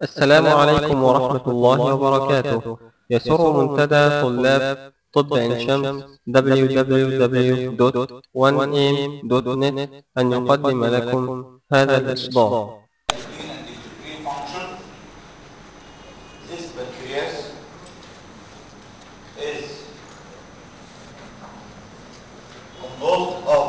السلام عليكم ورحمة الله وبركاته يسر منتدى طلاب طب عين شمس www.1am.net أن يقدم لكم هذا الإصدار endocrine function, this pancreas is composed of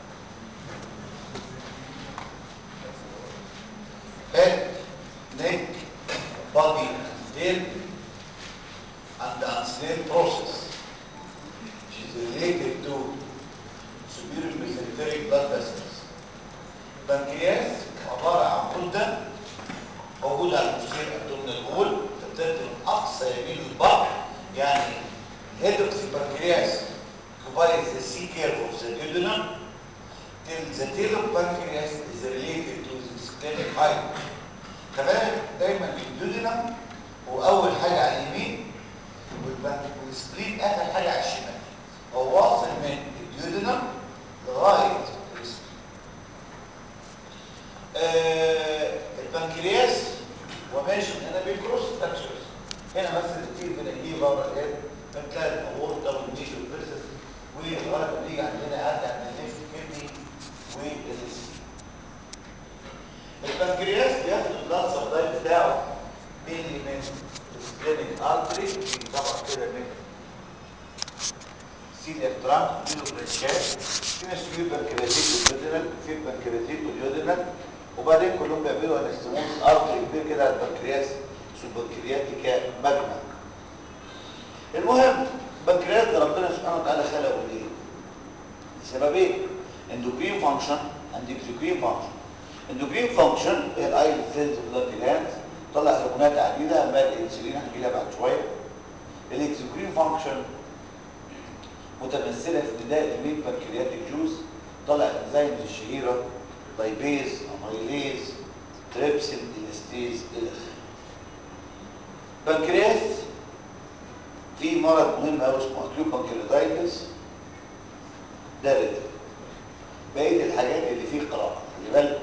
head, neck, body, and tail, and the ancillary process, which is related to superior mesenteric blood vessels. البنكرياس عبارة عن غدة موجودة على المستوى الابدومينال وول تبتدي من أقصى يمين البطن يعني head of the pancreas occupies the C curve of the duodenum till the tail of pancreas is related to the splenic height كمان دايما الديودنم هو أول حاجة على اليمين والبن- والسبلين آخر حاجة على الشمال هو واصل من الديودنم لغاية السبلين آه البنكرياس وماشي من هنا بيكروس تاكشرز هنا مثلا كتير بنلاقيه بره الهيد بتلاقي الاورطه والميشو والفيرسس ولغايه ما بيجي عندنا يعدي عند الليفت كدني والسي البنكرياس بياخد البلاد سبلاي بتاعه مينلي من السبلينيك ارتري طبعا كده من سيليا ترانك كيلو بريشات في ناس في بنكرياتيك واليودينال في بنكرياتيك واليودينال وبعدين كلهم بيعملوا انستموس ارتري كبير كده على البنكرياس اسمه بنكرياتيكا ماجنا المهم البنكرياس ده ربنا سبحانه وتعالى خلقه ليه؟ لسببين اندوكرين فانكشن اند اكزوكرين فانكشن اندوكرين فانكشن هي الاي سيلز بلاد جلاند طلع هرمونات عديده مال الانسولين هنجي لها بعد شويه الاكزوكرين فانكشن متمثله في نداء المين بنكرياتيك جوز طلع الانزيمز الشهيره لايبيز اميليز تريبسين الاستيز الى اخره بنكرياس في مرض مهم قوي اسمه اكيوت بنكرياتايتس ده ريتم بقيه الحاجات اللي فيه قراءه خلي بالك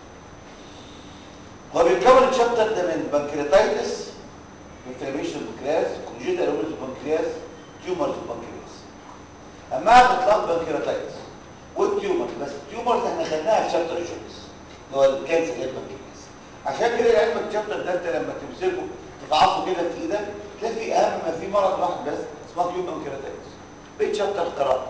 هو بيتكون الشابتر ده من بنكرياتايتس انفلاميشن البنكرياس كونجيتال ايروز البنكرياس تيومرز البنكرياس اما على اطلاق بنكرياتايتس والتيومر بس التيومرز احنا خدناها في شابتر الجونز اللي هو الكانسر اللي هي البنكرياس عشان كده علم الشابتر ده انت لما تمسكه تفعصه كده في ايدك تلاقي في اهم ما في مرض واحد بس اسمه تيوب بنكرياتايتس بقيت شابتر قراءه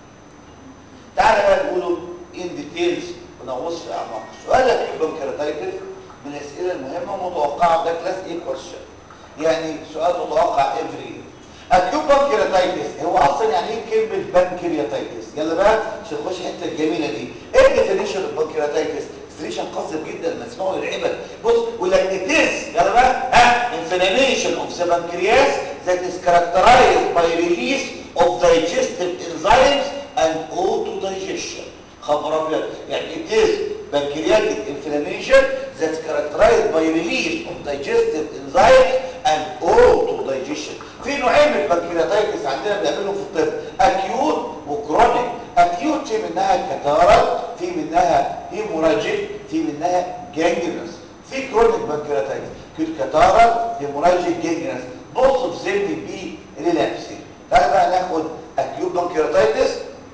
تعالى بقى نقوله ان ديتيلز ونغوص في اعماق سؤال اكيوب بنكرياتايتس من الاسئله المهمه ومتوقعه ده كلاس ايه كويشن يعني سؤال متوقع افري اكيوب بنكرياتايتس هو اصلا يعني ايه كلمه بنكرياتايتس يلا بقى عشان نخش الحته الجميله دي ايه الديفينيشن اوف بنكرياتايتس ديفينيشن قصير جدا لما تسمعه يرعبك بص يقول لك it is يلا بقى ها inflammation of the pancreas that is characterized by release of digestive enzymes and autodigestion خبر ابيض يعني it is pancreatic inflammation that's characterized by release of digestive enzymes and autodigestion في نوعين من البنكرياتايتس عندنا بنعملهم في الطب اكيوت وكرونيك اكيوت في منها كتارة في منها هيموراجيك في منها جانجرس في كرونيك بنكرياتايتس كيوت كتارة هيموراجيك جانجرس بص في ذهني بي ريلابسي تعالى بقى ناخد اكيوت بنكرياتايتس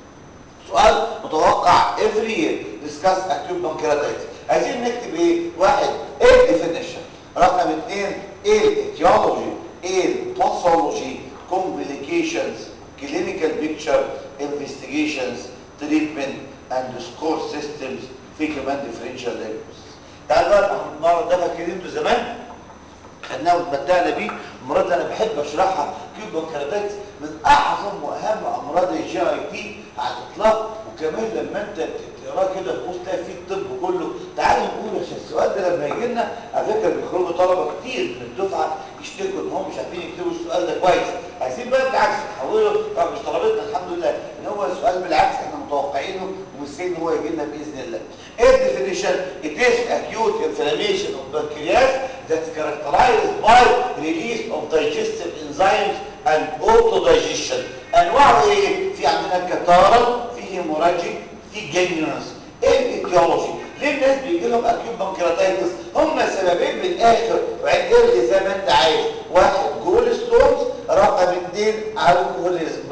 سؤال متوقع every year discuss acute pancreatitis عايزين نكتب ايه واحد ايه الديفينيشن رقم اثنين ايه الايتيولوجي ايه الباثولوجي complications clinical picture investigations treatment and score systems في كمان differential diagnosis تعال بقى المرض ده فاكرين انتوا زمان خدناه واتمتعنا بيه المرض اللي انا بحب اشرحها كيوب بنكرياتايتس من اعظم واهم امراض الجي اي تي على الاطلاق وكمان لما انت تقراه كده تبص تلاقي فيه الطب كله تعالوا نقول عشان السؤال ده لما يجي لنا على فكره بيخرجوا طلبه كتير من الدفعه يشتكوا ان هم مش عارفين يكتبوا السؤال ده كويس عايزين بقى بالعكس نحوله طبعا مش طلبتنا الحمد لله ان هو السؤال بالعكس احنا متوقعينه ومستنيين ان هو يجي لنا باذن الله ايه الديفينيشن it is acute inflammation of pancreas that's characterized by release of digestive enzymes and autodigestion انواعه ايه في عندنا كتارة في هيموراجيك في جينيونس ايه الايتيولوجي ليه الناس بيجي لهم اكيوت بنكرياتايتس هم سببين من الاخر وعين ارغي زي ما انت عايز واحد جول ستونز رقم اثنين الكوليزم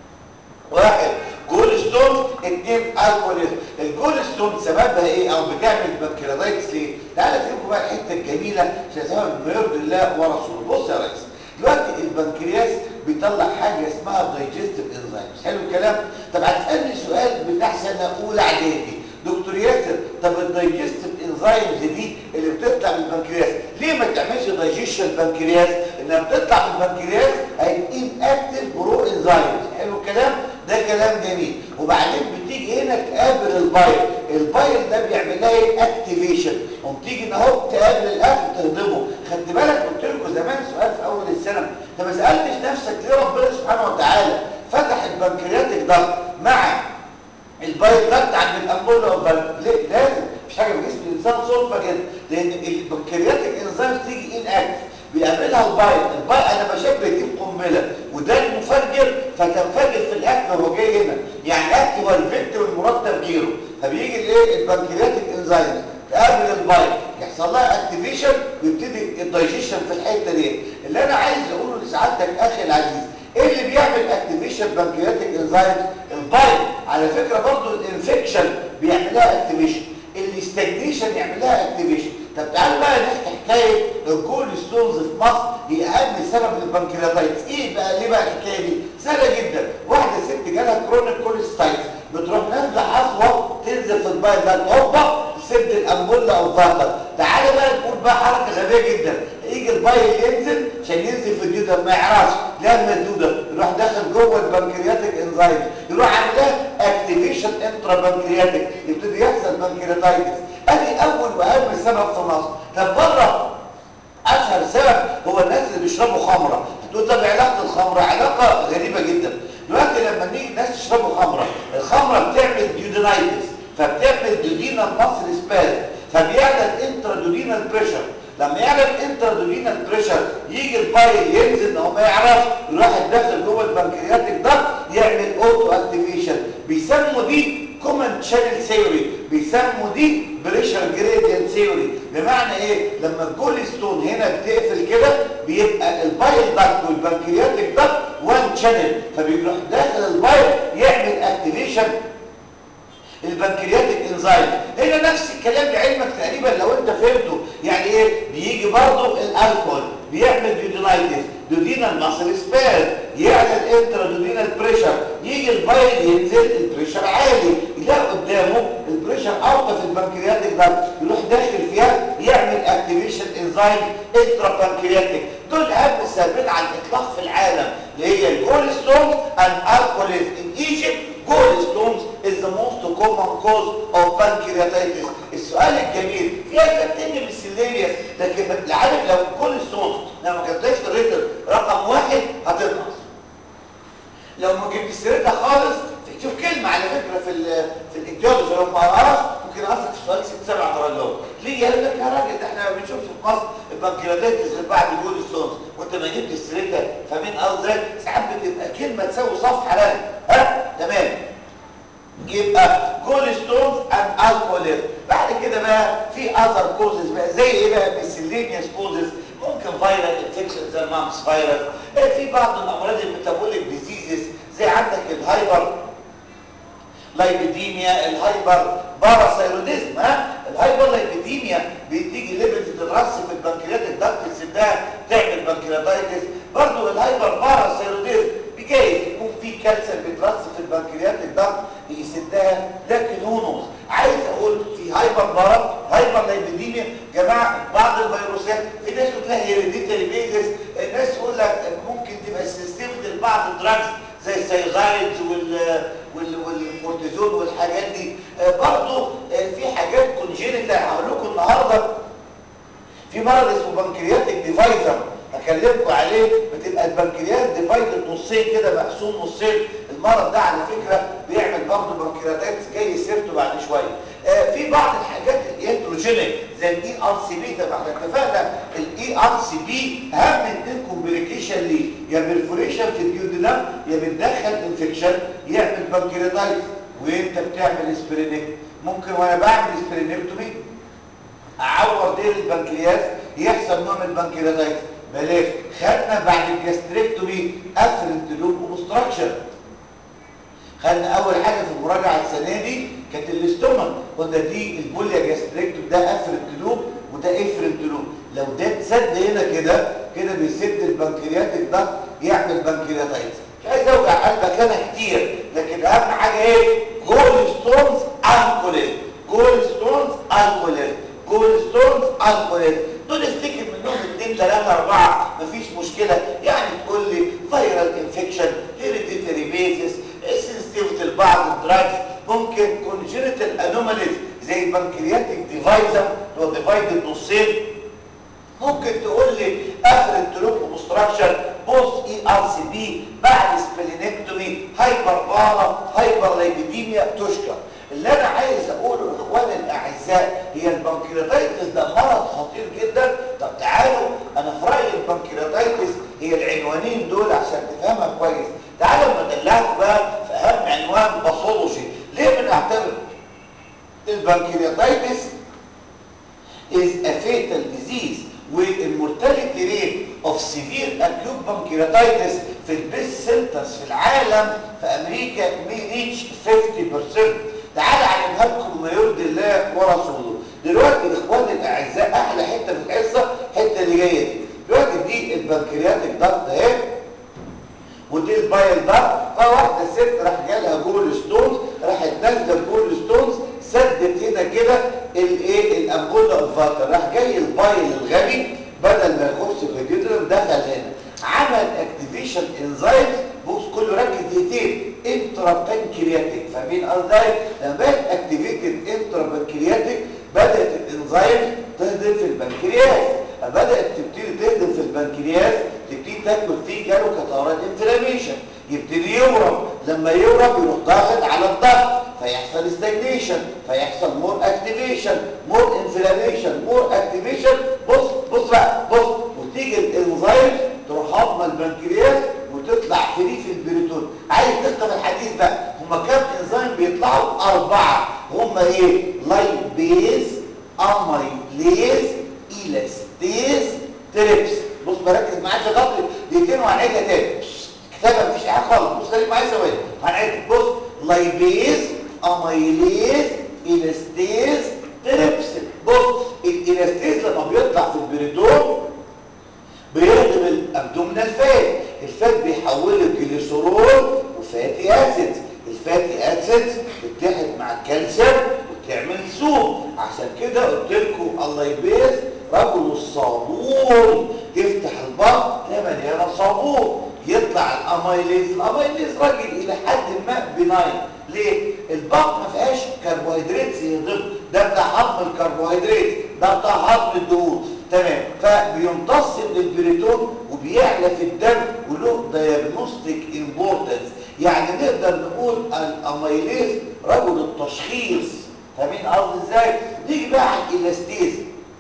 واحد جول ستون اثنين الكوليزم الجول ستون سببها ايه او بتعمل بنكرياتايتس ليه تعالى اجيبكم بقى الحته الجميله عشان سبب ما يرضي الله ورسوله بص يا ريس دلوقتي البنكرياس بيطلع حاجه اسمها دايجستيف انزيمز حلو الكلام طب هتسالني سؤال بتاع سنه اولى اعدادي دكتور ياسر طب الدايجستيف انزيمز دي اللي بتطلع من البنكرياس ليه ما تعملش دايجيشن البنكرياس انها بتطلع من البنكرياس هي ان اكتف برو انزيمز حلو الكلام ده كلام جميل وبعدين بتيجي هنا تقابل البايل البايل ده بيعمل لها ايه اكتيفيشن قوم تيجي هنا اهو تقابل الاكل تهضمه خدت بالك قلت لكم زمان سؤال في اول السنه انت ما سالتش نفسك ليه ربنا سبحانه وتعالى فتح البنكرياتيك ضغط مع البايل ضغط عند الامبولا والبلد ليه لازم مش حاجه في جسم الانسان صدفه كده لان البنكرياتيك انزيم تيجي ان اكتف بيقابلها البايل البايل انا بشبه دي بقنبله وده المفجر فتنفجر في الاكل وهو جاي هنا يعني الاكل هو الفكتور المرتب جيره فبيجي الايه البنكرياتيك انزيم تقابل البايل يحصل لها اكتيفيشن ويبتدي الدايجيشن في الحته دي اللي انا عايز اقوله لسعادتك اخي العزيز ايه اللي بيعمل اكتيفيشن بنكرياتيك انزيم البايل على فكره برضو الانفكشن بيعمل لها اكتيفيشن الاستجنيشن يعمل لها اكتيفيشن طب تعالوا بقى نحكي حكايه الكول ستونز في مصر هي اهم سبب للبنكرياتايتس ايه بقى ليه بقى الحكايه دي سهله جدا واحده ست جالها كرونيك كوليستايتس بتروح نازله حصوه تنزل في البايل ده هوبا تسد الامبولا او الضغط تعالى بقى نقول بقى حركه غبيه جدا يجي البايل ينزل عشان ينزل في الدوده ما يعرفش لا الدوده يروح داخل جوه البنكرياتيك انزيم يروح عاملاه اكتيفيشن انترا بنكرياتيك يبتدي يحصل بنكرياتايتس ادي اول واهم سبب في مصر طب بره اشهر سبب هو الناس اللي بيشربوا خمره هتقول طب علاقه الخمره علاقه غريبه جدا دلوقتي لما نيجي الناس يشربوا خمره الخمره بتعمل ديودينايتس فبتعمل دودينال ماسل سباز فبيعلى الانترادودينال بريشر لما يعلى الانترادودينال بريشر يجي البايل ينزل او ما يعرفش يروح داخل جوه البنكرياتيك ده يعمل اوتو اكتيفيشن بيسموا دي كومن شانل ثيوري بيسموا دي بريشر جريدينت ثيوري بمعنى ايه لما الجول ستون هنا بتقفل كده بيبقى البايل داكت والبنكرياتيك داكت وان شانل فبيروح داخل البايل يعمل اكتيفيشن البنكرياتيك انزيم هنا نفس الكلام لعلمك تقريبا لو انت فهمته يعني ايه بيجي برضه الالكول بيعمل دودينايتس دودينال ماسل سباز يعلى الانترا دودينال بريشر يجي البايل ينزل البريشر عالي يلاقي قدامه البريشر اوطى في البنكرياتيك ده يروح داخل فيها يعمل اكتيفيشن انزيم انترا بنكرياتيك دول اهم سببين على الاطلاق في العالم اللي هي الجول ستونز اند الكوليز ان ايجيبت gallstones is the most common cause of pancreatitis السؤال الجميل في اسباب تانية من السيليريس لكن العالم لو الجولستونز لو ما كتبتهاش في الريتر رقم واحد هتنقص لو ما جبت سيرتها خالص شوف كلمة على فكرة في ال في الايديولوجي لو ما قراش ممكن اقصك في سؤال ست سبع درجات ليه قال لك يا راجل ده احنا ما بنشوفش في مصر البنكرياتيتس غير بعد جول ستونز وانت ما جبتش سيرتها فمين قصدك ساعات بتبقى كلمة تساوي صفحة لها ها تمام يبقى جول ستونز اند الكوليزم بعد كده بقى في اذر كوزز بقى زي ايه بقى ميسلينيوس كوزز ممكن فيرال انفكشن زي المامس فيروس في بعض الامراض الميتابوليك ديزيزز زي عندك الهايبر لايبيديميا الهايبر باراثايروديزم ها الهايبر لايبيديميا بتيجي ليفل تترص في البنكرياتيك داكت تسدها تعمل بنكرياتايتس برضه الهايبر باراثايروديزم بجايز يكون في كالسيوم بيترص في البنكرياتيك داكت يسدها لكن هونوز عايز اقول في هايبر بارا هايبر لايبيديميا جماعه بعض الفيروسات في ناس تقول لها هيريديتري بيزس الناس تقول لك ممكن تبقى سيستم لبعض الدراجز زي السيغايدز وال وال والكورتيزون والحاجات دي برضه في حاجات كونجينيتال هقول لكم النهارده في مرض اسمه بنكرياتيك ديفايزر هكلمكم عليه بتبقى البنكرياس ديفايدد نصين كده مقسوم نصين المرض ده على فكره بيعمل برضه بنكرياتايتس جاي سيرته بعد شويه آه في بعض الحاجات الانتروجينيك زي الاي ار سي بي طبعا احنا اتفقنا الاي ار سي بي اهم اثنين كومبليكيشن ليه يا بيرفوريشن في الديودنم يا بتدخل انفكشن يعمل بنكرياتايتس وانت بتعمل اسبرينيك ممكن وانا بعمل سبلينكتومي اعور دير البنكرياس يحصل نوع من البنكرياتايتس بلاش خدنا بعد الجاستريكتومي افرنت لوب اوبستراكشن خدنا اول حاجه في المراجعه السنه دي كانت الاستومك قلنا دي البوليا جاستريكتوم ده افرنت لوب وده افرنت لوب لو ده اتسد هنا كده كده بيسد البنكرياتيك ده يعمل بنكرياتايتس مش عايز اوجع قلبك انا كتير لكن اهم حاجه ايه جول ستونز الكوليزم جول ستونز الكوليزم جول ستونز الكوليزم دول افتكر منهم اثنين ثلاثة أربعة مفيش مشكلة يعني تقول لي فيرال انفكشن هيريديتري بيزس سنسيتيفيتي لبعض الدراجز ممكن كونجنتال انوماليز زي البنكرياتيك ديفايزر اللي هو ديفايدد نصين ممكن تقول لي اخر التلوك اوبستراكشن بوست اي ار سي بي بعد سبلينكتومي هايبر بارا هايبر لايبيديميا تشكر اللي انا عايز اقوله لاخواني الاعزاء هي البنكرياتايتس ده مرض خطير جدا طب تعالوا انا في رايي البنكرياتايتس هي العنوانين دول عشان تفهمها كويس تعالوا اما ادلعكم بقى في اهم عنوان باثولوجي ليه بنعتبر البنكرياتايتس is a fatal disease والمورتاليتي ريت اوف سيفير اكيوت بانكرياتايتس في البيست سنترز في العالم في امريكا مي ريتش 50% تعال اعلمها لكم ما يرضي الله ورسوله دلوقتي اخواني الاعزاء احلى حته في الحصه الحته اللي جايه دي دلوقتي دي البنكرياتيك ضغط اهي ودي البايل ضغط فواحده ست راح جالها جول ستونز راحت نازله جول ستونز سدت هنا كده الايه الامبولا اوف فاتر راح جاي البايل الغبي بدل ما يخش في الجدران دخل هنا عمل اكتيفيشن انزايمز بص كله ركز دقيقتين انترا بانكرياتيك فاهمين قصدي لما بقت اكتيفيتد انترا بانكرياتيك بدات الانزايم تهدم في البنكرياس بدات تبتدي تهدم في البنكرياس تبتدي تاكل فيه جاله كتارات انفلاميشن يبتدي يورم لما يورم يروح ضاغط على الضغط فيحصل استجنيشن فيحصل مور اكتيفيشن مور انفلاميشن مور اكتيفيشن بص بص بقى بص وتيجي الانزيم تروح هضمه البنكرياس وتطلع فري في البريتون عايز تفهم الحديث بقى هما كام انزيم بيطلعوا اربعه هما ايه لايبيز اميليز ايلاستيز تريبس بص بركز معاك في خطي دقيقتين وهنعيدها تاني كتابه مفيش حاجه خالص بص خليك معايا ثواني هنعيد بص لايبيز اميليز ايلاستيز تريبس بص الايلاستيز لما بيطلع في البريتون بيهضم الابدومينال فات الفات بيحوله جليسرول وفاتي اسيدز الفاتي اسيدز تتحد مع الكالسيوم وتعمل سوب عشان كده قلت لكم الله يبيز رجل الصابون تفتح البطن تلاقي مليانه صابون يطلع الاميليز الاميليز راجل الى حد ما بناين ليه البطن ما فيهاش كربوهيدرات يهضم ده بتاع هضم الكربوهيدرات ده بتاع هضم الدهون تمام فبيمتص من البريتون وبيعلى في الدم وله دايجنوستيك امبورتنس يعني نقدر نقول الاميليز رجل التشخيص فاهمين قصدي ازاي نيجي بقى على الالاستيز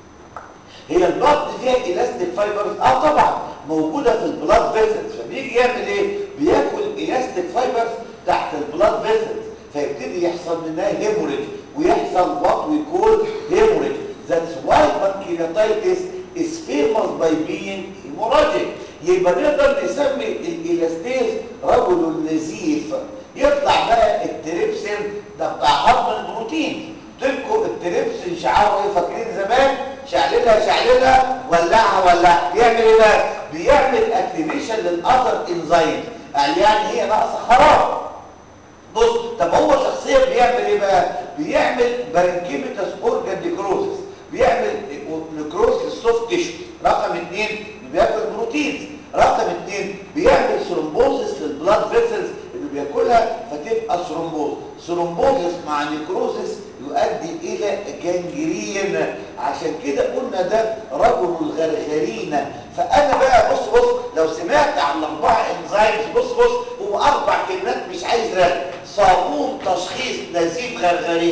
هي البطن فيها الاستيك فايبرز اه طبعا موجوده في البلاد فيسلز فبيجي يعمل ايه بياكل الاستيك فايبرز تحت البلاد فيسلز فيبتدي يحصل منها هيموريج ويحصل وات وي كول هيموريج That's why pancreatitis is famous by being hemorrhagic. يبقى نقدر نسمي الالاستيز رجل النزيف يطلع بقى التريبسين ده بتاع هضم البروتين تلكوا التريبسين شعاره ايه فاكرين زمان شعللها شعللها ولعها ولعها بيعمل ايه بقى بيعمل اكتيفيشن للاذر انزيم قال يعني هي ناقصه خراب بص طب هو شخصيا بيعمل ايه بقى بيعمل بارنكيميتاس اورجان نيكروزس بيعمل نيكروز للسوفت تيشو رقم اثنين بياكل بروتين رقم اثنين بيعمل ثرومبوزس للبلاد فيسلز اللي بياكلها فتبقى ثرومبوز ثرومبوزس مع نيكروزس يؤدي الى جنجرين عشان كده قلنا ده رجل الغرغرين فانا بقى بص بص لو سمعت عن الاربعه انزيمز بص بص هو اربع كلمات مش عايز رغي صابون تشخيص نزيف غرغرينه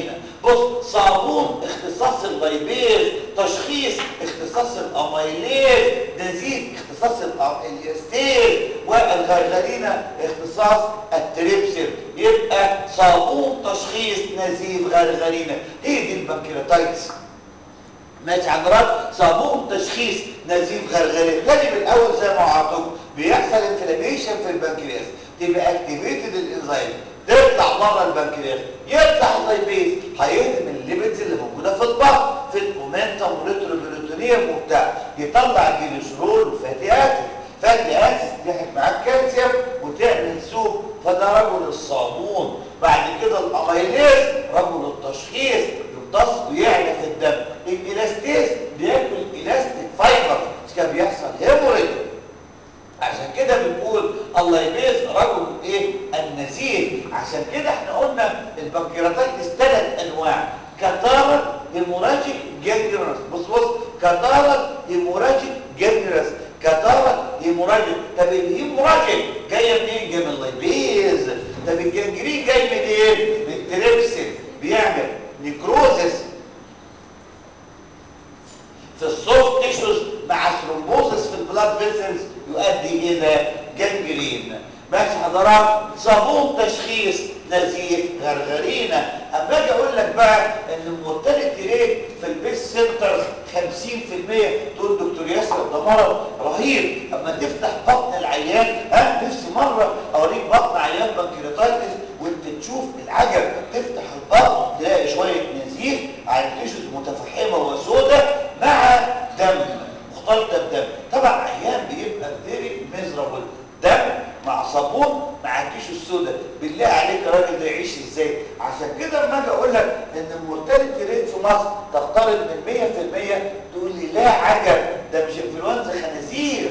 بص صابون اختصاص اللايبيز تشخيص اختصاص الاميليز نزيف اختصاص الاستيز والغرغرينة اختصاص التريبسين يبقى صابون تشخيص نزيف غرغرينة هي دي البنكرياتايتس ماشي حضرتك صابون تشخيص نزيف غرغرينة تاني من الاول زي ما وعدتكم بيحصل انفلاميشن في البنكرياس تبقى اكتيفيتد الانزيم تطلع بره البنكرياس يطلع اللايبيز هيهدم الليبيدز اللي موجوده في البطن في المومنتم والريتروبيروتونيوم وبتاع يطلع الجليسرول والفاتي اسيد فاتي اسيد تحت معاك كالسيوم وتعمل سوب فده رجل الصابون بعد كده الاميليز رجل التشخيص يمتص ويعلى في الدم الالاستيز بياكل الاستيك فايبر كان بيحصل هيموريج عشان كده بنقول الله يبيز رجل ايه النزيف عشان كده احنا قلنا البنكرياتايتس ثلاث انواع كتارة هيموراجيك جانجرينس بص بص كتارة هيموراجيك جانجرينس كتارة هيموراجيك طب الهيموراجيك جايه منين جايه من اللايبيز طب الجنجرين جاي من ايه من التريبسين بيعمل نيكروزس في السوفت تيشوز مع ثرومبوزس في البلاد فيسلز يؤدي الى جنجرين ماشي حضرات صابون تشخيص نزيف غرغرينه اما اجي اقول لك بقى ان المورتاليتي ريت في البيس سنترز 50% تقول دكتور ياسر ده مرض رهيب اما تفتح بطن العيان ها نفسي مره اوريك بطن عيان بنكرياتايتس وانت تشوف العجب تفتح البطن تلاقي شويه نزيف على تيشوز متفحمه وسوداء مع دم مختلطه بدم طبعا عيان بيبقى فيري ميزرابل دم مع صابون مع التيشو السوداء بالله عليك الراجل ده يعيش ازاي عشان كده لما اجي اقول لك ان المورتاليتي ريت في مصر تقترب من 100% تقول لي لا عجب ده مش انفلونزا خنازير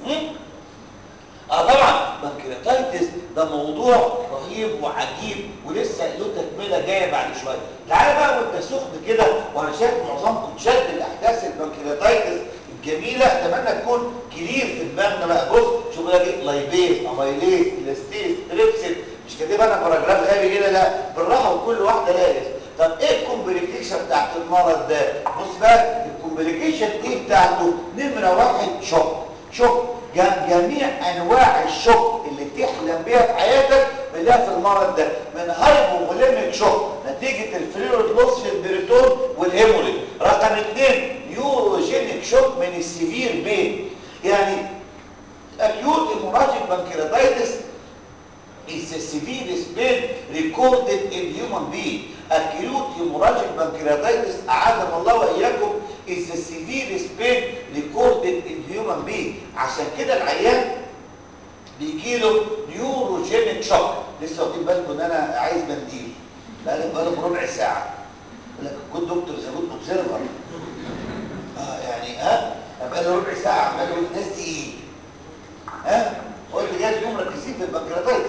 اه طبعا بنكرياتايتس ده موضوع رهيب وعجيب ولسه له تكمله جايه بعد شويه تعالى بقى وانت سخن كده وانا شايف معظمكم تشد الاحداث البنكرياتايتس الجميله اتمنى تكون كلير في دماغنا بقى بص شوف بقى ايه لايبيز اميليز الاستيز تريبسين مش كاتب انا باراجراف غبي كده لا بالراحه وكل واحده لها اسم طب ايه الكومبليكيشن بتاعت المرض ده بص بقى الكومبليكيشن دي بتاعته نمره واحد شوك شوك جميع انواع الشوك اللي تحلم بيها في حياتك بتلاقيها في المرض ده من هايبوفوليميك شوك نتيجه الفلويد لوس في البريتون والهيموريج رقم اثنين نيوروجينيك شوك من السيفير بين يعني acute hemorrhagic pancreatitis is a severe pain recorded in human being acute hemorrhagic pancreatitis أعاذنا الله وإياكم is a severe pain recorded in human being عشان كده العيان بيجيله نيوروجينيك شوك لسه واخدين بالكم ان انا عايز منديل بقالي بقالي ربع ساعه يقول لك كنت دكتور زي كنت اوبزرفر اه يعني ها بقالي ربع ساعه عمال اقول الناس دي ايه ها قلت جاي تكونوا مركزين في البنكرياتايتس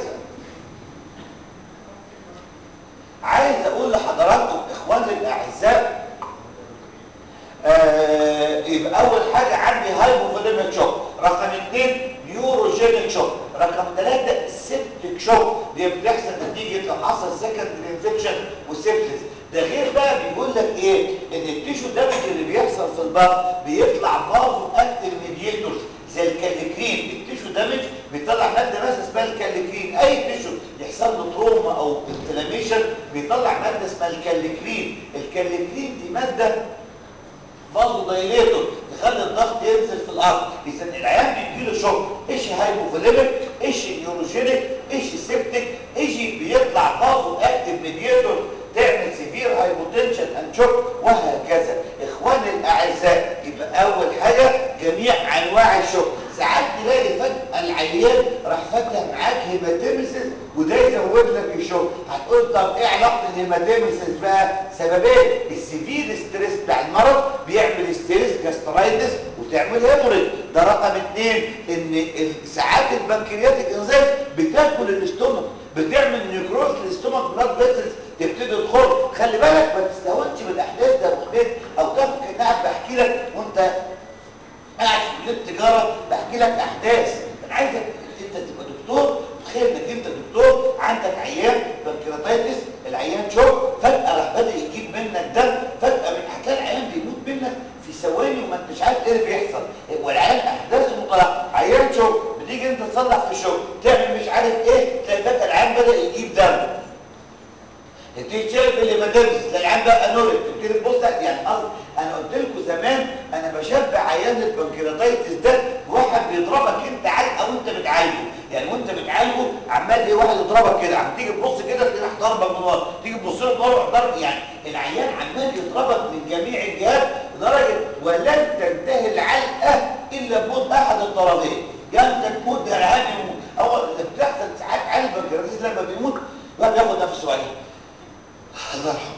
عايز اقول لحضراتكم اخواني الاعزاء آه يبقى اول حاجه عندي هايبوفوليميك شوك رقم اثنين نيوروجينيك شوك رقم ثلاثة سيبتيك شوك دي بتحصل نتيجة لو حصل سكندري انفكشن وسيبتس ده غير بقى بيقول لك ايه ان التيشو دامج اللي بيحصل في البطن بيطلع بازو اكتيف ميديتورز زي الكاليكرين التيشو دامج بيطلع ماده بس اسمها الكاليكرين اي تيشو يحصل له تروما او انفلاميشن بيطلع ماده اسمها الكاليكرين الكاليكرين دي ماده فازو دايليتور تخلي الضغط ينزل في الارض اذا العيان بيجيله شوك ايش هايبوفوليميك ايش نيوروجينيك ايش سيبتيك ايش بيطلع فازو اكتيف ميديتور تعمل سيفير هايبوتنشن اند شوك وهكذا اخواني الاعزاء يبقى اول حاجه جميع انواع الشوك ساعات تلاقي فجاه العيان راح فاتح معاك هيماتيمسيس وده يزود لك الشوك هتقول طب ايه علاقه الهيماتيمسيس بقى سببين السيفير ستريس بتاع المرض بيعمل ستريس جاسترايتس وتعمل هيموريج ده رقم اثنين ان ساعات البنكرياتيك انزيم بتاكل الاستومك بتعمل نيكروز للاستومك بلاد فيسلز تبتدي تدخل خلي بالك ما تستهونش بالاحداث ده مخبط او تاخد كاني قاعد بحكي لك وانت قاعد في كليه التجاره بحكي لك احداث انا عايزك انت تبقى دكتور تخيل انك انت دكتور عندك عيان بنكرياتايتس العيان شوك فجاه راح بدا يجيب منك دم فجاه من هتلاقي العيان بيموت منك في ثواني وما انتش عارف ايه اللي بيحصل والعيان احداثه مقلقه عيان شغل بتيجي انت تصلح في الشغل تعمل مش عارف ايه تلاقي فجاه العيان بدا يجيب دم تبتدي تشرب الهيماتيمس تلاقي العيان بقى انوريك تبتدي تبص يعني قصدي انا قلت لكم زمان انا بشبه عيان البنكرياتايتس ده بواحد بيضربك انت علقه وانت بتعالجه يعني وانت بتعالجه عمال ايه واحد يضربك كده عم تيجي تبص كده تلاقيه راح ضربك من ورا تيجي تبص له من ورا ضرب يعني العيان عمال يضربك من جميع الجهات لدرجه ولن تنتهي العلقه الا بموت احد الطرفين يعني انت تموت ده العيان يموت اول اللي بتحصل ساعات عيان البنكرياتايتس لما بيموت الواحد بياخد نفسه عليه الله يرحمه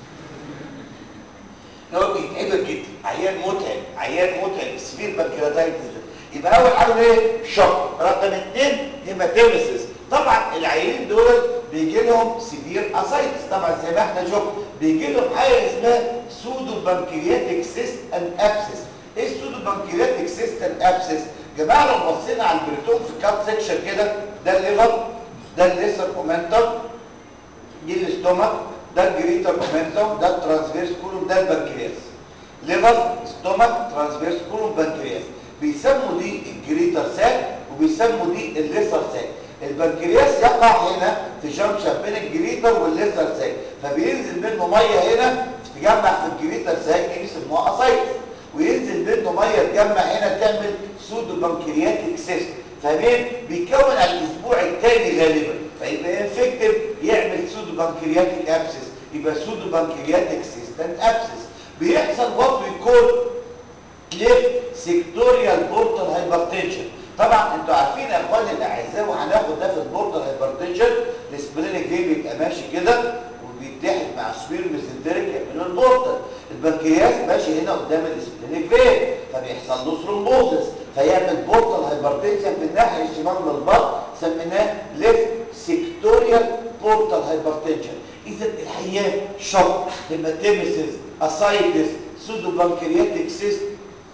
هو بيتعبك جدا عيان متعب عيان متعب سفير بنكرياتايتس ده يبقى اول حاجه ايه شوك رقم اثنين هيماتيمسيس طبعا العيانين دول بيجي لهم سيفير اسايتس طبعا زي ما احنا شفنا بيجي لهم حاجه اسمها سودو بنكرياتيك سيست اند ابسس ايه السودو بنكرياتيك سيست اند ابسس جماعه لو بصينا على البريتون في كات سيكشن كده ده الليفر ده الليسر كومنتم دي الاستومك ده الجريتر مومنتوم ده الترانسفيرس كولوم ده البنكرياس ليفر ستومك ترانسفيرس كولوم بنكرياس بيسموا دي الجريتر ساك وبيسموا دي الليسر ساك البنكرياس يقع هنا في جنكشن بين الجريتر والليسر ساك فبينزل منه ميه هنا تجمع في الجريتر ساك دي بيسموها اسايتس وينزل منه ميه تجمع هنا تعمل سودو بنكرياتيك سيست فاهمين بيكون على الاسبوع الثاني غالبا فيبقى انفكتيف يعمل سودو بنكرياتيك ابسس يبقى سودو بنكرياتيك سيستنت ابسس بيحصل وات وي كول ليفت سيكتوريال بورتال هايبرتنشن طبعا انتوا عارفين يا اخواني الاعزاء وهناخد ده في البورتال هايبرتنشن السبلينيك فين بيبقى ماشي كده وبيتحد مع السبير ميزنتريك يعملوا البورتال البنكرياس ماشي هنا قدام السبلينيك فين فبيحصل له ثرومبوزس فيعمل بورتال هايبرتنشن في الناحيه الشمال من البطن سميناه ليفت سيكتوريال بورتال هايبرتنشن اذا الحياه شوك هيماتيمسيس اسايتس سودو بنكرياتيك سيست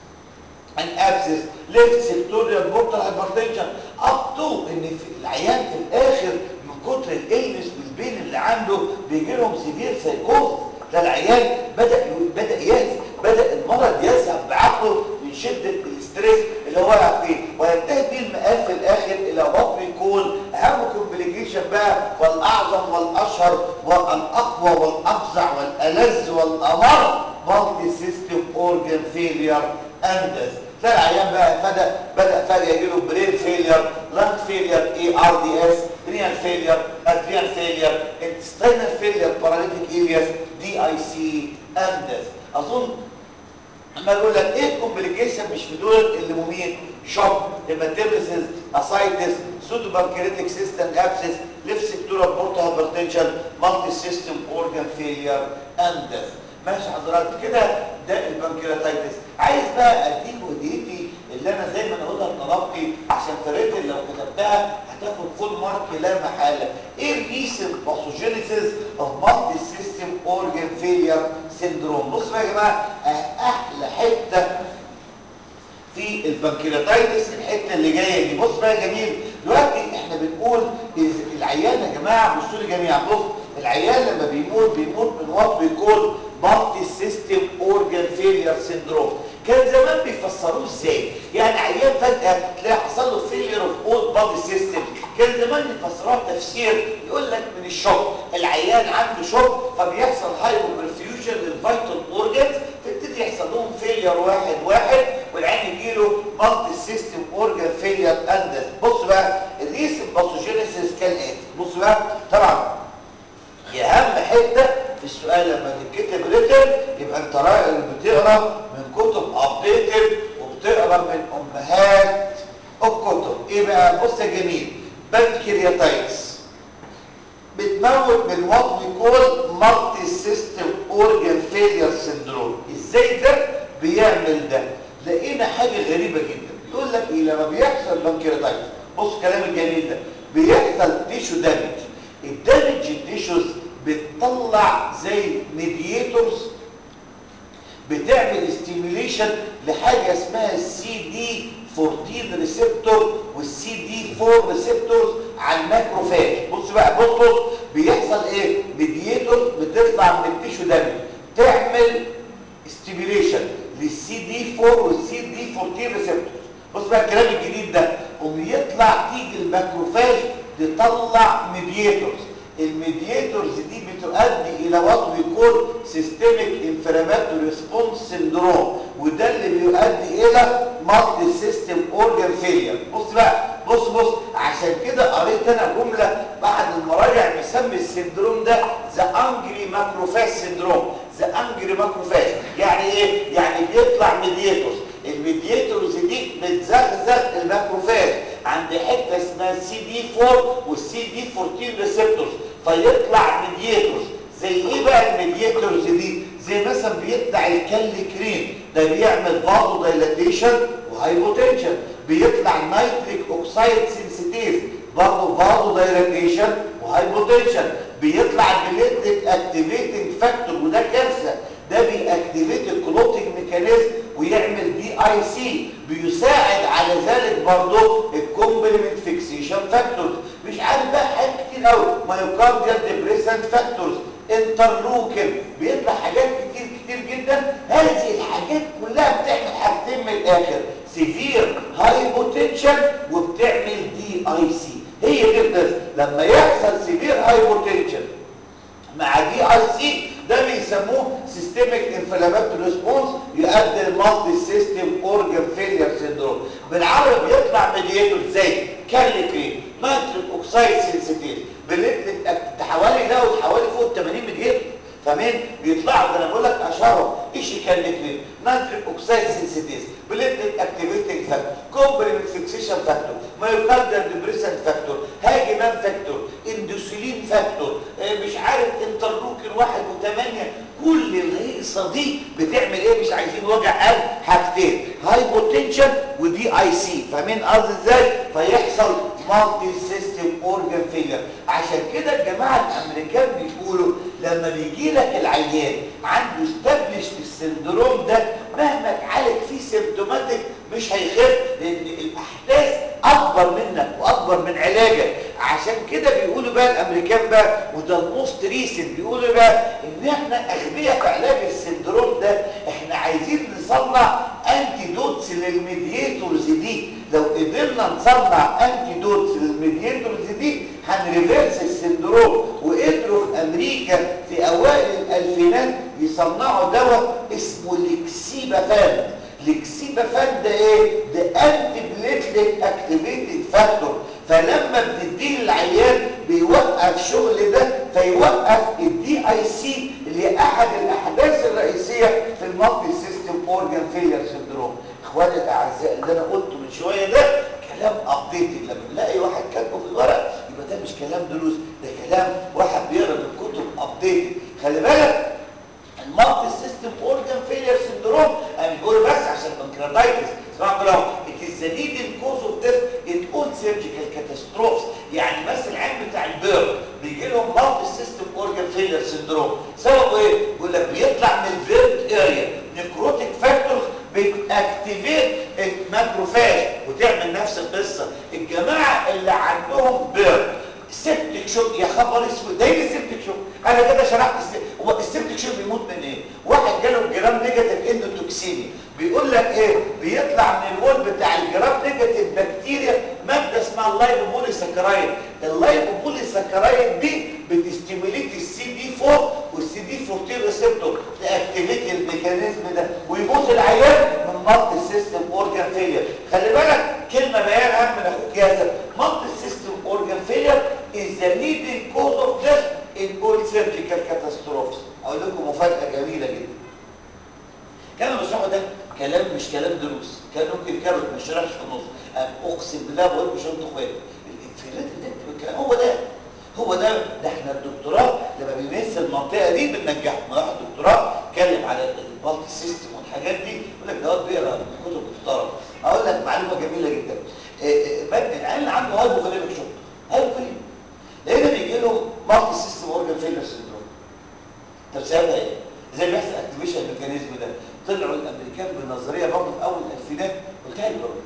ان ابسس ليفت سيكتوريال بورتال هايبرتنشن اب تو ان في العيان في الاخر من كتر الالمس والبين اللي عنده بيجي لهم سيفير سايكوز ده العيان بدا بدا يهز بدا المرض يذهب بعقله من شده الاستريس اللي هو واقع فيه وينتهي بيه المقال في الاخر الى وات يكون اهم كومبليكيشن بقى والاعظم والاشهر والاقوى والافظع والالذ والامر مالتي سيستم اورجان فيلير اندس تلاقي العيان بقى بدا بدا فجاه يجي له برين فيلير لانج فيلير اي ار دي اس رينال فيلير ادريال فيلير انتستينال فيلير باراليتيك الياس دي اي سي اندس اظن اما اقول لك ايه الكومبليكيشن مش في دول اللي ممين شوك هيماتيمسيس اسايتس سودو بانكرياتيك سيستم ابسس ليفت سيكتورال بورتا هايبرتنشن مالتي سيستم اورجان فيلير اندس ماشي حضرتك كده ده البنكرياتايتس عايز بقى اديك هديتي اللي انا زي ما انا قلتها لطلبتي عشان فريت لو كتبتها هتاخد فول مارك لا محاله ايه الريسنت باثوجينيسيس اوف مالتي سيستم اورجان فيلير سيندروم بصوا بقى يا جماعه احلى حته في البنكرياتايتس الحته اللي جايه دي بص بقى يا جميل دلوقتي احنا بنقول العيان يا جماعه بصوا لي جميعا بص العيان لما بيموت بيموت من وات بيكون مالتي سيستم اورجان فيلير سيندروم كان زمان بيفسروه ازاي يعني عيان فجاه تلاقي حصل له فيلير اوف اول بادي سيستم كان زمان يفسروها تفسير يقول لك من الشوك العيان عنده شوك فبيحصل هايبو برفيوجن للفيتال اورجانز تبتدي يحصل لهم فيلير واحد واحد والعين يجي له مالتي سيستم اورجان فيلير اندس بص بقى الريسم باثوجينيسيس كالاتي بص بقى طبعا هي اهم حته في السؤال لما تتكتب ريتن يبقى انت بتقرا من كتب ابديتد وبتقرا من امهات الكتب ايه بقى بص يا جميل بنكرياتايتس بتموت من وات ويكول مالتي سيستم اورجان فيلير سيندروم ازاي ده بيعمل ده لقينا حاجه غريبه جدا يقول لك ايه لما بيحصل بنكرياتايتس بص الكلام الجميل ده بيحصل تيشو دامج الدامج التيشوز بتطلع زي ميدياتورز بتعمل ستيميليشن لحاجه اسمها السي دي 14 ريسبتور والسي دي 4 ريسبتورز على الماكروفاج بص بقى بص بص بيحصل ايه ميدياتور بتطلع من التيشو دم تعمل ستيميوليشن للسي دي 4 والسي دي 14 ريسبتورز بص بقى الكلام الجديد ده قوم يطلع تيجي الماكروفاج تطلع ميدياتورز الميدياتورز دي بتؤدي الى وات بيكون سيستميك انفلاماتوري ريسبونس سندروم وده اللي بيؤدي الى مالتي سيستم اورجان فيلير بص بقى بص بص عشان كده قريت انا جمله بعد المراجع مسمي السندروم ده ذا انجري ماكروفاج سندروم ذا انجري ماكروفاج يعني ايه يعني بيطلع ميدياتورز الميدياتورز دي بتزغزغ الماكروفاج عند حته اسمها السي دي 4 والسي دي 14 ريسبتورز فيطلع ميدياتورز زي ايه بقى الميدياتورز دي زي مثلا بيطلع الكاليكرين ده بيعمل فازو دايلاتيشن وهايبوتنشن بيطلع نيتريك اوكسايد سنسيتيف برضه فازو دايلاتيشن وهايبوتنشن بيطلع بليتريك اكتيفيتنج فاكتور وده كارثه ده بيأكتيفيت الكلوتيك ميكانيزم ويعمل دي اي سي بيساعد على ذلك برضه الكومبلمنت فيكسيشن فاكتورز مش عارف بقى حاجات كتير قوي مايوكارديال ديبريسنت فاكتورز انترلوكن بيطلع حاجات كتير كتير جدا هذه الحاجات كلها بتعمل حاجتين من الاخر سيفير هايبوتنشن وبتعمل دي اي سي هي دي القصه لما يحصل سيفير هايبوتنشن مع دي اي سي ده بيسموه سيستميك انفلاماتوري ريسبونس يؤدي المالتي سيستم اورجان فيلير سيندروم بالعربي بيطلع ميدياتور زي كاليكرين نيتريك اوكسايد سنسيتيف بليتلت حوالي ده حوالي فوق 80 ميدياتور فمين بيطلعوا ده انا بقول لك اشهرهم ايشي كاليكرين نيتريك اوكسايد سنسيتيف بليتلت اكتيفيتنج فاكتور كومبلمنت فيكسيشن فاكتور مايوكارديال ديبريسنت فاكتور هاجمان فاكتور اندوسيلين فاكتور مش عارف انترلوكين واحد وثمانية كل الهيصه دي بتعمل ايه مش عايزين وجع قلب حاجتين هايبوتنشن ودي اي سي فاهمين قصدي ازاي فيحصل مالتي سيستم اورجان فيلر عشان كده الجماعه الامريكان بيقولوا لما بيجي لك العيان عنده استبلش السندروم ده مهما اتعالج فيه سيمتوماتيك مش هيخف لان الاحداث اكبر منك واكبر من علاجك عشان كده بيقولوا بقى الامريكان بقى وده الموست ريسنت بيقولوا بقى ان احنا اغبياء في علاج السندروم ده احنا عايزين نصنع انتي دوتس للميدياتورز دي لو قدرنا نصنع انتي دوتس للميدياتورز دي هنريفيرس السندروم وقدروا في امريكا في اوائل الالفينات يصنعوا دواء اسمه ليكسيبافان ليكسيبافان ده ايه ده انتي بليتليت اكتيفيتد فاكتور فلما بتديه للعيان بيوقف شغل ده فيوقف الدي اي سي اللي هي احد الاحداث الرئيسيه في المالتي سيستم اورجان فيلير سندروم اخواني الاعزاء اللي انا قلته من شويه ده كلام ابديتد لما نلاقي واحد كاتبه في الورق يبقى ده مش كلام دروس ده كلام واحد بيقرا من كتب ابديتد خلي بالك المالتي سيستم اورجان فيلير سندروم انا مش بقول بس عشان بنكرياتايتس اسمعوا كلام it is the leading cause of death in all surgical catastrophes يعني مثل العين بتاع البيرد بيجي لهم مالتي سيستم اورجان فيلير سندروم سببه ايه بيقول لك بيطلع من البيرد اريا نيكروتيك فاكتورز بتاكتيفيت الماكروفاج وتعمل نفس القصه الجماعه اللي عندهم بيرد سيبتك شوك يا خبر اسود ده ايه السيبتك شوك انا كده شرحت هو السيبتك شوك بيموت من ايه واحد جاله جرام نيجاتيف اندوتوكسيمي بيقول لك ايه بيطلع من الوول بتاع الجرام نيجاتيف بكتيريا ماده اسمها اللايبوبولي سكرايد اللايبوبولي سكرايد دي بتستيموليت السي دي 4 والسي دي 14 ريسبتور تاكتيفيت الميكانيزم ده ويموت العيان من مالتي سيستم اورجان فيلير خلي بالك كلمه بيان اهم من اخوك ياسر مالتي سيستم اورجان فيلير is the leading cause of death in all surgical catastrophes اقول لكم مفاجاه جميله جدا كلام بشرحه ده كلام مش كلام دروس كان ممكن كارت ما يشرحش في النص اقسم بالله بقول لكم شنطه اخواتي الانفيريت اللي انت بالكلام هو ده هو ده ده احنا الدكتوراه لما بيمثل المنطقه دي بننجحه ما واحد دكتوراه اتكلم على المالتي سيستم والحاجات دي يقول لك ده بيقرا من كتب محترمه اقول لك معلومه جميله جدا العيال اللي عنده هايبوكاليميك شوك هايبوكاليميك لقينا بيجي له مالتي سيستم اورجان فيلر سندروم طب سببها ايه؟ ازاي بيحصل اكتيفيشن الميكانيزم ده طلعوا الامريكان بنظريه برضه في بروبلم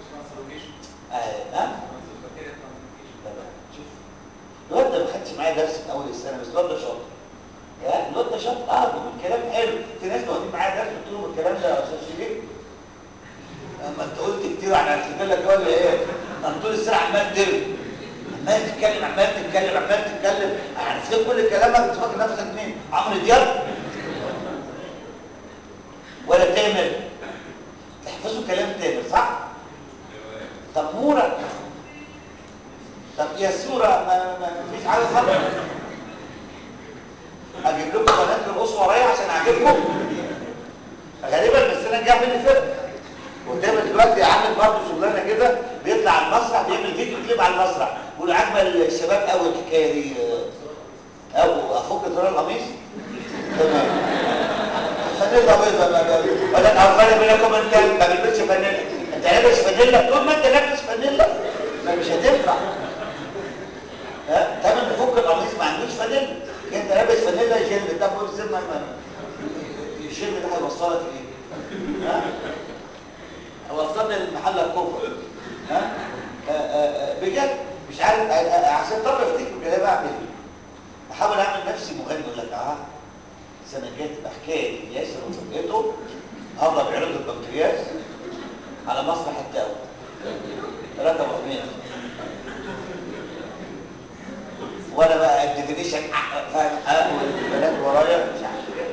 اه ها تمام شوف الواد ده ما خدش معايا درس من اول السنه بس الواد ده شاطر يا الواد ده شاطر اه بيقول كلام حلو في ناس واخدين معايا درس قلت لهم الكلام ده يا استاذ شريف اما انت قلت كتير عن ارتجالك ولا ايه انت طول السنه عمال ترمي عمال تتكلم عمال تتكلم عمال تتكلم عرفت كل كلامك تفكر نفسك مين عمرو دياب ولا تامر تحفظوا كلام تامر صح طب نورة طب يا سورة ما, ما فيش حاجة خالص اجيب لكم بنات القص ورايا عشان اعجبكم غالبا بس انا جاي مني فرق وتامر دلوقتي عامل برضه شغلانه كده بيطلع على المسرح بيعمل فيديو كليب على المسرح بيقول عاجبه الشباب قوي الحكايه دي ابو افك زرار القميص تمام فانيلا بيضه بقى ولا الافضل بينكم انت ما بيلبسش فانيلا انت لابس فانيلا طول ما انت لابس فانيلا ما مش هتنفع ها تمام نفك القميص ما عندوش فانيلا انت لابس فانيلا جلد ده بص ما الجلد ده هيوصلك ايه ها وصلنا للمحل الكفر ها بجد مش عارف عشان طب افتكر كلام اعمل ايه احاول اعمل نفسي مغني اقول لك اه السنه الجايه تبقى حكايه ياسر وفرقته هفضل بيعرضوا البنكرياس على مسرح التاو ثلاثة مهمين وانا بقى الديفينيشن فاهم والبنات ورايا مش عارف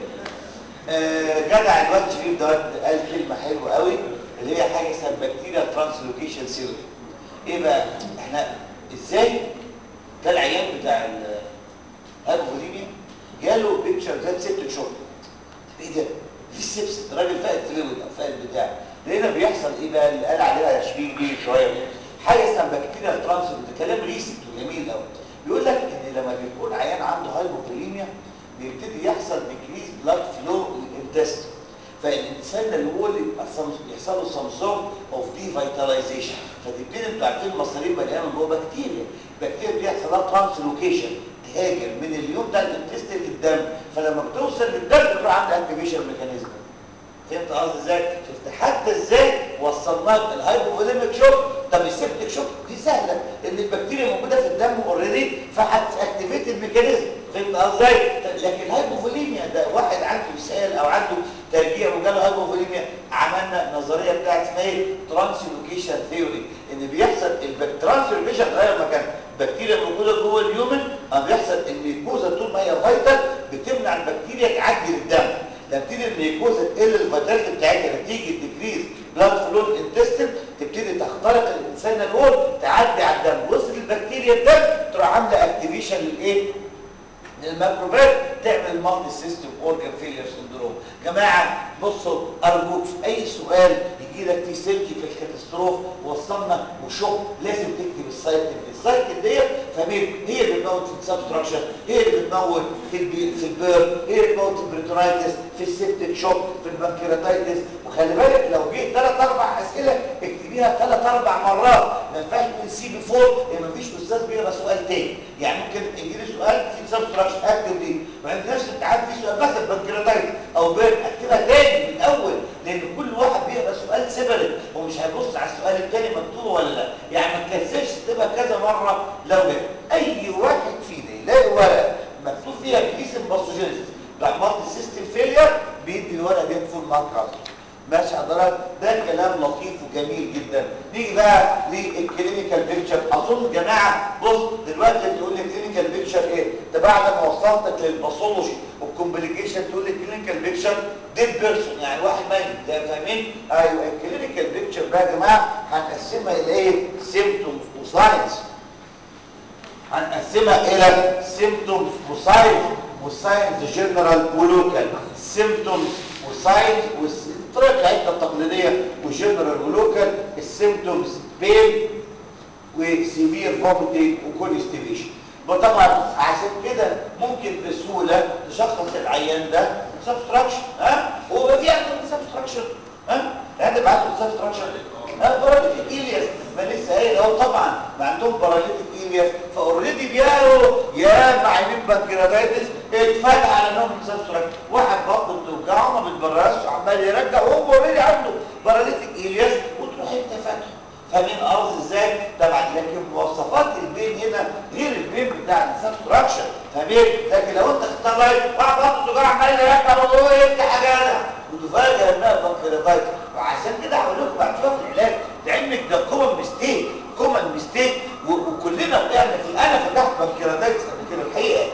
آه جدع الواد شريف ده قال كلمه حلوه قوي اللي هي حاجه اسمها بكتيريا ترانسلوكيشن سيري ايه بقى احنا ازاي ده العيان بتاع الهايبوفوليميا جاله بيكتشر ذات سيبتك شوك ايه ده في السبس الراجل فاقد فلويد او فاقد بتاع لقينا بيحصل ايه بقى اللي قال عليها شبيه بيه شويه حاجه اسمها بكتيريا ترانسلوكيشن ده كلام ريسنت وجميل قوي بيقول لك ان لما بيكون عيان عنده هايبوفوليميا بيبتدي يحصل ديكريز بلاد فلو للانتستين فالانسان اللي هو اللي يحصل له سم سورت اوف دي فيتاليزيشن فتبتدي انتوا عارفين المصاريف مليانه جوه بكتيريا البكتيريا دي يحصل لها ترانسلوكيشن تهاجر من اليوم بتاع الانتستين للدم فلما بتوصل للدم بيكون عندها اكتيفيشن ميكانيزم فهمت قصدي ازاي؟ شفت حتى ازاي وصلناك الهايبوفوليميك شوك طب السبتك شوك دي سهله ان البكتيريا موجوده في الدم اوريدي فهتاكتيفيت الميكانيزم فهمت قصدي ازاي؟ لكن الهايبوفوليميا ده واحد عنده اسهال او عنده ترجيع وجاله هايبوفوليميا عملنا نظريه بتاعت اسمها ايه؟ ترانسلوكيشن ثيوري ان بيحصل الترانسلوكيشن غير مكان البكتيريا موجوده جوه اليومن اما بيحصل الميكوزا طول ما هي فايتال بتمنع البكتيريا تعدي للدم تبتدي الميكوزا تقل الفيتاليتي بتاعتها نتيجه ديكريز بلاد فلو انتستين تبتدي تخترق الانسان الول تعدي على الدم وصل البكتيريا الدم تروح عامله اكتيفيشن للايه؟ للميكروبات تعمل مالتي سيستم اورجان فيلير سندروم جماعه بصوا ارجوك في اي سؤال يجي لك في سيرجيكال كاتاستروف وصلنا وشوك لازم تكتب السايتن دي السايتن ديت فاهمين هي اللي بتموت في السبستراكشن هي اللي بتموت في البي في البير هي اللي بتموت في البريتونايتس في السيبتيك شوك في البنكرياتايتس وخلي بالك لو جه ثلاث اربع اسئله اكتبيها ثلاث اربع مرات ما ينفعش تقول سي بي 4 لان ما فيش استاذ بيقرا سؤال تاني يعني ممكن يجي لي سؤال في سبستراكشن اكتب دي وعند نفس الامتحان في سؤال بس البنكرياتايتس او بير اكتبها تاني من الاول لان كل واحد بيقرا سؤال سيبريت ومش هيبص على السؤال التاني مكتوب ولا لا يعني ما تكسرش تكتبها كذا مره لو جه اي واحد فينا يلاقي ورقه مكتوب فيها كيس الباثوجينيسيس بتاع مالتي سيستم فيلير بيدي الورقه دي فول مارك على طول ماشي حضرتك ده كلام لطيف وجميل جدا نيجي بقى للكلينيكال بيكتشر اظن يا جماعه بص دلوقتي بتقول لي كلينيكال بيكتشر ايه ده بعد ما وصلتك للباثولوجي والكومبليكيشن تقول لي كلينيكال بيكتشر ديد بيرسون يعني واحد ميت ده فاهمين ايوه الكلينيكال بيكتشر بقى يا جماعه هنقسمها الى ايه سيمبتومز وساينس هنقسمها الى سيمبتومز وساينس والساينس جنرال ولوكال سيمبتومز وساينس والطريقه بتاعتنا التقليديه وجنرال ولوكال السيمبتومز بين وسيفير فوميتنج وكونستيبيشن وطبعا عشان كده ممكن بسهوله تشخص العيان ده سبستراكشن ها هو في عنده سبستراكشن ها يعني بعد سبستراكشن ها باراليتيك ايلياس ما لسه قايل اهو طبعا ما عندهم باراليتيك ايلياس فاوريدي بيقروا يا معينين بنكرياتايتس اتفتح على نوم سبستراكشن واحد بطنه بتوجعه ما بتبررش عمال يرجع وهو اوريدي عنده باراليتيك ايلياس وتروح تروح انت فاتحه فاهمين قصدي ازاي طبعا لكن مواصفات البين هنا غير البين بتاع السبستراكشن فاهمين لكن لو انت اختار لايت واحد برضه سجاره عمال يركب وهو يفتح حاجه وتفاجئ انها بنكرياتايتس وعشان كده هقول لكم بعد شويه في العلاج لعلمك ده كومن ميستيك كومن ميستيك وكلنا وقعنا فيه انا فتحت بنكرياتايتس قبل كده الحقيقه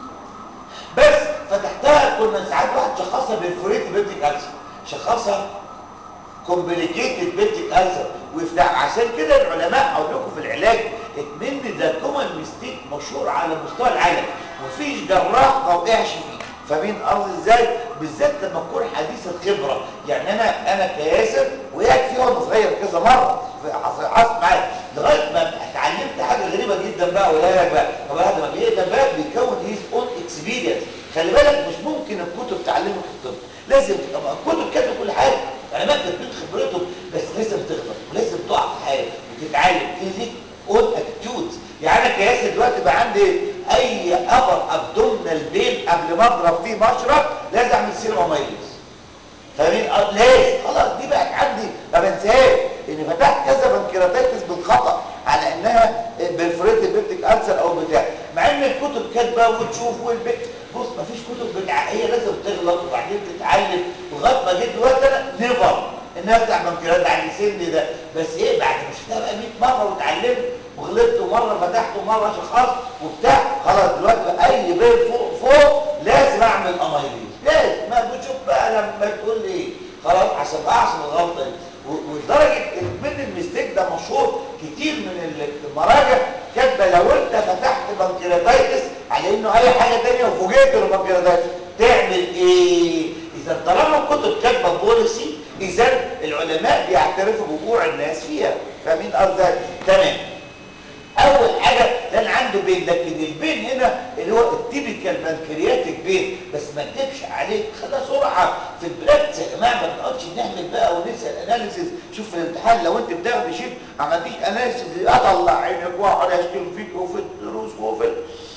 بس فتحتها كنا ساعات واحد شخصها بالفوريت بيبتيك ألسر شخصها كومبليكيتد بيبتيك ألسر ويفتح عشان كده العلماء اقول لكم في العلاج اتمن ده كومن ميستيك مشهور على مستوى العالم ومفيش جراح ما وقعش فيه فاهمين قصدي ازاي بالذات لما تكون حديث الخبره يعني انا انا كياسر وقعت فيه وانا صغير كذا مره حصل معايا لغايه ما اتعلمت حاجه غريبه جدا بقى ولا لك بقى فبعد ما بيقدم بقى بيكون هيز اون اكسبيرينس خلي بالك مش ممكن الكتب تعلمك الطب لازم طبعا الكتب كاتبه كل حاجه علماء كاتبين خبرتهم بس لازم تغلط ولازم تقع في حاجه وتتعلم تيجي اون اتيتيود يعني انا كياسر دلوقتي بقى عندي اي ابر ابدومينال بين قبل ما اضرب فيه مشرط لازم اعمل سيرما مايلز فاهمين ليه خلاص دي بقت عندي ما بنساهاش اني فتحت كذا بنكرياتايتس بالخطا على انها بالفريت بيبتيك ألسر او بتاع مع ان الكتب كاتبه وتشوف والبيت بص ما فيش كتب بدعائيه لازم تغلط وبعدين تتعلم لغايه ما جيت دلوقتي انا نيفر ان افتح بنكريات على سن ده بس ايه بعد مش هتبقى 100 مره واتعلمت وغلطت مره فتحت ومره شخص وبتاع خلاص دلوقتي بقى اي بيت فوق فوق لازم اعمل امايليز لازم ما بتشوف بقى لما تقول لي ايه خلاص عشان اعصم الغلطه دي ولدرجه من المستيك ده مشهور كتير من المراجع كاتبه لو انت فتحت بنكرياتايتس على انه اي حاجه ثانيه وفوجئت انه بنكرياتايتس تعمل ايه اذا طالما الكتب كاتبه بوليسي اذا العلماء بيعترفوا بوقوع الناس فيها فاهمين قصدي تمام اول حاجه ده عنده بين لكن البين هنا اللي هو التيبيكال بنكرياتيك بين بس ما اكدبش عليك خليها سرعه في البراكتس يا جماعه ما بنقعدش نعمل بقى ونسال اناليسيز شوف في الامتحان لو انت بتاخد شيت ما عملتيش اناليسيز اطلع عينك واقعد اشتم فيك وفي الدروس وفي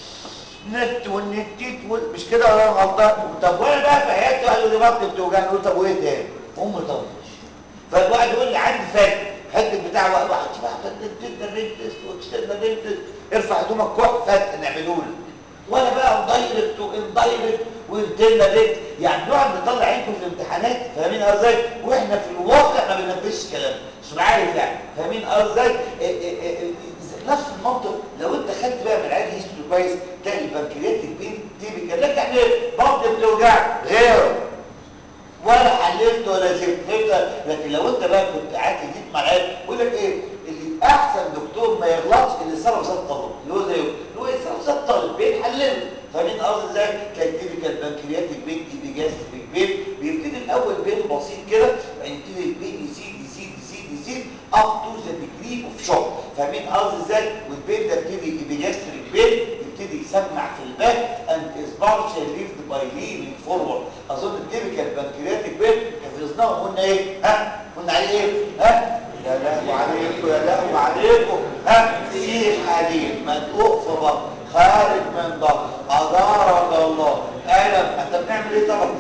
النت والنتيت مش كده ولا انا غلطان طب وانا بقى في عيادتي قالوا لي بطني بتوجعني قلت طب وايه تاني؟ امي طنش فالواحد يقول لي عندي فات حته بتاع واحد بقى تدينا رينتست واكسترنال رينتست ارفع هدومك كوع فات نعمله لك ولا بقى دايركت واندايركت وانترنال رينت يعني نقعد نطلع عينكم في الامتحانات فاهمين ازاي واحنا في الواقع ما بننفذش كلام مش عارف يعني فاهمين ازاي نفس المنطق لو انت خدت بقى من العيال هيستوري كويس تلاقي البنكرياتيك بين تيبيكال لك يعني بطن بتوجعك غير ولا حللت ولا زبت لكن لو انت بقى كنت قاعد جيت مع العيال بيقول لك ايه اللي احسن دكتور ما يغلطش اللي صرف زي الطالب اللي هو زيه اللي هو يصرف زي الطالب بيحلله فاهمين قصدي ازاي تلاقي تيبيكال بنكرياتيك بين ايبيجاستريك بين بيبتدي الاول بين بسيط كده يبتدي البين يزيد يزيد يزيد يزيد اب تو ذا ديجري اوف شوك فاهمين قصدي ازاي والبين ده يبتدي ايبيجاستريك بين يبتدي يسمع في الباك and is partially lifted by leaning forward اظن التيبيكال بنكرياتيك بين حفظناه وقلنا ايه ها قلنا عليه ايه ها يا لهو عليكم يا لهو عليكم ها سيح حليب مدقوق في بطن خارج من ضغط أدارك الله ألم أنت بنعمل إيه طبعا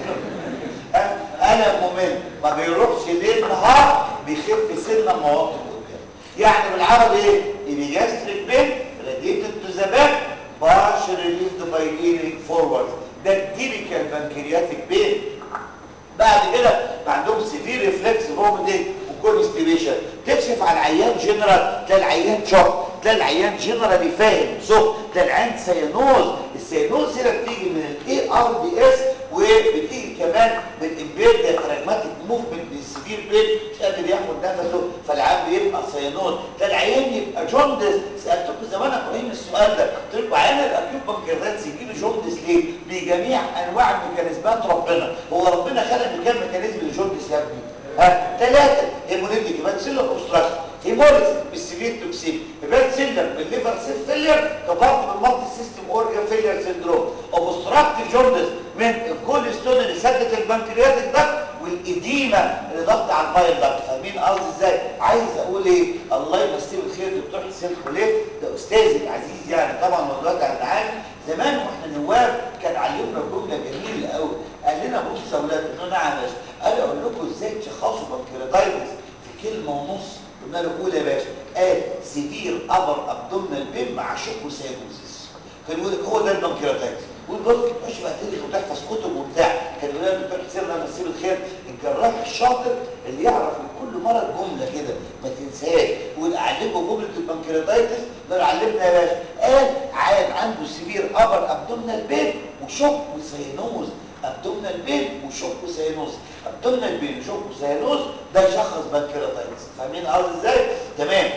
ألم ممل ما بيروحش ليل نهار بيخف سنة مواطن قدام يعني بالعربي إيه؟ إبيجاستريك بين راديتد تو ذا باك partially relieved by leaning forward ده التيبيكال بنكرياتيك بين بعد كده عندهم سيفير ريفلكس فوميتنج وكونستيبيشن تكشف على العيان جنرال تلاقي العيان شوك تلاقي العيان جنرالي فاهم سخ تلاقي العيان سيانوز السيانوز هنا بتيجي من الاي ار دي اس وبتيجي كمان من الامبير ديافراجماتيك موفمنت من السيفير بين مش قادر ياخد نفسه فالعيان بيبقى سيانوز تلاقي العيان يبقى جوندس سالتكم زمان يا ابراهيم السؤال ده قلت لكم عيان الاكيوب بنكرياتس يجي له جوندس ليه؟ بجميع انواع ميكانيزمات ربنا هو ربنا خلق بكام ميكانيزم للجوندس يا ابني؟ ها ثلاثه هيموليتيك يبقى سيلر اوبستراكشن هيموليز بالسيفير توكسين يبقى سيلر بالليفر سيل فيلير كبارت بالمالتي سيستم اورجان فيلير سيندروم اوبستراكتيف جوندس من الكوليستون اللي سدت البنكرياتيك ده والاديمه اللي ضغط على البايل ده فاهمين قصدي ازاي عايز اقول ايه الله يمسيه بالخير دكتور حسين خليل ده استاذي العزيز يعني طبعا هو دلوقتي انا عارف زمان واحنا نواب كان علمنا جمله جميله قوي قال لنا بصوا يا اولاد انه نعم قال اقول لكم ازاي تشخصوا بنكرياتايتس في كلمه ونص قلنا له قول يا باشا قال سيفير ابر ابدومينال بين مع شوكوسينوزيس كان يقول لك هو ده البنكرياتايتس وبص مش بقى تدرس وتحفظ كتب وبتاع كان يقول لنا الدكتور حسين الله يمسيه بالخير الجراح الشاطر اللي يعرف لكل مرض جمله كده ما تنساهاش يقول اعلمه جمله البنكرياتايتس ده علمنا يا باشا قال عيل عنده سيفير ابر ابدومينال بين وشوك وسينوز ابدومينال بين وشوك وسينوز ابدومينال بين وشوك وسينوز ده يشخص بنكرياتايتس فاهمين قصدي ازاي تمام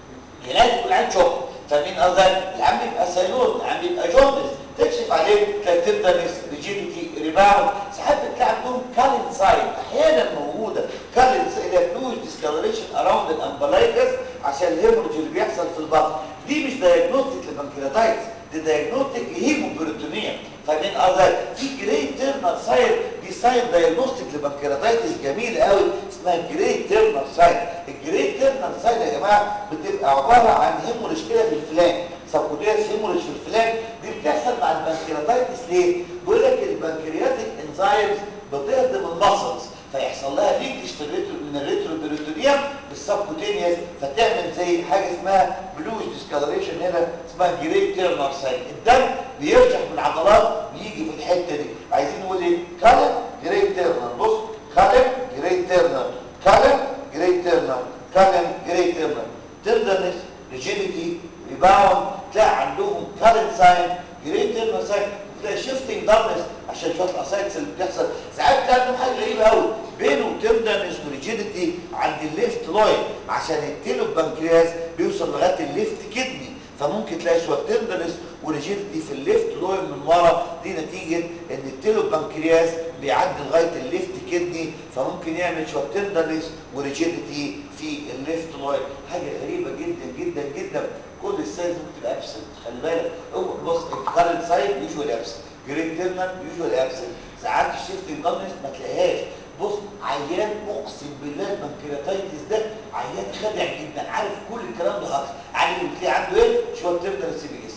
لازم يكون عنده شوك فاهمين قصدي العم يبقى سينوز العم يبقى جوندس تكشف عليه تبدا ريجيديتي ريباوند ساعات بتلاقي عندهم كالين ساين احيانا موجوده كالين الى فلويد ديسكالريشن اراوند الامبلايكس عشان الهيموريج اللي بيحصل في البطن دي مش دايجنوستيك للبنكرياتايتس دي دايجنوستيك لهيموبروتونيا فاهمين قصدي في جريد تيرنر ساين دي ساين دايجنوستيك للبنكرياتايتس جميل قوي اسمها جريد تيرنر ساين الجريد تيرنر ساين يا جماعه بتبقى عباره عن هيموريج كده في الفلان سبكوتياس هيموريج في الفلان دي بتحصل مع البنكرياتايتس ليه بيقول لك البنكرياتيك انزيمز بتهضم المسلز فيحصل لها ليكش في الريترو من الريترو بيريتونيوم بالسبكوتينيوس فتعمل زي حاجه اسمها بلوش ديسكالريشن هنا اسمها جريد تيرنر ساين الدم بيرجع من العضلات بيجي في الحته دي عايزين نقول ايه كالم جريد تيرنر بص كالم جريد تيرنر كالم جريد تيرنر كالم جريد تيرنر تندرنس ريجيديتي ريباوند تلاقي عندهم كارنت ساين جريد تيرنر ساين تلاقي شيفتنج دارنس عشان شويه الاسايتس اللي بتحصل ساعات تلاقي عندهم حاجه غريبه قوي بينه تندرنس وريجيديتي عند الليفت لاين عشان التيلو بنكرياس بيوصل لغايه الليفت كدني فممكن تلاقي شويه تندرنس وريجيديتي في الليفت لاين من ورا دي نتيجه ان التيلو بنكرياس بيعدي لغايه الليفت كدني فممكن يعمل شويه تندرنس وريجيديتي في الليفت لاين حاجه غريبه جدا جدا جدا كل السايز ممكن تبقى ابسنت خلي بالك هو بص الكارنت سايد يوجوال ابسنت جريد تيرنر يوجوال ابسنت ساعات الشيفت دارنس ما تلاقيهاش بص عيان اقسم بالله البنكرياتايتس ده عيان خادع جدا عارف كل الكلام ده هاكس عارف بتلاقي عنده ايه شويه تيرنر سي بي اس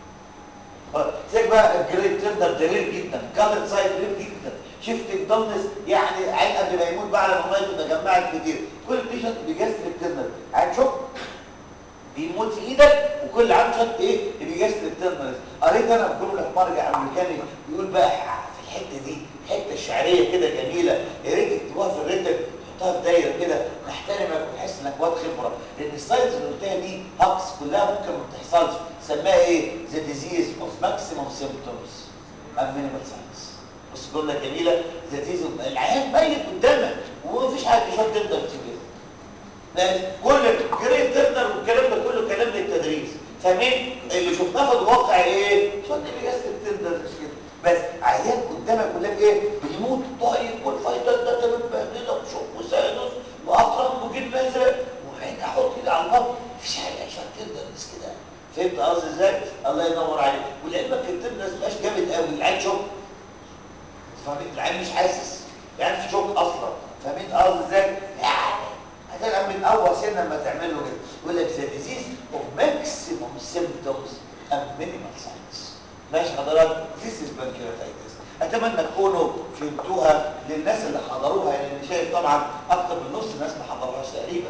تلاقي بقى الجريد تيرنر ده رير جدا كارنت سايد رير جدا شيفت دارنس يعني عين قبل ما يموت بقى على الميه تبقى جمعت كتير كل البيشنت بيجسد التيرنر عين شوف بيموت في ايدك وكل عام شط ايه بيجسد التيرنرز قريت انا في جمله مرجع امريكاني بيقول بقى في الحته دي حته الشعريه كده جميله يا ريت تكتبوها في الريتم تحطها في دايره كده نحترمك ونحس انك واد خبره لان الساينس اللي قلتها دي هاكس كلها ممكن ما تحصلش سماها ايه ذا ديزيز اوف ماكسيموم سيمبتومز ام مينيمال ساينس بص جمله جميله ذا ديزيز العيان ميت قدامك ومفيش حاجه مش هتقدر تجيبها بس كل جريد تقدر والكلام ده كله كلام للتدريس فاهمين اللي شفناه في الواقع ايه شفت بيجسد تقدر مش كده بس عيان قدامك يقول لك ايه بيموت طيب والفايتات ده تمام مبهدله وشوك وساينوس واطرم وجيب ازرق وعين احط ايدي على البطن مفيش حاجه عشان تقدر بس كده فهمت قصدي ازاي الله ينور عليك ولعلمك التبنس مبقاش جامد قوي العين شوك فاهمين العين مش حاسس يعني في شوك اصلا فاهمين قصدي ازاي يعني هتلعب من اول سنه لما تعمله كده يقول لك ذا ديزيز اوف ماكسيموم سيمبتومز اند مينيمال ساينز ماشي حضرتك ذيس از بانكرياتايتس اتمنى تكونوا فهمتوها للناس اللي حضروها لان يعني شايف طبعا اكتر من نص الناس ما حضروهاش تقريبا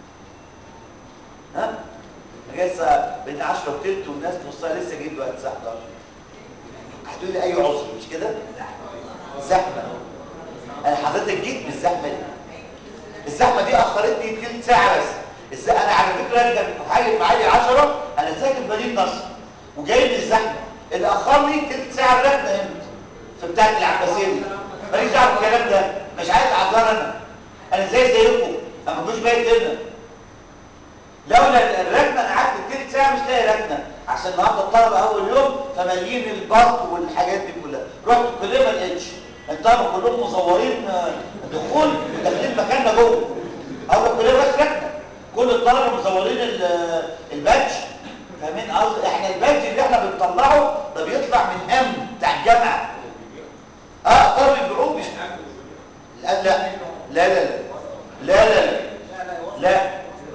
ها لسه بين 10 وثلث والناس نصها لسه جايين دلوقتي الساعه 11 هتقول لي اي عذر مش كده زحمه انا حضرتك جيت بالزحمه دي الزحمه دي اخرتني تلت ساعه بس بس انا على فكره كان حاجه معايا 10 انا ساكن في مدينه نصر وجاي من الزحمه اللي اخرني تلت ساعه الركنه هنا في بتاعه العباسيه دي ماليش دعوه بالكلام ده مش عايز اعذر انا انا زي زيكم انا ما كنتش بايت هنا لولا الركنه انا قعدت تلت ساعه مش لاقي ركنه عشان النهارده الطلبه اول يوم فمالين البارك والحاجات دي كلها رحت الكليه ما لقيتش الطلبه كلهم مزورين دخول وداخلين مكاننا جوه اول الكليه بس ركنه كل الطلبه مزورين البادج فاهمين قصدي احنا البادج اللي احنا بنطلعه ده بيطلع من امن بتاع الجامعه اه طلب الجروب لا لا لا لا لا لا لا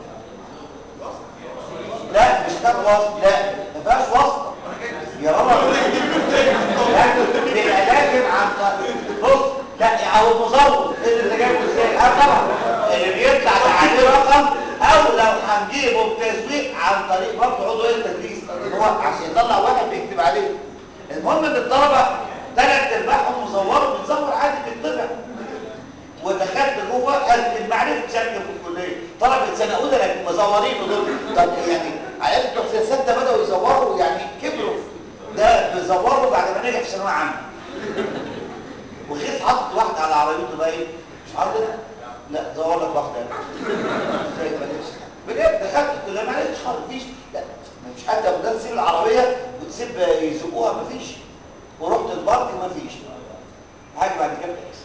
لا مش كان وسط لا ما فيهاش واسطه يا بابا لا بالعلاج عن بص لا او مزور اللي جايبه ازاي اه طبعا اللي بيطلع تعالى رقم او لو هنجيبه بتسويق عن طريق برضه عضو ايه التدريس اللي هو عشان يطلع واحد بيكتب عليه المهم ان الطلبه ثلاث ارباعهم مزوره بيتزور عادي بيطبع ودخلت جوه قال ما عرفتش اركب في الكليه طلبه سنه اولى لكن مزورين دول طب يعني عيال بتوع سنه سته بداوا يزوروا يعني كبروا ده بيزوروا بعد ما نجح في ثانويه عامه وغير حاطط واحده على عربيته بقى ايه مش حاطط لا زور لك واحده ازاي ما لقيتش بجد دخلت الكليه ما لقيتش خالص مفيش لا مش حتى بدات تسيب العربيه وتسيب يزقوها مفيش ورحت البارك مفيش حاجه بعد كده بتحصل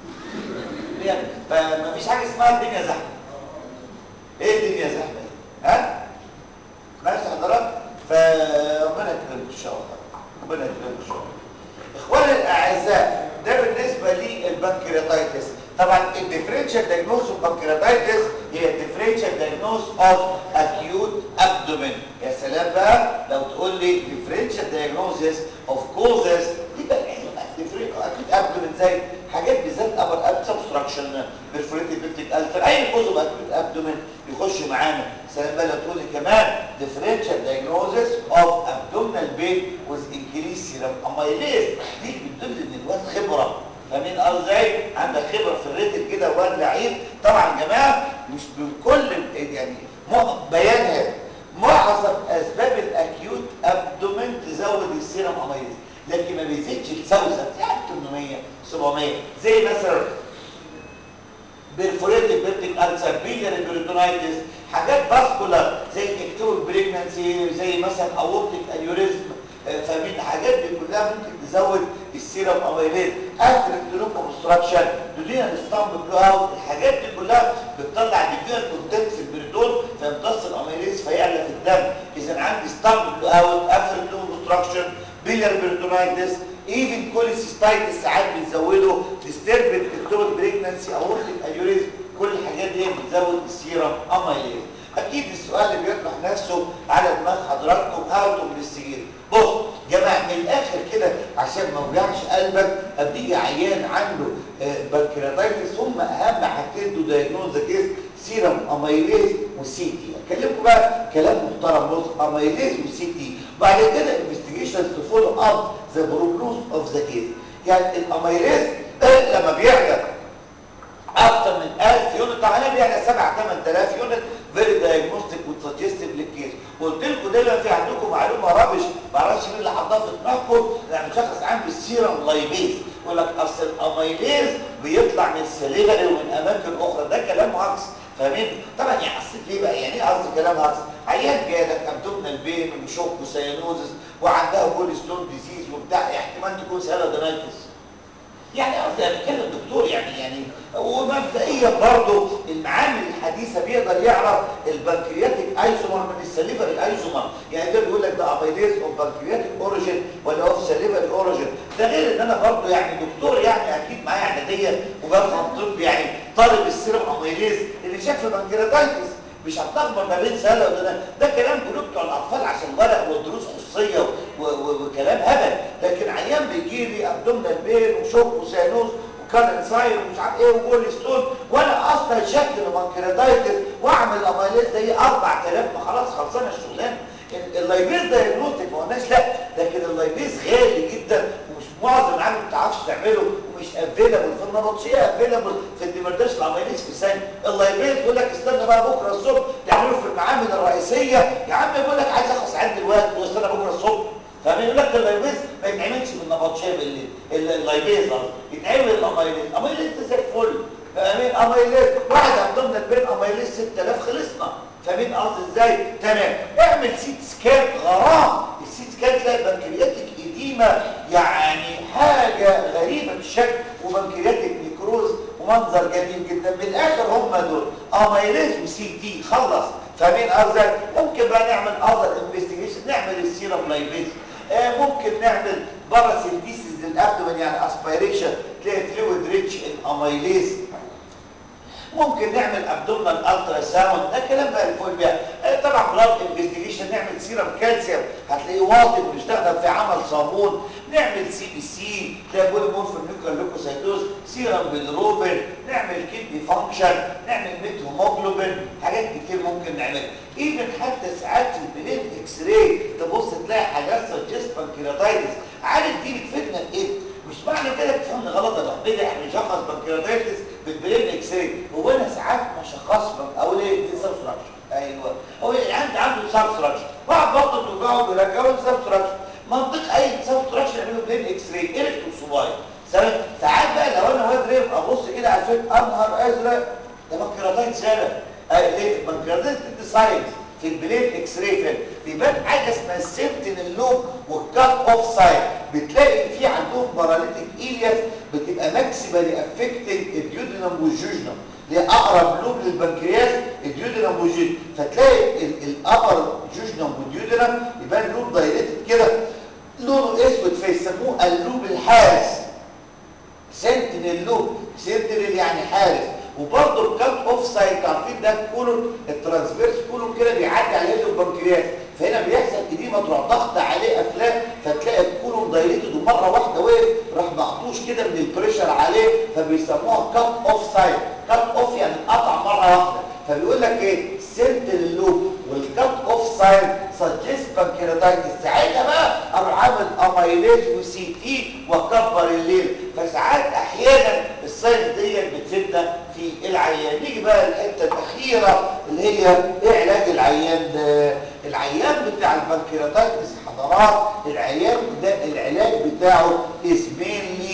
يعني فما فيش حاجه اسمها الدنيا زحمه ايه الدنيا زحمه دي ها ماشي حضرتك فربنا يكرمك ان شاء الله ربنا يكرمك ان شاء الله اخواني الاعزاء ده بالنسبه للبنكرياتايتس طبعا الديفرنشال دايجنوز اوف بنكرياتايتس هي الديفرنشال دايجنوز اوف اكيوت ابدومين يا سلام بقى لو تقول لي ديفرنشال دايجنوزس اوف كوزز يبقى اكيوت ابدومين زي حاجات بالذات ابر اب سبستراكشن برفوريتيف بيبتيك التر اي كوز اوف اكيوت ابدومين يخش معانا سلام بقى لو تقول لي كمان ديفرنشال دايجنوزس اوف ابدومينال بين وذ انكريس سيرم اميليز دي بتدل ان الواد خبره فاهمين ازاي عندك خبره في الريتم كده واد لعيب طبعا يا جماعه مش بكل يعني بيانها معظم اسباب الاكيوت ابدومين تزود السيرم اميليز لكن ما بيزيدش السوسه يعني 800 700 زي مثلا بيرفوريتيف بيبتيك ألسر بيلياري بيريتونايتس حاجات فاسكولار زي اكتوبيك بريجنانسي زي مثلا اورتيك انيوريزم فاهمين الحاجات دي كلها ممكن تزود السيرم اميليز استريكتولوم اوبستراكشن دودينا ستامب بلو اوت الحاجات دي كلها بتطلع ديفير كونتنت في البريتون فيمتص الاميليز فيعلى في الدم اذا عندي ستامب بلو اوت استريكتولوم اوبستراكشن بيليار بيرتونايتس ايفن كوليسيستايتس ساعات بتزوده ديستربد اكتوبيك بريجنانسي اورتيك انيوريزم كل الحاجات دي بتزود السيرم اميليز اكيد السؤال اللي بيطرح نفسه على دماغ حضراتكم هاو تو انفستيجيت بص جماعه من الاخر كده عشان ما اوجعش قلبك ابتدي عيان عنده بنكرياتايتس هم اهم حاجتين تو دايجنوز ذا كيس سيرم اميليز والسي تي اكلمكم بقى كلام محترم بص اميليز والسي تي بعد كده انفستيجيشنز تو فولو اب ذا بروجنوز اوف ذا كيس يعني الاميليز لما بيعلى اكتر من 1000 يونت طبعا بيعلى 7 8000 يونت فيري دايجنوستيك وسجستيف للكيس قلت لكم دايما في عندكم معلومه رابش ما اعرفش مين اللي حطها في دماغكم يعني شخص عام بالسيرم لايبيز يقول لك اصل الاميليز بيطلع من السليفري ومن اماكن اخرى ده كلام هاكس فاهمين طبعا يعني اصل ليه بقى يعني ايه قصدي كلام هاكس عيان جالك ابدومينال بين وشوك وسيانوزس وعندها كول ستون ديزيز وبتاع احتمال تكون سيلادونايتس يعني قصدي انا بتكلم دكتور يعني يعني ومبدئيا برضه المعامل الحديثه بيقدر يعرف البنكرياتيك ايزومر من السليفري ايزومر يعني ده بيقول لك ده ابيديز اوف بنكرياتيك اوريجين ولا اوف سليفري اوريجين ده غير ان انا برضه يعني دكتور يعني اكيد معايا اعداديه وبفهم طب يعني طالب السيرم اميليز اللي شاف بنكرياتايتس مش هتلخبط ما بين سهله وده ده كلام كله بتوع الاطفال عشان ورق ودروس خصوصيه وكلام هبل لكن عيان بيجي لي ابدومينال بين وشوك وسيانوز وكان ساير ومش عارف ايه وجول ستون وانا اصلا شكل بنكرياتايتس واعمل اميليز زي 4000 ما خلاص خلصانه الشغلانه اللايبيز دايجنوستيك ما قلناش لا لكن اللايبيز غالي جدا ومش معظم العالم ما بتعرفش تعمله ومش افيلابل في النبطشيه افيلابل في الدمرداش العمليز في ثانيه اللايبيز يقول لك استنى بقى بكره الصبح تعمله في المعامل الرئيسيه يا عم يقول لك عايز اخلص عندي الوقت واستنى بكره الصبح فاهم يقول لك اللايبيز ما يتعملش بالنبطشيه بالليل اللايبيز قصدي يتعمل الاميليز اميليز زي الفل فاهمين اميليز واحد ضمن البين اميليز 6000 خلصنا فاهمين قصدي ازاي تمام اعمل سيت سكان غرام السيت سكان تلاقي بنكرياتيك اديمه يعني حاجه غريبه بالشكل وبنكرياتيك نيكروز ومنظر جميل جدا من الاخر هم دول اميليز وسي تي خلص فاهمين قصدي ممكن بقى نعمل اذر انفستيجيشن نعمل السيرم لايبيز آه ممكن نعمل باراسيلتيسيس للابدومين يعني اسبيريشن تلاقي فلويد ريتش ان اميليز ممكن نعمل ابدومينال الترا ساوند ده كلام بقى الفول بقى آه طبعا بلاد انفستيجيشن نعمل سيرم كالسيوم هتلاقيه واطي وبيستخدم في عمل صابون نعمل سي بي سي تلاقي بوليمورفين نيوكلير لوكوسايتوز سيرم بالروبين نعمل كدني فانكشن نعمل ميت هيموجلوبين حاجات كتير ممكن نعملها ايفن حتى ساعات في البلين اكس راي تبص تلاقي حاجات سجست بانكيراتايتس عارف دي بتفيدنا في ايه مش معنى كده تفهمني غلط يا محمد احنا نشخص بانكيراتايتس بالبلين اكس راي هو انا ساعات ما شخص اقول ايه دي سبستراكشن ايوه هو عندي عنده سبستراكشن بعد بطنه توجعه بيرجعوا سبستراكشن منطق اي سبستراكشن يعملوا بلين اكس راي ايركت وصوايا ساعات بقى لو انا واد ريم ابص كده على الفيلم انهار ازرق ده بانكيراتايتس يالا ليه بانكيراتايتس دي ساينس في البلين اكس راي فيلم بيبان حاجه اسمها السنتينل لوب والكات اوف سايد بتلاقي في عندهم باراليتيك ايلياس بتبقى ماكسيمالي افكتنج الديودينم والجوجنم اللي اقرب لوب للبنكرياس الديودينم والجوجنم فتلاقي الابر جوجنم والديودينم يبان لوب دايريتد كده لونه اسود فيسموه اللوب الحارس سنتينل لوب سنتينل يعني حارس وبرضه الكات اوف سايد عارفين ده كولون الترانسفيرس كولون كده بيعدي على يد البنكرياس فهنا بيحصل اديمه تروح ضغط عليه افلام فتلاقي الكولون دايريتد ومره واحده وقف راح مقطوش كده من البريشر عليه فبيسموها كات اوف سايد كات اوف يعني قطع مره واحده فبيقول لك ايه سنتينل لوب والكات اوف سايد سجست بانكيراتايتس ساعتها بقى اروح عامل اميليز وسي تي واكبر الليل فساعات احيانا الساينس ديت بتفيدنا في العيان نيجي بقى الحته الاخيره اللي هي ايه علاج العيان ده العيان بتاع البانكيراتايتس حضرات العيان ده العلاج بتاعه از مينلي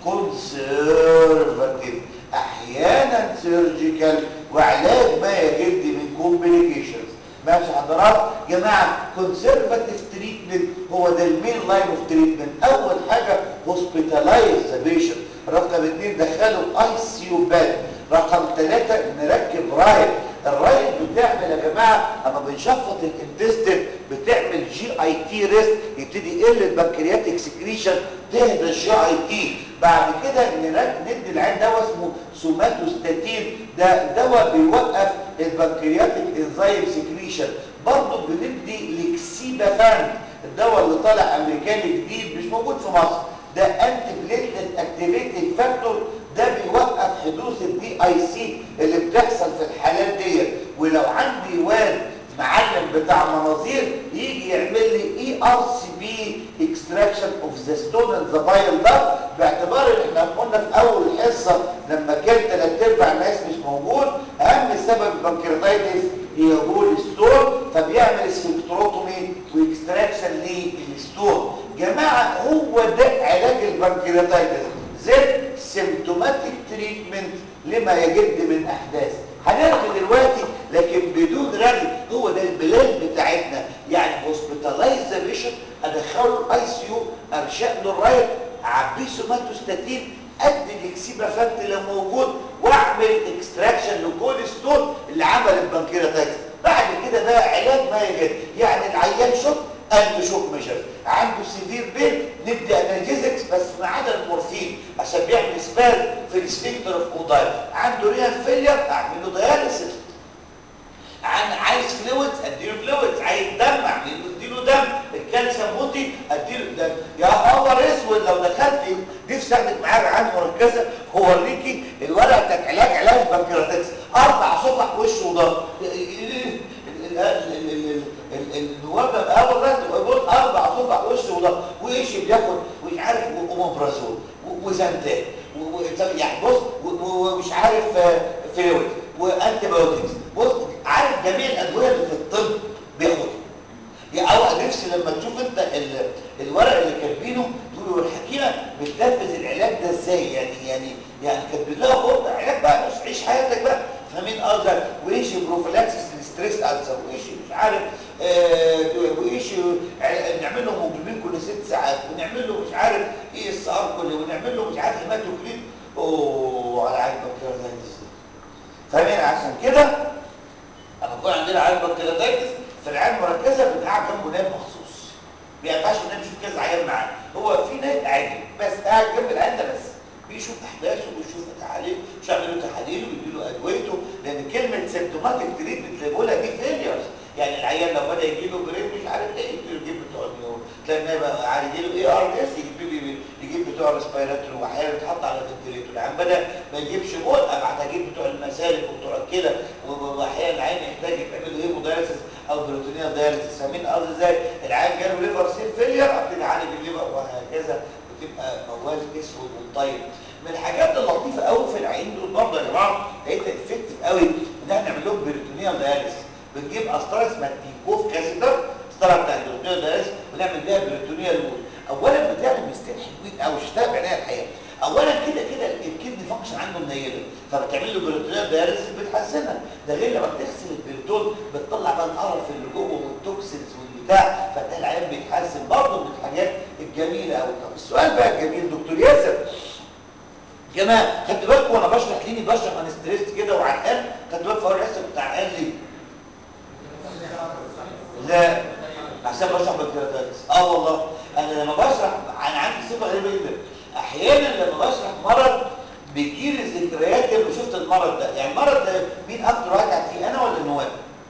كونسرفاتيف احيانا سيرجيكال وعلاج ما يجد من كومبليكيشنز ماشي حضرات جماعه كونسرفاتيف تريتمنت هو ده المين لاين اوف تريتمنت اول حاجه هوسبيتالايز ذا بيشنت رقم اثنين دخله اي سي يو باد رقم ثلاثة نركب رايت الرايت بتعمل يا جماعه اما بنشفط الانتستين بتعمل جي اي تي ريست يبتدي يقل البنكرياتيك سكريشن تهدى الجي اي تي بعد كده ندي العين دواء اسمه سوماتوستاتين ده دواء بيوقف البنكرياتيك انزيم سكريشن برضه بندي لكسيبافان الدواء اللي طالع امريكاني جديد مش موجود في مصر ده انتي بليتلت اكتيفيتنج فاكتور ده بيوقف حدوث الدي اي سي اللي بتحصل في الحالات ديت ولو عندي واد معلم بتاع مناظير يجي يعمل لي اي ار سي بي اكستراكشن اوف ذا ستون اند ذا بايل ده باعتبار ان احنا قلنا في اول حصه لما كان ثلاث ارباع الناس مش موجود اهم سبب البنكرياتايتس هي جول ستون فبيعمل سفنكتروتومي واكستراكشن للستون جماعه هو ده علاج البنكرياتايتس زد سيمتوماتيك تريتمنت لما يجد من احداث هنرغي دلوقتي لكن بدون رغي هو ده البلاد بتاعتنا يعني هوسبيتالايز ذا بيشنت ادخله الاي سي يو ارشق له الرايت اعبيه سوماتوستاتين ادي الاكسيبافانت اللي موجود واعمل اكستراكشن لكل ستون اللي عمل البنكرياتايتس بعد كده بقى علاج ما يجد يعني العيان شوك انت شوك ميجر عنده سيفير بين ندي انالجيزكس بس ما عدا المورفين عشان بيعمل سباز في السفنكتر اوف اودايل عنده ريال فيلير اعمل له دياليسيس عن عايز فلويدز اديله فلويدز عايز دم اعمل اديله دم الكالسيوم موتي اديله دم يا خبر اسود لو دخلت نفسي اخدك معايا رعايه مركزه واوريكي الورقه بتاعت علاج علاج بنكرياتكس اربع صفح وش وظهر النواب ده اول ده بص اربع صفح وش وظهر وايش بياخد مش عارف اومبرازول وزنتان يعني بص ومش عارف فلويد وانتي بايوتكس بص عارف جميع الادويه اللي في الطب بياخدها يا او نفسي لما تشوف انت ال... الورق اللي كاتبينه تقول الحكيمه بتنفذ العلاج ده ازاي يعني يعني يعني كاتب لها خد علاج بقى بص عيش حياتك بقى فاهمين قصدك وايش بروفيلاكسس للستريس السر وايش مش عارف آه وايش نعمل له هيموجلوبين كل ست ساعات ونعمل له مش عارف ايه اس ار كل ونعمل له مش عارف هيماتوكريت اوه على عين بكتيريا فاهمين عشان كده اما يكون عندنا عيان بنكرياتايتس في العيان المركزه بنقعد جنبه نايم مخصوص ما ينفعش ان نمشي في كذا عيان معاه هو في نايم عادي بس قاعد جنب العيان ده بس بيشوف احداثه وبيشوف تحاليل مش يعمل له تحاليل ويدي له ادويته لان كلمه سيمتوماتيك تريتمنت اللي بقولها دي فيليرز يعني العيان لو بدا يجي له برين مش عارف ايه يجي له جيب بتوع النيور تلاقي بقى عايز يجي له اي ار اس يجيب له بتوع الريسبيراتوري واحيانا بتحط على الفنتليتور العيان بدا ما يجيبش بول ابعت اجيب بتوع المسالك وبتوع الكلى واحيانا العيان يحتاج يعمل هيمودايليسيس او بروتينيال دايليسيس فاهمين قصدي ازاي العيان جاله ليفر سيل فيلير ابتدي اعالج الليفر وهكذا وتبقى موال اسود وطيب من الحاجات اللطيفه قوي في العين دول برضه يا جماعه لقيتها افكتيف قوي ان احنا نعمل لهم بروتينيال دايليسيس بنجيب قسطره اسمها تيكوف كاسيتر قسطره بتاعت البروتينيال دايليسيس ونعمل بيها بروتينيال وول اولا بتعمل مستين حلوين قوي شفتها بعينيا الحقيقه اولا كده كده الكدني فانكشن عنده منيله فبتعمل له بروتينيال دايليسيس بتحسنها ده غير لما بتغسل البروتون بتطلع بقى القرف اللي جوه والتوكسينز والبتاع فتلاقي العيان بيتحسن برضه من الحاجات الجميله قوي طب السؤال بقى الجميل دكتور ياسر جماعه خدت بالكم وانا بشرح ليني بشرح عن ستريس كده وعرقان خدت بالكم اول حصه بتاع عرقان ليه؟ لا عشان بشرح بالكراتاكس اه والله انا لما بشرح انا عندي صفه غريبه جدا احيانا لما بشرح مرض بيجيلي ذكريات لما شفت المرض ده يعني المرض ده مين اكتر واحد قاعد فيه انا ولا النواب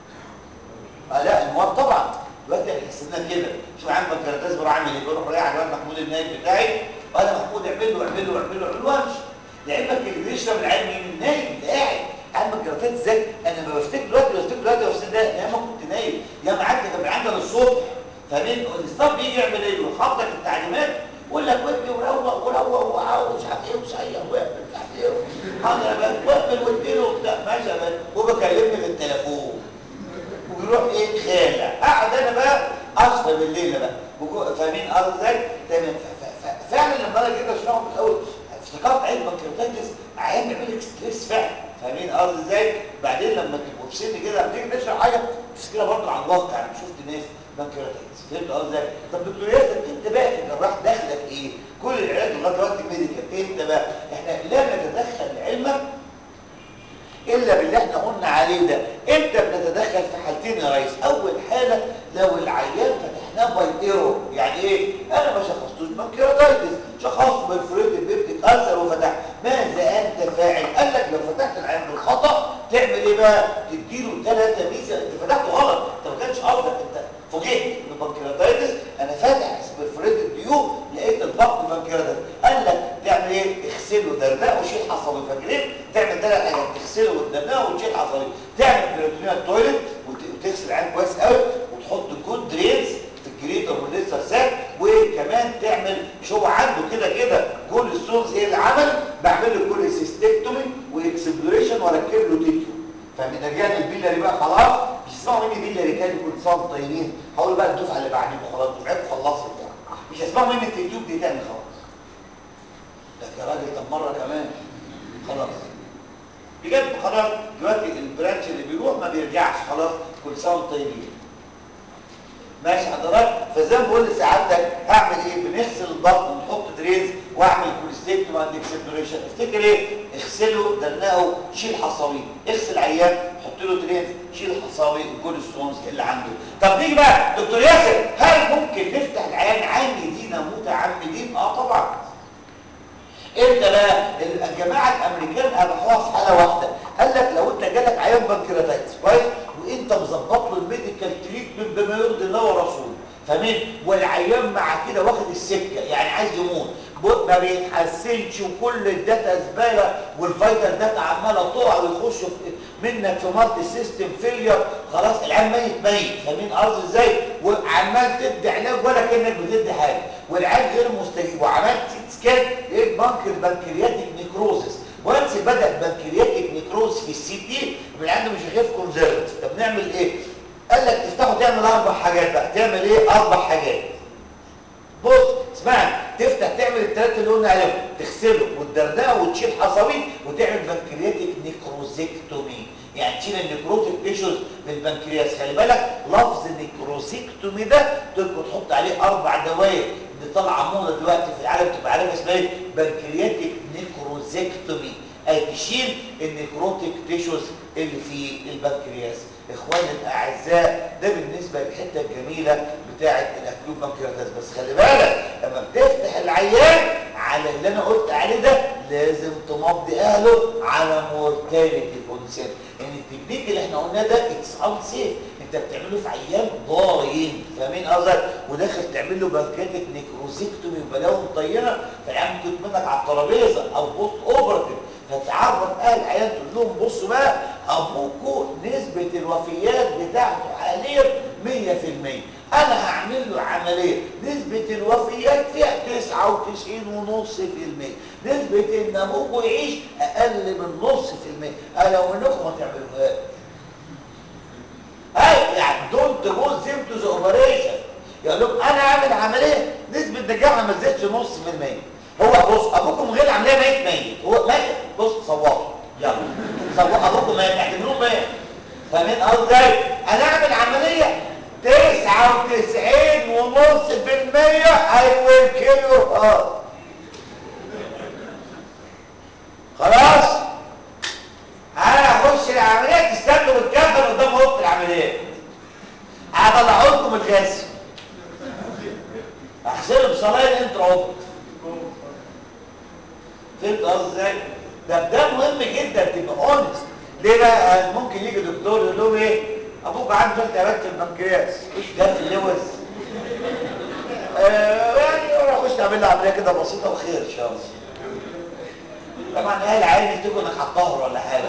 آه لا النواب طبعا دلوقتي احنا حسينا كده شوف عم بنكرتاز بروح اعمل ايه بروح رايح على الواد محمود النايب بتاعي وانا محمود اعمل له اعمل له اعمل له اعمل له وامشي لعلمك اللي بيشرب العين مين النايم اللي قاعد عم الجراتات ازاي انا ما بفتكر دلوقتي بفتكر دلوقتي بس ده يا ما كنت نايم يا ما عدى كان عندنا الصبح فاهمين الستاف بيجي يعمل ايه يحط لك التعليمات يقول لك وابني وروق وروق ومش عارف ايه وصيح واعمل مش عارف ايه حاضر يا باشا واعمل واديله وبتاع ماشي يا باشا وبكلمني في التليفون ويروح ايه خالع اقعد انا بقى اصفى بالليل بقى فاهمين قصدي ازاي تمام فعلا لما انا كده اشرحه في الاول افتكرت علم بنكرياتايتس عيان بيعمل لك ستريس فعلا فاهمين قصدي ازاي بعدين لما تبقوا في سن كده بتيجي تشرح حاجه تفكرها برضه عن الواقع يعني شفت ناس بنكرياتايتس فهمت قصدي ازاي طب دكتور ياسر انت بقى كجراح دخلك ايه كل العلاج لغايه دلوقتي ميديكال انت بقى احنا لا نتدخل لعلمك الا باللي احنا قلنا عليه ده امتى بنتدخل في حالتين يا ريس اول حاله لو العيان فتحناه باي ايرور يعني ايه انا ما شخصتوش بنكرياتايتس شخصته بالفريد بيبتيك ألسر وفتح ماذا انت فاعل قال لك لو فتحت العيان بالخطا تعمل ايه بقى تديله ثلاثه ميزه انت فتحته غلط انت ما كانش قصدك انت فوجئت ببنكرياتايتس انا فاتح بالفريد الديو لقيت البطن بنكرياتايتس قال لك تعمل ايه اغسله درناه وشيل حصوي فاكرين تعمل ثلاث حاجات تغسله وتدرناه وتشيل حصوي تعمل بريتونيال تويلت وتغسل العين كويس قوي وتحط جود درينز في الجريتر والليسر ساك وكمان تعمل مش هو عنده كده كده كل السونز ايه اللي عمل بعمل له كل سيستكتومي واكسبلوريشن واركب له تيتيو فمن رجال البيلاري بقى خلاص مش اسمعوا مني بيلاري كان يكون صام طيبين هقول بقى الدفعه اللي بعدين خلاص دفعتكم خلصت يعني مش هسمعوا مني التيتيوب دي تاني خلاص لكن يا راجل طب مره كمان خلاص بجد خلاص دلوقتي البرانش اللي بيروح ما بيرجعش خلاص كل سنه وانتم طيبين ماشي حضرتك فزي ما بقول لسعادتك هعمل ايه بنغسل البطن ونحط دريز واعمل كوليستيكتوم اند اكسبلوريشن افتكر ايه اغسله دلقه شيل حصاويه اغسل عيان حط له دريز شيل حصاوي الكوليسترونز اللي عنده طب نيجي بقى دكتور ياسر هل ممكن نفتح العيان عامدين متعمدين اه طبعا امتى بقى الجماعه الامريكان ابحوها في حاله واحده قال لك لو انت جالك عيان بنكرياتايتس كويس وانت مظبط له الميديكال تريتمنت بما يرضي الله ورسوله فاهمين والعيان مع كده واخد السكه يعني عايز يموت ما بيتحسنش وكل الداتا زباله والفايتال داتا عماله تقع ويخش منك في مالتي سيستم فيلير خلاص العيان ميت ميت فاهمين قصدي ازاي وعمال تدي علاج ولا كانك بتدي حاجه والعيان غير مستجيب وعملت سكان لقيت بنكر بنكرياتيك نيكروزس وانس بدا البنكرياتيك نيكروز في السي تي من عنده مش هيخف كونزرفتيف طب نعمل ايه قال لك تفتحه تعمل اربع حاجات بقى تعمل ايه اربع حاجات بص اسمعني تفتح تعمل الثلاثه اللي قلنا عليهم تغسله وتدردقه وتشيل حصوي وتعمل بنكرياتيك نيكروزيكتومي يعني تشيل النيكروتيك تيشوز من البنكرياس خلي بالك لفظ نيكروزيكتومي ده تبقى تحط عليه اربع دوائر اللي طالعه موضه دلوقتي في العالم تبقى عارف اسمها ايه بنكرياتيك نيكروزيكتومي اي تشيل النيكروتيك تيشوز اللي في البنكرياس اخواني الاعزاء ده بالنسبه للحته الجميله بتاعه الاكيوب بنكرياتاس بس خلي بالك لما بتفتح العيان على اللي انا قلت عليه ده لازم تمضي اهله على مورتاليتي كونسيبت ان التكنيك اللي احنا قلناه ده اتس انسيف انت انت بتعمله في عيان ضاين فاهمين قصدك وداخل تعمل له بنكاتك نيكروزيكتومي وبلاوي مطينه فالعيان ممكن منك على الترابيزه او بوست اوبرتيف فتعرف اهل العيان تقول لهم بصوا بقى ابوكوا نسبه الوفيات بتاعته حاليا 100% انا هعمل له عمليه نسبه الوفيات فيها 99.5% نسبه ان ابوكوا يعيش اقل من نص في المية انا لو منكم ما تعملوهاش اي يعني دونت جو زيم تو ذا اوبريشن يقول لهم انا عامل عمليه نسبه نجاحها ما تزيدش نص في المية هو بص ابوكم غير عمليه ميت ميت هو ميت بص صواب يلا صواب ابوكم ميت اعتبروه ميت فاهمين قصدي انا اعمل عمليه 99 ونص في المية I will kill your heart خلاص انا هخش العمليه تستنوا بالكفن قدام اوضه العمليات هطلعوا لكم الغاز اغسله بصلاين انترا اوبر فهمت قصدي ازاي ده ده مهم جدا تبقى اونست ليه بقى ممكن يجي دكتور يقول لهم ايه ابوك عنده التهابات في البنكرياس ده في اللوز آه يعني انا اخش اعمل له عمليه كده بسيطه وخير ان شاء الله طبعا اهل عيني يفتكروا انك هتطهر ولا حاجه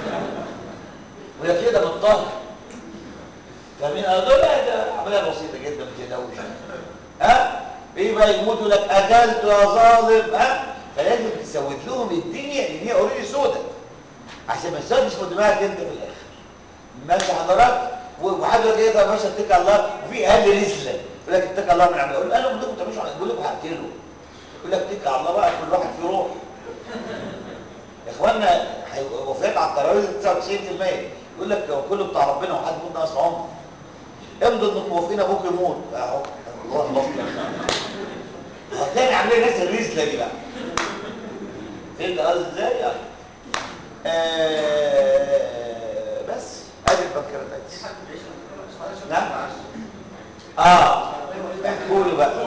وهي كده متطهر فاهمين دول ده عمليه بسيطه جدا ما تقلقوش ها ايه بقى يموتوا لك اكلت يا ظالم ها فلازم تسود لهم الدنيا لان هي اوريدي سودا عشان ما تسودش في دماغك انت في الاخر ماشي حضرتك وحد يقول ايه ده يا باشا اتكل على الله وفي اهل رزله يقول لك اتكل على الله من عمل اقول له بدكم تعملوش يقول لكم هقتله يقول لك اتكل على الله بقى كل واحد فيه روح يا اخوانا وفيات على التراويح 99% يقول لك كله بتاع ربنا وحد يموت ناقص عمر امضوا انكم موافقين ابوك يموت اهو الله الله هتلاقي عاملين ناس الرزله دي بقى فهمت قصدي ازاي يعني آه بس ادي البنكرياتايتس نعم اه احكوا له بقى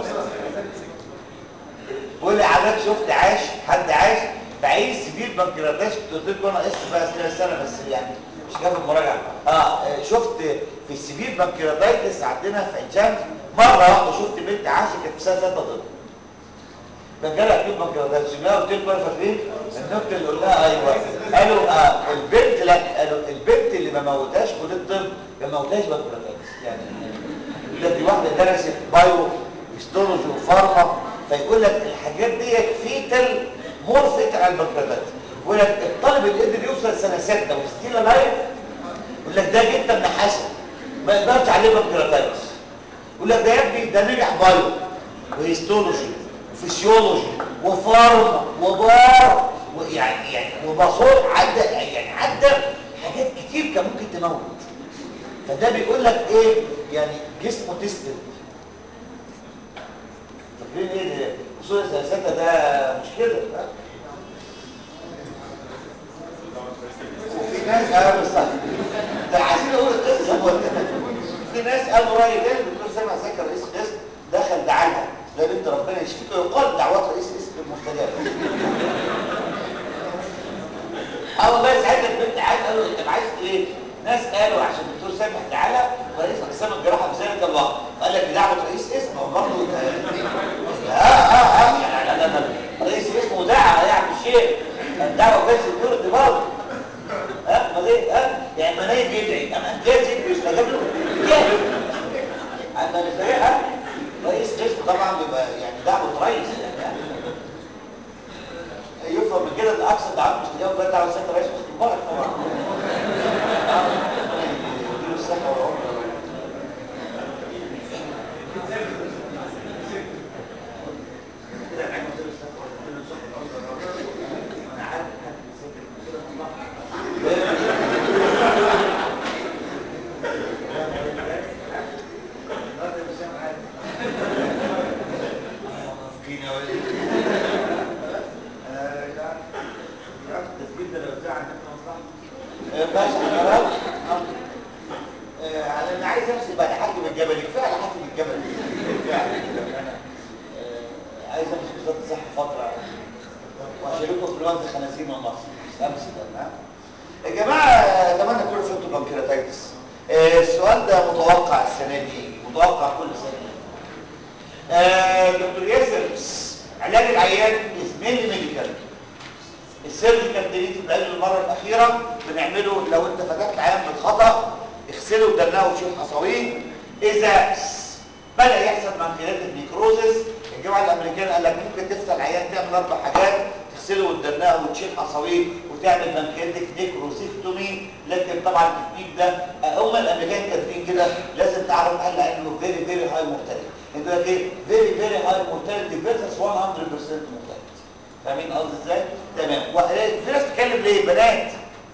بقول لي حضرتك شفت عاش حد عاش بعيد سبيل بنكرياتايتس قلت لكم انا قست بقى سنه سنه بس يعني مش جاب المراجعه اه شفت في السبيل بنكرياتايتس عندنا في عين شمس مره واحده شفت بنت عاشت كانت في سنه ثالثه طب كان جالها اكيد بنكرياتايتس جبناها قلت لكم فاكرين النكته اللي قلناها ايوه قالوا آه البنت لا قالوا البنت اللي ما موتهاش كليه الطب ما موتهاش بنكرياتايتس يعني ده في واحده درست بايو هيستولوجي وفارما فيقول لك الحاجات ديت فيتال مور فيتال على البنكرياتايتس يقول لك الطالب اللي قدر يوصل سنه 6 وستيل لايف يقول لك ده جدا نحاسه ما يقدرش عليه بنكرياتايتس يقول لك ده يا ابني ده نجح بايو وهيستولوجي وفسيولوجي وفارما وبار ويعني يعني وباصول عدى يعني عدى حاجات كتير كان ممكن تموت فده بيقول لك ايه يعني جسمه تستد فاكرين ايه ده وصول السلسله ده مش كده وفي ناس قالوا صح ده عايزين اقول القصه ولا في ناس قالوا راي تاني الدكتور سامع ذكر رئيس قسم دخل دعاها لا بنت ربنا يشفيك ويقال دعوات رئيس قسم المستجاب اه والله ساعتها البنت عايز قالوا انت عايز ايه ناس قالوا عشان الدكتور سامح تعالى ورئيس اقسام الجراحه في ذلك الوقت قال لك دعوه رئيس اسم هو برضه اه اه اه يعني لا لا لا رئيس اسمه دعا يعمل شيء الدعوه كانت الدور برضه ها ما ليه ها يعني منايب يدعي اما انت لازم يستجاب له جاهز اما ها رئيس قسم طبعا بيبقى يعني دعوه رئيس يعني يفهم من كده الاقصى دعوه مستجاب بقى دعوه سياده رئيس حسني مبارك طبعا يديله الصحه والعمر على اللي عايز امشي بعد حاكم الجبل كفايه على حاكم الجبل كفايه على كده انا عايز امشي وزاره الصحه فتره واشارككم في الوزن خنازير من مصر امشي ده يا جماعه اتمنى تكونوا فهمتوا بنكرياتايتس السؤال ده السنه دي متوقع كل سنه آه دكتور ياسر علاج العيان از مينلي ميديكال السيرجيكال ديليت بقاله المره الاخيره بنعمله لو انت فتحت عيان بالخطا اغسله ودلعه وشيل حصويه اذا بدا يحصل منخلات النيكروزس الجماعه الامريكان قال لك ممكن تفتح العيان تعمل اربع حاجات تغسله وتدلعه وتشيل حصويه وتعمل بنكرياتيك نيكروزيكتومي لكن طبعا التكنيك ده هم الامريكان كاتبين كده لازم تعرف قال انه فيري فيري هاي مورتاليتي يقول لك ايه فيري فيري هاي مورتاليتي فيرسس 100% مورتاليتي فاهمين قصدي ازاي تمام في ناس بتتكلم ليه بنات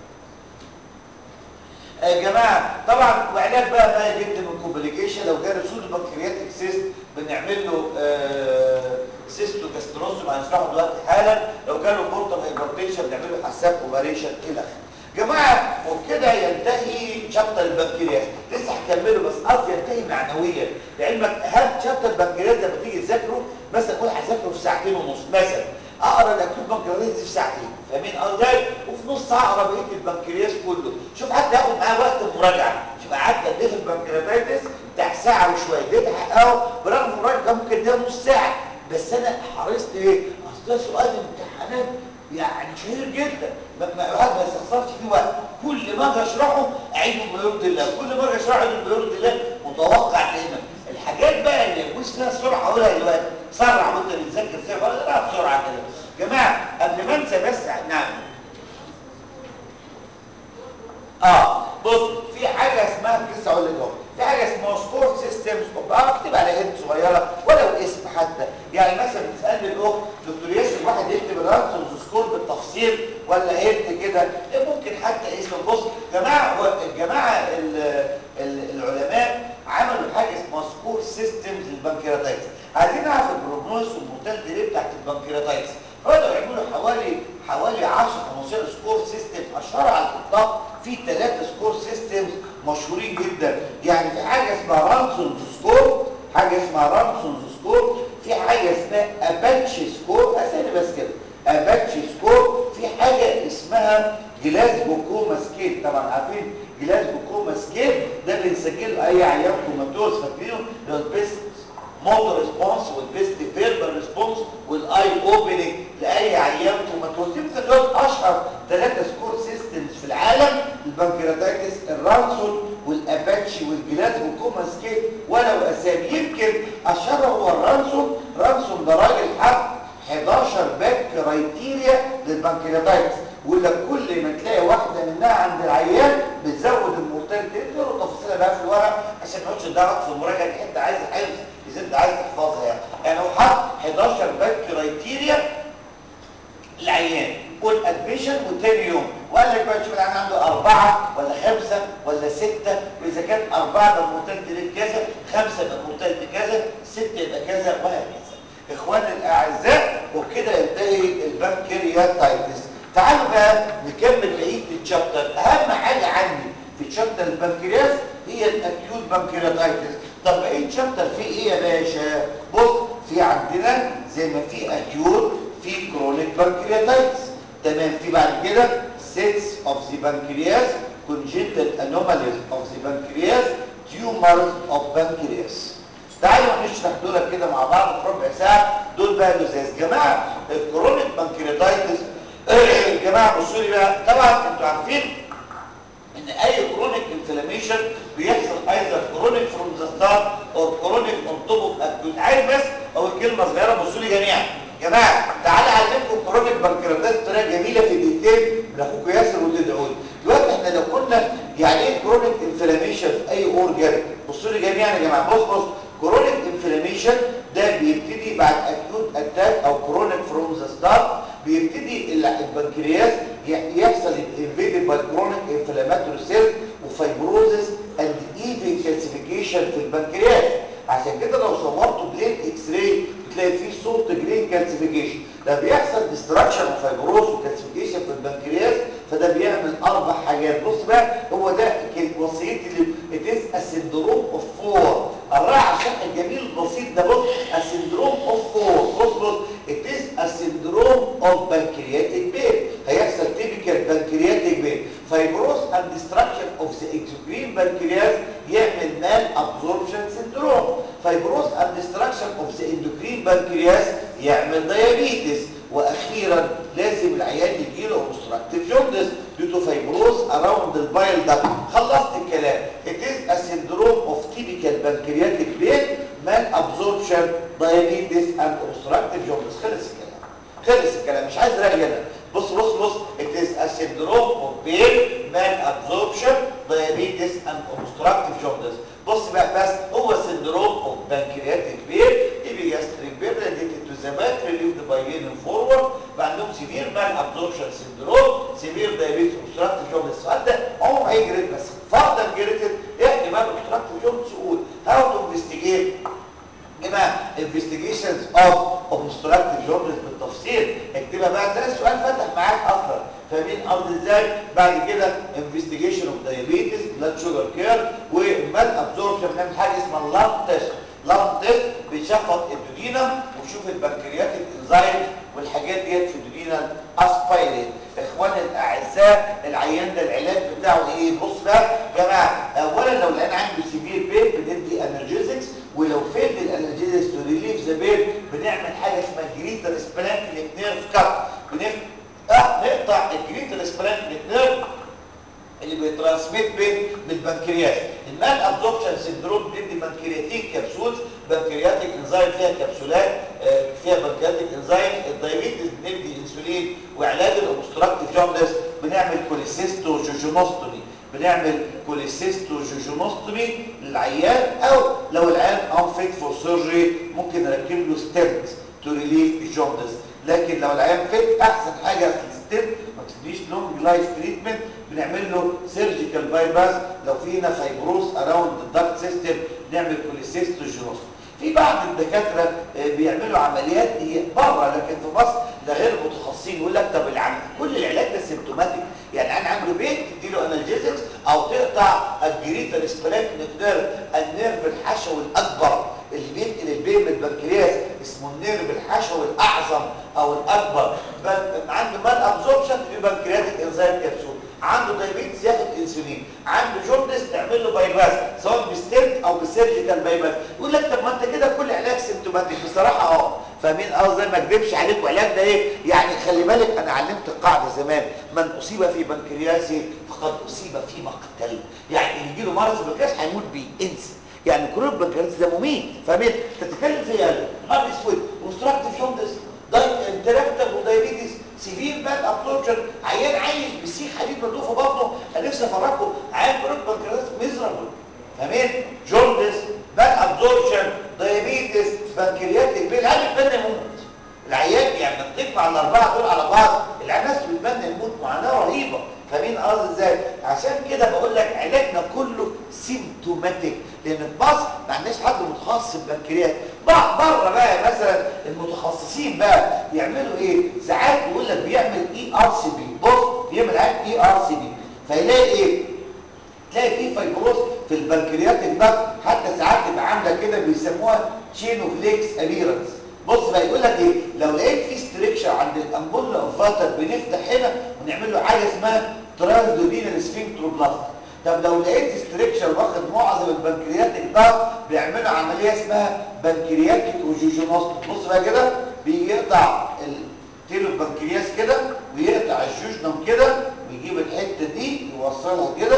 يا جماعه طبعا وعلاج بقى ما جدا من كومبليكيشن لو جاله سود بنكرياتيك سيست بنعمل له آه سيستو جاستروزوم هنشرحه دلوقتي حالا لو جاله بورتال هايبرتنشن بنعمل له حساب اوبريشن الى اخره جماعه وبكده ينتهي شابتر البنكرياس لسه هكمله بس قصدي ينتهي معنويا لعلمك اهم شابتر البنكرياس لما تيجي تذاكره مثلا قول هذاكره في ساعتين ونص مثلا اقرا الاكيوت بنكرياس في ساعتين فاهمين قصدي وفي نص ساعه اقرا بقيه البنكرياس كله شوف حتى ياخد معاه وقت المراجعه شوف قعدت قد ايه في البنكرياتيتس بتاع ساعه وشويه اديت حقه برغم المراجعه ممكن ده نص ساعه بس انا حرصت ايه اصل ده سؤال امتحانات يعني شهير جدا ما ما يستخسرش فيه وقت كل ما اجي اشرحه اعيده بيرضي الله كل ما اجي اشرحه اعيده بيرضي الله متوقع دايما الحاجات بقى اللي يجوز فيها السرعه هقولها دلوقتي سرع وانت بتذاكر فيها بقى بسرعه كده جماعه قبل ما انسى بس نعم اه بص في حاجه اسمها لسه اقول لك اهو في حاجه اسمها سكور سيستمز اه اكتب على هيد صغيره ولو اسم حتى يعني مثلا بتسالني الاخت دكتور ياسر واحد يكتب الرانسونز سكور بالتفصيل ولا هيد كده ممكن حتى اسم بص جماعه هو الجماعه ال ال العلماء عملوا حاجه اسمها سكور سيستمز للبنكرياتايتس عايزين نعرف البروجنوز والمورتاليتي ريت بتاعت البنكرياتايتس فبداوا يعملوا حوالي حوالي 10 15 سكور سيستم اشهر على الاطلاق في ثلاثه سكور سيستمز مشهورين جدا يعني في حاجه اسمها رانسونز سكور حاجه اسمها رانسونز سكور في حاجه اسمها اباتشي سكور اسالي بس كده اباتشي سكور في حاجه اسمها جلاسكو كوما سكيل طبعا عارفين جلاسكو كوما سكيل ده بنسجله اي عيان كوماتوز فاكرينه اللي هو البيست موتور ريسبونس والبيست فيربال ريسبونس والاي اوبننج لاي عيان كوماتوز يمكن دول اشهر ثلاثه سكور سيستمز في العالم البنكرياتايتس الرانسون والاباتشي والجلاسكو كوما سكيل ولو اسامي يمكن اشهرها هو الرانسون رانسون ده راجل حب 11 باك كرايتيريا للبنكرياتايتس ويقول لك كل ما تلاقي واحده منها عند العيان بتزود المورتاليتي تقرا تفاصيلها بقى في الورق عشان ما تقعدش تدرك في المراجعه دي حته عايزه حفظ اذا انت عايز تحفظها يعني يعني هو حط 11 باك كرايتيريا العيان قول ادميشن وتاني يوم وقال لك بقى تشوف العيان عنده أربعة ولا خمسة ولا ستة وإذا كان أربعة يبقى المورتاليتي ريت كذا خمسة يبقى المورتاليتي كذا ستة يبقى كذا وهكذا إخواني الأعزاء وبكده ينتهي البنكرياتايتس تعالوا بقى نكمل بقيه الشابتر اهم حاجه عندي في شابتر البنكرياس هي الاكيوت بنكرياتايتس طب بقيه شابتر فيه ايه يا باشا بص في عندنا زي ما في اكيوت في كرونيك بنكرياتايتس تمام في بعد كده سيتس اوف ذا بنكرياس congenital anomalies of the pancreas tumors of pancreas تعالوا نشرح دول كده مع بعض في ربع ساعه دول بقى لزاز جماعه الكرونيك بنكرياتايتس يا جماعه بصوا لي بقى طبعا انتوا عارفين ان اي كرونيك انفلاميشن بيحصل ايضا كرونيك فروم ذا ستارت او كرونيك اون توب اوف اكيوت عارف بس اول كلمه صغيره بصوا لي جميعا جماعه تعالى اعلمكم كرونيك بنكرياتايتس بطريقه جميله في دقيقتين من اخوكم ياسر وتدعوا لي دلوقتي احنا لو قلنا يعني ايه كرونيك انفلاميشن في اي اورجان بصوا لي جميعا يا جماعه بص بص كرونيك انفلاميشن ده بيبتدي بعد اكيوت اتاك او كرونيك فروم ذا ستارت بيبتدي البنكرياس يحصل انفيدد باي كرونيك انفلاماتوري سيل وفايبروزس اند ايفن كالسيفيكيشن في البنكرياس عشان كده لو صورته بلين اكس راي بتلاقي فيه صوت جرين كالسيفيكيشن ده بيحصل ديستراكشن وفايبروز وكالسيفيكيشن في البنكرياس فده بيعمل اربع حاجات بص بقى هو ده وصيتي اللي اتس السندروم اوف فور الراعي على الشرح الجميل البسيط ده بص السندروم اوف فور بص بص اتس السندروم اوف بنكرياتيك بين هيحصل تيبيكال بنكرياتيك بين فايبروز اند ديستراكشن اوف ذا اكسوكرين بنكرياس يعمل مال ابزوربشن فايبروز اند ديستراكشن اوف ذا اندوكرين بانكرياس يعمل دايابيتس واخيرا لازم العيان يجي له اوبستراكتيف جوندس due to fibrosis around the bile duct خلصت الكلام it is a syndrome of typical pancreatic pain malabsorption diabetes and obstructive jaundice خلص الكلام خلص الكلام مش عايز رغي انا بص بص بص it is a syndrome of pain malabsorption diabetes and obstructive jaundice بص بقى بس هو syndrome of pancreatic pain epigastric pain related to the back relieved by leaning forward بقى عندهم severe malabsorption syndrome severe diabetes obstructive jaundice السؤال ده عمره ما هيجي ريت بس فرضا جريتد ايه احتمال obstructive jaundice قول how to investigate جماعه investigations of obstructive jaundice بالتفصيل اكتبها بقى ده السؤال فتح معاك اصلا فاهمين قصدي ازاي بعد كده investigation of diabetes blood sugar care ومال absorption بنعمل حاجه اسمها lab test lab test بيشفط الدودينم وشوف البنكرياتيك انزايم والحاجات ديت في الدودينال اسبايرين اخواني الاعزاء العيان ده العلاج بتاعه ايه بص بقى يا جماعه اولا لو العيان عنده سيفير بين بندي انرجيزكس ولو فيلد الانرجيزكس تو ريليف ذا بين بنعمل حاجه اسمها جريتر سبلانكليك نيرف كات بنف اه نقطع الجريتر سبلانكليك نيرف اللي بيترانسميت بين من البنكرياس المال ابزوربشن سيندروم بندي بنكرياتيك كبسولز بنكرياتيك انزيم فيها كبسولات آه، فيها بنكرياتيك انزيم الدايابيتس بندي انسولين وعلاج الاوبستراكتيف جوندس بنعمل كوليسيستو جوجونوستومي بنعمل كوليسيستو جوجونوستومي للعيان او لو العيان انفيت فور سيرجري ممكن نركب له ستنت تو ريليف الجوندس لكن لو العيان فيت احسن حاجه في الستنت ما تديش لونج لايف تريتمنت بنعمل له سيرجيكال باي باس لو في هنا فايبروس اراوند الدكت سيستم نعمل كوليسيستو جوجونوستومي في بعض الدكاتره آه، بيعملوا عمليات هي بره لكن في مصر ده غير متخصصين يقول لك طب العمل كل العلاج ده سيمتوماتيك يعني انا عنده بيت تديله انالجيزكس او تقطع الجريتر سبلاك نيرف النيرف الحشوي الاكبر اللي بينقل البين من البنكرياس اسمه النيرف الحشوي الاعظم او الاكبر بل- عنده مال ابزوربشن في بنكرياتيك انزيم كبسول عنده دايابيتس ياخد انسولين عنده جوندس تعمل له باي باس سواء بستنت او بسيرجيكال باي باس يقول لك طب ما انت كده كل علاج سيمتوماتيك بصراحه اه فاهمين قصدي ما اكذبش عليك وعلاج ده ايه يعني خلي بالك انا علمت القاعده زمان من اصيب في بنكرياسه فقد اصيب في مقتل يعني اللي يجي له مرض البنكرياس هيموت بيه انسى يعني كروب البنكرياس ده مميت فاهمين انت بتتكلم في ايه مرض اسود اوبستراكتيف جوندس انتراكتر ودايابيتس سيفير باد ابسوربشن عيان عايش بسيخ حديد مدوه في بطنه انا نفسي افرجكم عيان كروب بنكرياس ميزرابل فاهمين جوندس باد ابسوربشن دايابيتس بنكرياتيك بين العيان بيتمنى يموت العيان يعني لما تجمع الاربعه دول على بعض العيان ناس بتتمنى يموت معاناه رهيبه فاهمين قصدي ازاي عشان كده بقول لك علاجنا كله سيمتوماتيك لان في مصر ما عندناش حد متخصص في البنكرياس بره بقى مثلا المتخصصين بقى يعملوا ايه ساعات يقول لك بيعمل اي ار سي بي بص بيعمل عين اي ار سي بي فيلاقي ايه تلاقي في فايبروز في البنكرياتيك ده حتى ساعات تبقى عامله كده بيسموها تشين اوف ليكس ابيرنس بص بقى يقول لك ايه لو لقيت في ستريكشر عند الامبولا اوف فاتر بنفتح هنا ونعمل له حاجه اسمها ترانسدودينال سفنكتروبلاست طب لو لقيت ستريكشر واخد معظم البنكرياتيك ده بيعملوا عمليه اسمها بنكرياتيك وجوجونوستوم بص بقى كده بيجي يقطع التيلو البنكرياس كده ويقطع الجوجنم كده ويجيب الحته دي يوصلها كده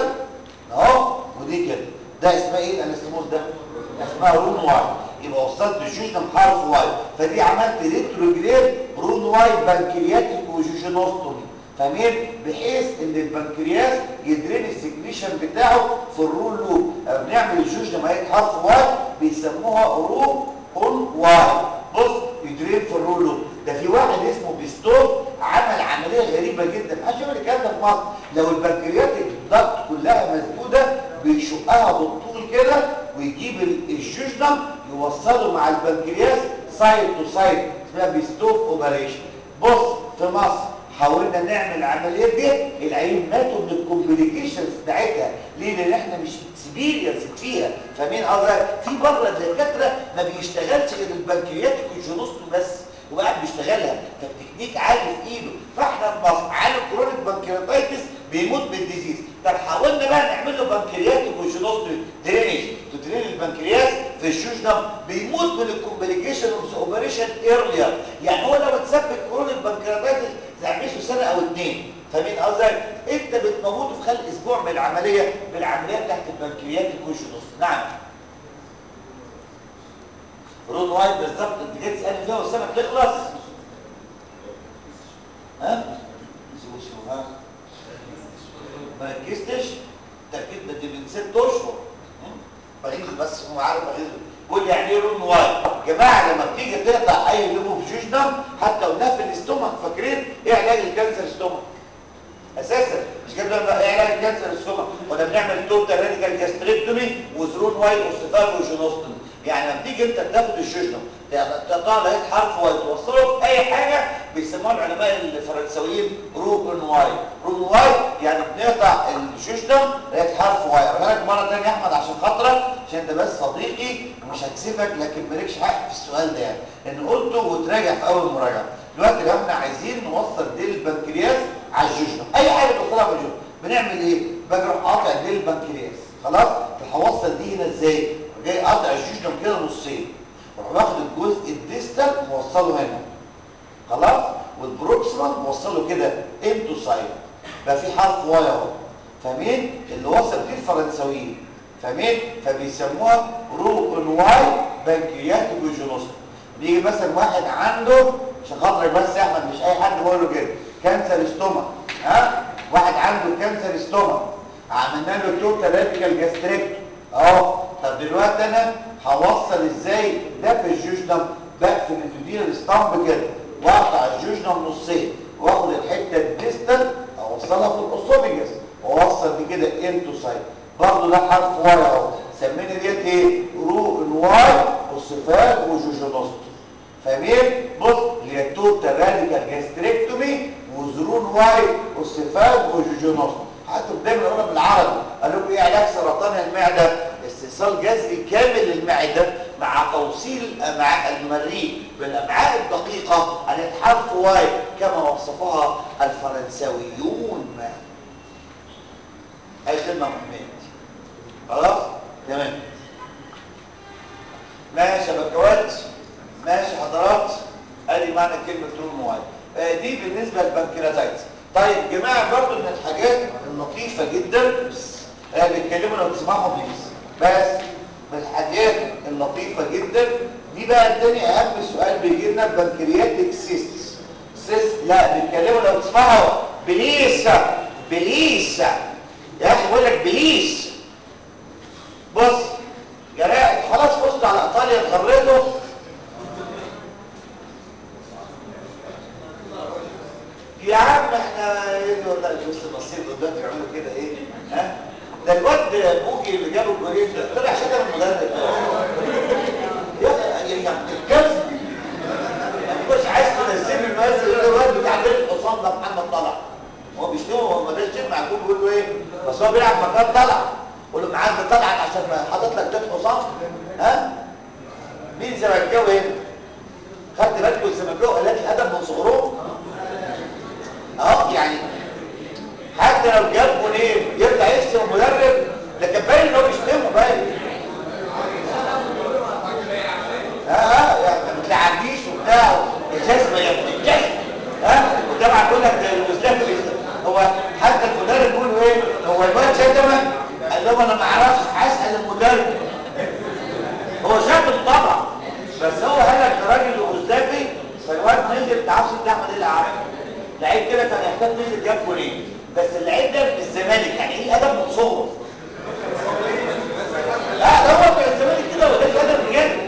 اهو ودي كده ده اسمها ايه الانستموس ده اسمها رون واي يبقى وصلت الجوجنم حرف واي فدي عملت ريتروجريد رون واي بنكرياتيك وجوجينوستومي فاهمين بحيث ان البنكرياس يدرين السكريشن بتاعه في الرول لوب أه بنعمل الجوجنم اهي حرف واي بيسموها رو اون واي بص يدرين في الرول لوب ده في واحد اسمه بيستون عمل عمليه غريبه جدا محدش يعمل الكلام ده في مصر لو البنكرياتيك ضغط كلها مسدوده بيشقها بالطول كده ويجيب الجوجنم يوصله مع البنكرياس سايد تو سايد اسمها بيستوف اوبريشن بص في مصر حاولنا نعمل العمليات دي العيون ماتوا من الكومبليكيشنز بتاعتها ليه لان احنا مش اكسبيرينس فيها فاهمين قصدي في بره الدكاتره ما بيشتغلش غير البنكرياتيك والجونوستوم بس وقاعد بيشتغلها فالتكنيك عالي في ايده فاحنا في مصر عالم كرونيك بنكرياتايتس بيموت بالديزيز طب حاولنا بقى نعمل له بنكرياتيك وجينوستومي درينج تدرين البنكرياس في في الجوجنم بيموت من الكومبليكيشن اوف ذا اوبريشن ايرلير يعني هو لو اتثبت كرونيك بنكرياتايتس تعمله سنه او اتنين فاهمين قصدك انت بتموته في خلال اسبوع من العمليه بالعمليه بتاعت البنكريات الكوشنوس نعم رون وايت بالظبط انت جاي تسالني فيها والسنه بتخلص ها شو شو ها ما ركزتش تاكيد ده دي من ست اشهر بغيظ بس هو عارف بغيظ بيقول يعني ايه رون وايت يا جماعه لما بتيجي تقطع اي ليفو في جوجنم حتى قلناها في الاستومك فاكرين ايه علاج الكانسر استومك اساسا مش كده بقى ايه علاج الكانسر السمع ولا بنعمل توتال راديكال جاستريكتومي وزرون وايت اوستيفال وجينوستومي يعني لما تيجي انت تاخد الشجنه تقطع لقيت حرف وايت توصله في اي حاجه بيسموها العلماء الفرنساويين رون وايت رون وايت يعني بنقطع الشجنه لقيت حرف وايت اقول لك مره ثانيه يا احمد عشان خاطرك عشان انت بس صديقي ومش هكسفك لكن مالكش حق في السؤال ده يعني ان قلته وتراجع في اول مراجعه دلوقتي لو احنا عايزين نوصل ديل البنكرياس على الجوجنم اي حاجه توصلها في الجوجنم بنعمل ايه باجي اروح قاطع ديل البنكرياس خلاص هوصل دي هنا ازاي جاي قاطع الجوجنم كده نصين واروح واخد الجزء الديستال موصله هنا خلاص والبروكسيمال موصله كده انتو سايد بقى في حرف واي اهو فاهمين اللي وصل دي الفرنساويين فاهمين فبيسموها رو ان واي بنكريات جوجينوستوم بيجي مثلا واحد عنده عشان خاطرك بس يا احمد مش اي حد بقول له كده كانسر استومك ها واحد عنده كانسر استومك عملنا له توتال راديكال جاستريكتوم اهو طب دلوقتي انا هوصل ازاي ده في الجوجنم بقفل الدودينال ستامب كده واقطع الجوجنم نصين واخد الحته الديستال اوصلها في الاسوفيجس واوصل دي كده انتو سايد برضه ده حرف واي اهو سمينا ديت ايه رو ان واي اوسيفاج وجوجينوستوم فاهمين بص اللي هي توتال راديكال جاستريكتومي وزرون واي اوسيفاج وجوجينوستوم حتى دايما نقولها بالعربي قال لكم ايه علاج سرطان المعده استئصال جذري كامل للمعده مع توصيل الامعاء المريء بالامعاء الدقيقه على حرف واي كما وصفها الفرنساويون اي خدمه مهمه خلاص تمام ماشي يا بكوات ماشي حضرات ادي معنى كلمه رون واي آه دي بالنسبه للبنكرياتايتس طيب يا جماعه برضو من الحاجات اللطيفه جدا آه بيتكلموا لو تسمعوا بليز بس من الحاجات اللطيفه جدا دي بقى التاني اهم سؤال بيجي لنا بنكرياتيك سيست سيست لا بيتكلموا لو تسمعوا بليس بليس يا اخي بقول لك بليس بص جراء خلاص فزت على ايطاليا غريته يا عم احنا ايه والله بص النصيب دلوقتي بيعملوا كده ايه ها ده الواد بوجي اللي جابه الجولين ده طلع شتم المدرب يا يا الكذب مش عايز تنزل المنزل الواد بتاع الحصان ده محمد طلع هو بيشتمه هو ما داش جيم معقول بيقول له ايه بس هو بيلعب مكان طلع قول له معاك طلعت عشان حاطط لك ده حصان ها مين زملكاوي هنا خدت بالكم الزملكاوي قالت الادب من صغرهم اه يعني حتى لو جاب جونين يرجع يشتم المدرب لكن باين ان هو بيشتمه باين اه اه يعني ما بتلعبيش وبتاع الجزمه يا ابني الجزمه ها وطبعا بيقول لك المستقبل هو حتى المدرب بيقول ايه هو الواد شتمك قال لهم انا ما اعرفش هسال المدرب هو شتم طبعا بس هو قال لك ده راجل يوغوسلافي فالواد نزل ما تعرفش انت احمد ايه اللي عمل لعيب كده كان يحتاج نزل جاب جولين بس اللعيب ده في الزمالك يعني ايه ادب من صغره لا ده هو في الزمالك كده وده ادب بجد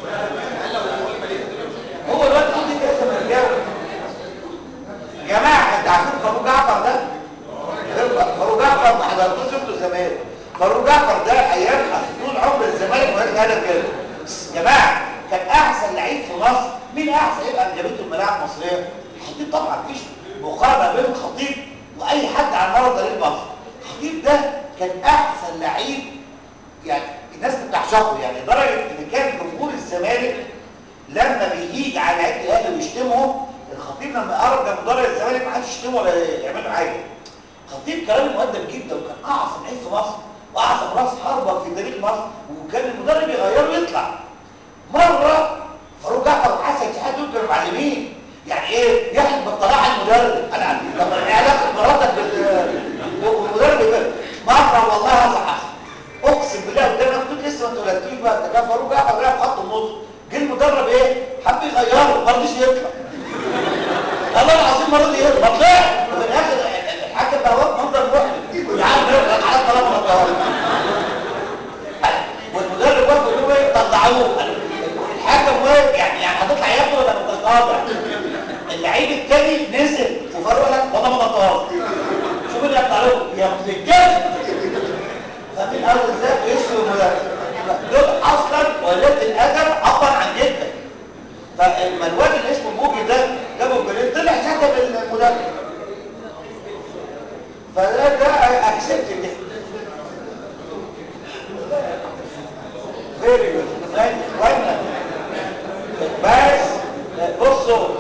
هو الواد ده كده زملكاوي يا جماعه انت عارفين فاروق جعفر ده فاروق جعفر ما حضرتوش انتوا الزمالك فاروق جعفر ده ايام طول عمر الزمالك وهي هدف كده يا جماعه كان احسن لعيب في مصر مين احسن يبقى جابته الملاعب المصريه خطيب طبعا مفيش مقارنه بين خطيب واي حد على مر تاريخ مصر خطيب ده كان احسن لعيب يعني الناس بتعشقه يعني لدرجه ان كان جمهور الزمالك لما بيجي على لعيبه الاهلي ويشتمهم الخطيب لما يقرب جنب مدرب الزمالك ما حدش يشتمه ولا يعمل له حاجه خطيب كلامه مؤدب جدا وكان اعظم لعيب في مصر واعظم راس حربه في تاريخ مصر وكان المدرب يغيره يطلع يطلع مره فاروق جعفر وحسن شحات دول كانوا معلمين يعني ايه يحلف بالطلاع المدرب انا طب ايه علاقه مراتك بال والمدرب يبقى مره والله هصحح اقسم بالله قدام كنت لسه ما اتولدتوش بقى ده كان فاروق جعفر رايح خط النص جه المدرب ايه حب يغيره ما رضيش يطلع والله العظيم ما رضي يطلع ما طلعش وفي الاخر الحكم بقى واقف منظر محرج ويعاد بيرجع على طلب الطوارئ والمدرب واقف يقول له ايه طلعوه الحكم واقف يعني يعني هتطلع يا ابني ولا ما انتش طالع اللعيب التاني نزل وفاروق قال لك والله ما طلعت شوف اللي هيطلع له يا مسجل فمين قال ازاي بيسوي المدرب دول اصلا ولاد الادب عبر عن جدك فلما الواد اللي اسمه بوجي ده جابه جولين طلع شتم المدرب فده ده اكسبت كده فيري جود وانا بس بصوا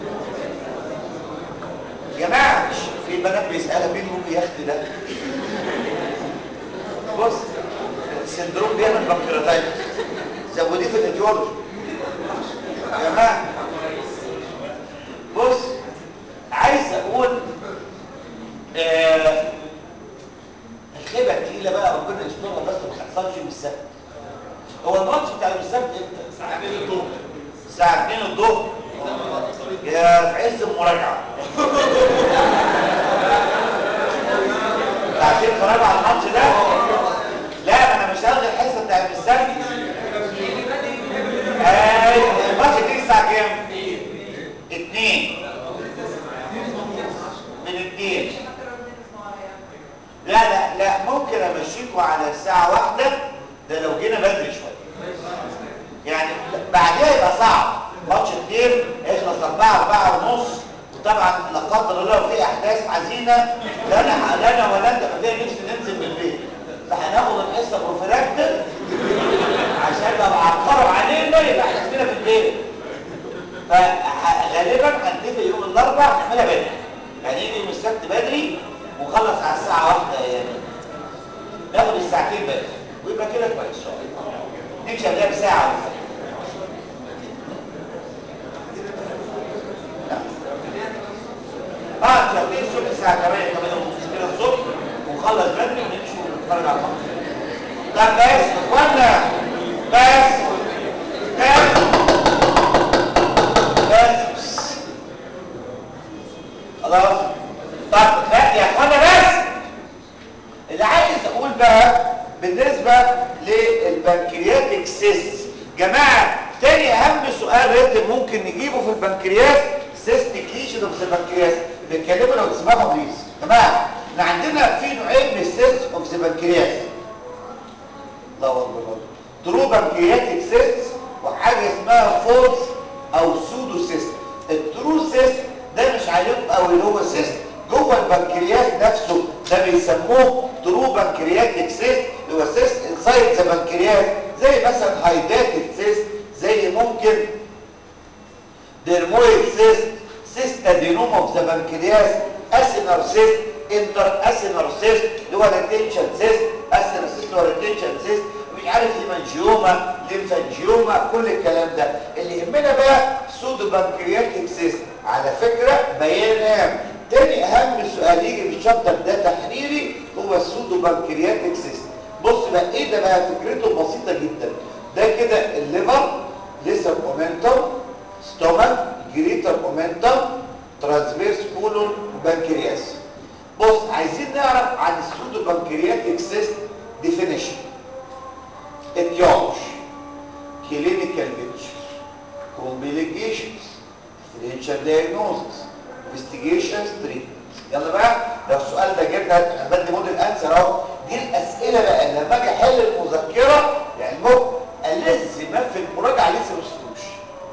يا جماعه مش في بنات بيسالها مين ممكن ياخد ده بص السندروم بيعمل بنكرياتايتس زوديه في الايديولوجي يا جماعه بص عايز اقول آه الخيبه التقيله بقى ربنا يسترها بس ما تحصلش يوم السبت هو الماتش بتاع يوم السبت امتى؟ الساعه 2 الظهر الساعه 2 الظهر يا في عز المراجعه عشان تتفرجوا على الماتش ده لا ما انا مش هلغي الحصه بتاع يوم السبت ايوه الماتش دي الساعه كام؟ 2 من 2 لا لا لا ممكن امشيكوا على الساعه واحدة ده لو جينا بدري شويه يعني بعدها يبقى صعب ماتش كتير يخلص 4 4 ونص وطبعا لا قدر الله في احداث حزينه لا انا لا انا ولا انت ما فيها نفسي ننزل من البيت فهناخد الحصه بروفيلاكتيك عشان لو عقروا علينا يبقى احنا اسمنا في البيت فغالبا هنتفق يوم الاربعاء نعملها بدري يعني يجي يوم السبت بدري ونخلص على الساعه واحدة يعني ناخد الساعتين بس ويبقى كده كويس نمشي قبلها بساعه ولا حاجه اه شغالين الصبح الساعه 8 8 ونص كده الصبح ونخلص بدري ونمشي ونتفرج على الماتش لا بس اخوانا بس بس بس خلاص طب لا يا اخوانا بس اللي عايز اقول بقى بالنسبه للبنكرياتيك سيست جماعه تاني اهم سؤال ريتم ممكن نجيبه في البنكرياس سيستيك ليشن اوف ذا بنكرياس بنتكلموا لو تسمعوا بليز جماعه احنا عندنا في نوعين من السيست اوف ذا بنكرياس الله اكبر الله ترو بنكرياتيك سيست وحاجه اسمها فولس او سودو سيست الترو سيست ده مش عليهم قوي اللي هو سيست جوه البنكرياس نفسه ده بيسموه ترو بنكرياتيك سيست اللي هو سيست انسايد ذا بنكرياس زي مثلا هايداتيك سيست زي ممكن ديرمويد سيست سيست ادينوم اوف ذا بنكرياس اسينر سيست انتر اسينر سيست اللي هو ريتنشن سيست اسينر سيست اللي هو ريتنشن سيست مش عارف هيمانجيوما ليمفانجيوما كل الكلام ده اللي يهمنا بقى سودو بنكرياتيك سيست على فكره بيان هام تاني اهم سؤال يجي في الشابتر ده تحريري هو السودو بنكرياتيك سيست بص بقى ايه ده بقى فكرته بسيطه جدا ده كده الليفر لسه مومنتم ستومك جريتر مومنتم ترانسفيرس كولون بنكرياس بص عايزين نعرف عن السودو بنكرياتيك سيست ديفينيشن اتيولوجي كلينيكال بيكتشر كومبليكيشنز ديفرنشال دايجنوستس انفستيجيشنز تريتمنت يلا بقى لو السؤال ده جبنا انا بدي موديل انسر اهو دي الاسئله بقى لما اجي احل المذكره يعني المخ الذ ما في المراجعه لسه ما شفتوش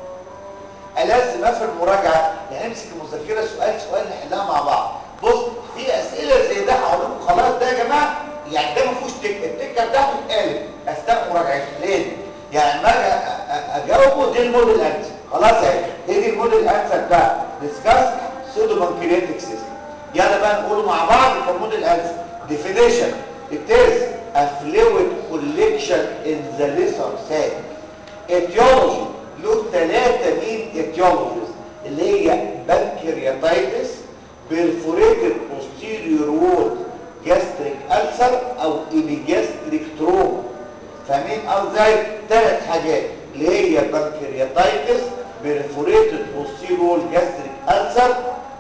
الذ ما في المراجعه يعني امسك المذكره سؤال سؤال نحلها مع بعض بص في اسئله زي ده هقول لكم خلاص ده يا جماعه يعني ده ما فيهوش تك التكه بتاعته اتقالت اثناء مراجعتي ليه يعني لما اجي اجاوبه دي الموديل انسر خلاص اهي هي دي الموديل انسر بتاع ديسكاس سودو بانكرياتيك سيستم يلا بقى نقوله مع بعض في الموديل انسر definition it is a fluid collection in the lesser sac اتيولوجي له ثلاثة مين اتيولوجيز اللي هي بنكرياتايتس بيرفوريتد posterior wall gastric ulcer او epigastric trauma فاهمين ازاي ثلاث حاجات اللي هي بنكرياتايتس بيرفوريتد posterior wall gastric ulcer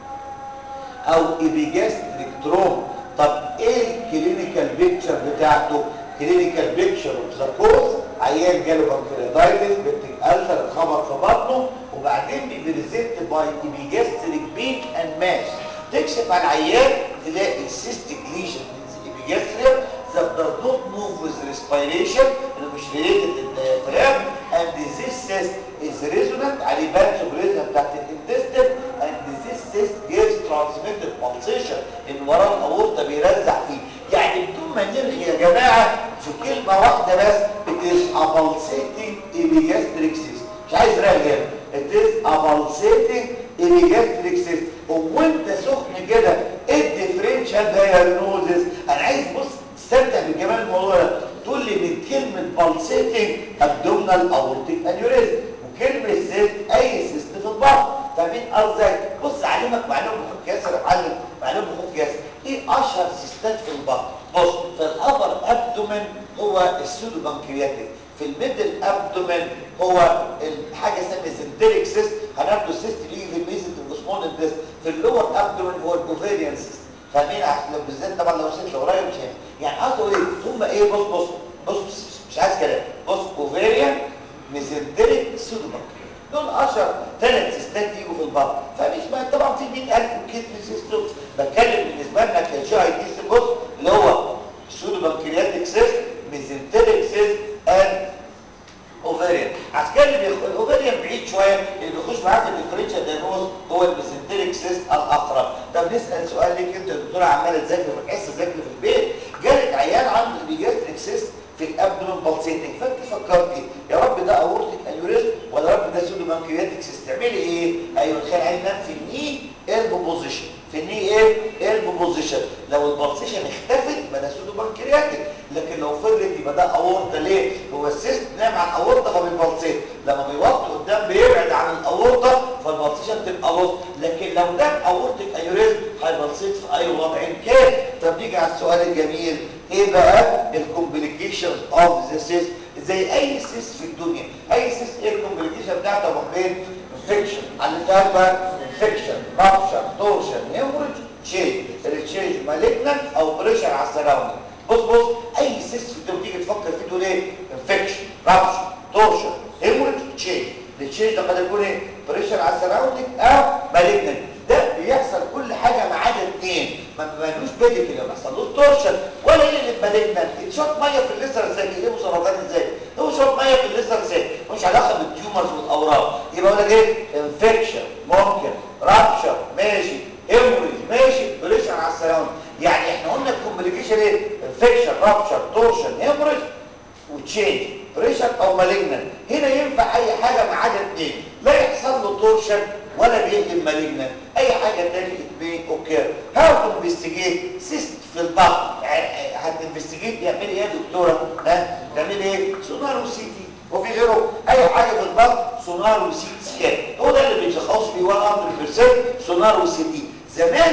او epigastric trauma طب ايه الكلينيكال بيكتشر بتاعته كلينيكال بيكتشر اوف ذا كوز عيان جاله بنكرياتايتس بيبتيك ألسر اتخبط في بطنه وبعدين بيبريزنت باي ايبيجاستريك بين اند ماس تكشف على العيان تلاقي سيستيك ليجن ايبيجاستريم that does not move with respiration انه مش related للديافرام and this cyst is resonant عليه بانس resonant بتاعت الانتستين and this cyst gives transmitted pulsation ان وراه الاورطه بيرزع فيه يعني بدون ما نرغي يا جماعه في كلمه واحده بس it is a pulsating epigastric cyst مش عايز رغي هنا it is a pulsating epigastric cyst وانت سخن كده الديفرنشال دايجنوزز انا عايز بص تستمتع بجمال الموضوع ده تقول لي من كلمه pulsating abdominal aortic aneurysm وكلمه سيست اي سيست في البطن فاهمين قصدي بص اعلمك معلومه بخوف ياسر يا معلم معلومه بخوف ياسر ايه اشهر سيستات في البطن بص في الابر ابدومن هو السودو بنكرياتيك في الميدل ابدومن هو الحاجه اسمها ميزنتريك سيست هناخده السيست اللي يجي في الميزنت والسمول انتست في اللور ابدومن هو البوفيريان سيست فاهمين عشان لو بالذات طبعا لو وصلت لورايا مش هنا يعني قصده ايه هم ايه بص بص بص, بص مش عايز كلام بص اوفيريان ميزنتريك سودو بنكرياتيك دول اشهر ثلاث سيستات يجوا في البطن فمش بقى طبعا في 100000 كيدني سيستم بتكلم بالنسبه لنا كجي اي دي بص اللي هو سودو بنكرياتيك سيست ميزنتريك سيست اند اوفيريان عشان كده اللي بيخ... الاوفيريان بعيد شويه اللي بيخش معاه في الديفرنشال دايجنوز هو الميزنتريك سيست الاقرب طب نسال سؤال ليك انت يا دكتوره عماله تذاكر في الحصه ذاكر في البيت جالك عيان عنده بيجاستريك سيست في الابدومن بالسيتنج فانت فكرتي يا رب ده اورتيك انيوريزم ولا رب ده سودو بانكرياتيك سيست تعملي ايه ايوه تخيل عين نام في الني البو بوزيشن في الني ايه البو بوزيشن لو البلسيشن اختفت يبقى ده سودو بانكرياتيك لكن لو فضلت يبقى ده اورتا ليه هو السيست نام عن الاورتا فبيبلسيت لما بيوطي قدام بيبعد عن الاورتا فالبلسيشن تبقى لوس لكن لو نام اورتيك انيوريزم هيبلسيت في اي وضع كان طب نيجي على السؤال الجميل ايه بقى الكومبليكيشنز اوف ذا سيست زي اي سيست في الدنيا اي سيست ايه الكومبليكيشن بتاعته يا ابو حميد انفكشن علمتها بقى انفكشن رابشر تورشن هيموريج تشينج التشينج مالجنت او بريشر على السراوندنج بص بص اي سيست في الدنيا تيجي تفكر فيه تقول ايه انفكشن رابشر تورشن هيموريج تشينج التشينج ده قد يكون ايه بريشر على السراوندنج او مالجنت ده بيحصل كل حاجه ما عدا اثنين ما مالوش بيديكل ما بيحصلوش تورشن ولا يقلب مالجنت اتشوط ميه في الليسر ازاي يجيبوا سرطان ازاي هو شوط ميه في الليسر ازاي مش علاقه بالتيومرز والاورام يبقى اقول لك ايه انفكشن ممكن رابشر ماشي هيموريج ماشي بريشر على السراوند يعني احنا قلنا الكومبليكيشن ايه انفكشن رابشر تورشن هيموريج وتشينج بريشر او مالجنت هنا ينفع اي حاجه ما عدا اثنين لا يحصل له تورشن ولا بيقلب مالجنت اي حاجه تاني اتنين اوكي هاو تو انفستيجيت سيست في البطن هتنفستيجيت يعمل ايه يا دكتوره ها تعمل ايه سونار وسي تي وفي غيره اي حاجه في البطن سونار وسي تي سكان هو ده اللي بيشخص بيه 100% سونار وسي تي زمان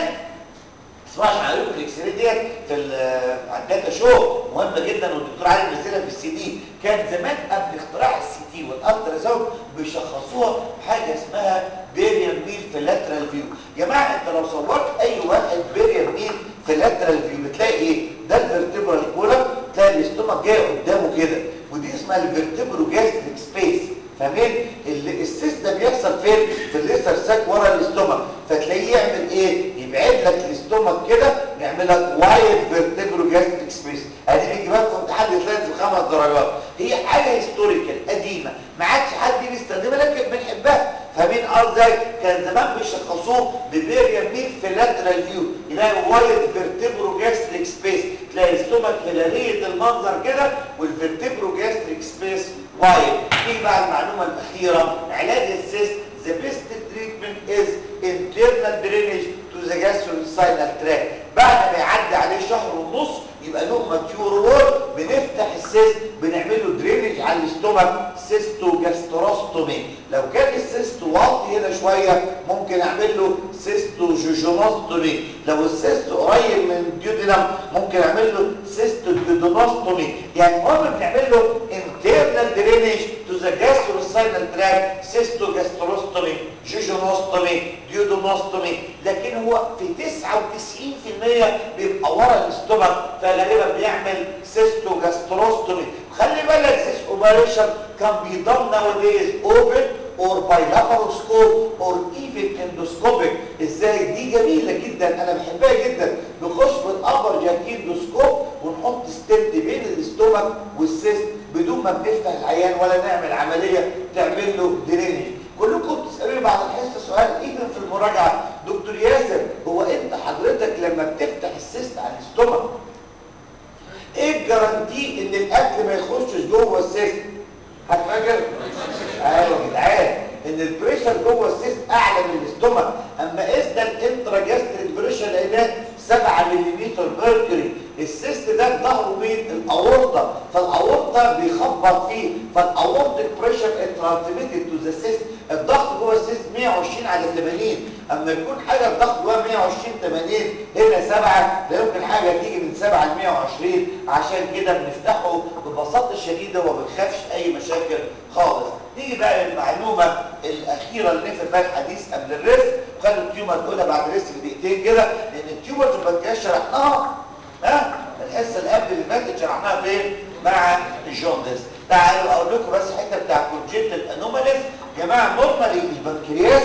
اسمعش معلومه الاكس راي ديت في على الداتا شو مهمه جدا والدكتور علي بينزلها في السي دي كان زمان قبل اختراع السي تي والالترا ساوند بيشخصوها بحاجه اسمها بيريال ميل في اللاترال فيو يا جماعه انت لو صورت اي واحد بيريال ميل في اللاترال فيو بتلاقي ايه ده الفيرتبرال كولم تلاقي الاستومك جاي قدامه كده ودي اسمها الفيرتبرو جاستريك سبيس فاهمين السيس ده بيحصل فين في الليستر ساك ورا الاستومك فتلاقيه يعمل ايه يبعد لك الاستومك كده يعمل لك وايد فيرتبرو جاستريك سبيس ادي بيجي بقى في امتحان يطلع في خمس درجات هي حاجه هيستوريكال قديمه ما عادش حد بيستخدمها لكن بنحبها فاهمين قصدي كان زمان بيشخصوه ببيريا ميل في لاترال فيو يلاقي وايد فيرتبرو جاستريك سبيس تلاقي الاستومك هلاليه المنظر كده والفيرتبرو جاستريك سبيس وايد ايه بقى المعلومه الاخيره علاج السيست the best treatment is internal drainage to the gastrointestinal tract بعد ما يعدي عليه شهر ونص يبقى له ماتيور وول بنفتح السيست بنعمل له درينج على الاستومك سيستو جاستروستومي لو كان السيست واطي هنا شويه ممكن اعمل له سيستو جوجونوستومي لو السيست قريب من الديودينم ممكن اعمل له سيستو جيودونوستومي يعني المهم بنعمل له internal drainage to the gastrointestinal tract سيستو جاستروستومي جوجونوستومي ديودونوستومي لكن هو في 99% بيبقى ورا الاستومك فغالبا بيعمل سيستو جاستروستومي خلي بالك this operation can be done nowadays open or by laparoscope or even endoscopic ازاي دي جميله جدا انا بحبها جدا نخش بالابر جاكيندوسكوب ونحط ستنت بين الاستومك والسيست بدون ما بنفتح العيان ولا نعمل عمليه تعمل له درينج كلكم بتسالوني بعد الحصه سؤال ايفن في المراجعه دكتور ياسر هو انت حضرتك لما بتفتح السيست على الاستومك ايه الجرانتي ان الاكل ما يخشش جوه السيست هتفاجر ايوه يا جدعان ان البريشر جوه السيست اعلى من الاستومك اما قسنا الانتراجاستريك بريشر لقيناه 7 ملم ميركوري السيست ده ظهره مين الاورطه فالاورطه بيخبط فيه فالاورتيك بريشر ترانسميتد تو ذا سيست الضغط جوه السيست 120 على 80 اما يكون حاجه الضغط جوه 120 80 هنا 7 لا يمكن حاجه تيجي من 7 ل 120 عشان كده بنفتحه ببساطه شديده وما بنخافش اي مشاكل خالص نيجي بقى للمعلومه الاخيره اللي نفهم بها الحديث قبل الريست خلوا التيومر تقولها بعد الريست بدقيقتين كده لان التيومر في البنكرياس شرحناها ها الحصه اللي قبل اللي فاتت شرحناها فين مع الجوندس تعالوا اقول لكم بس الحته بتاع كونجنتال انوماليز يا جماعه نورمالي البنكرياس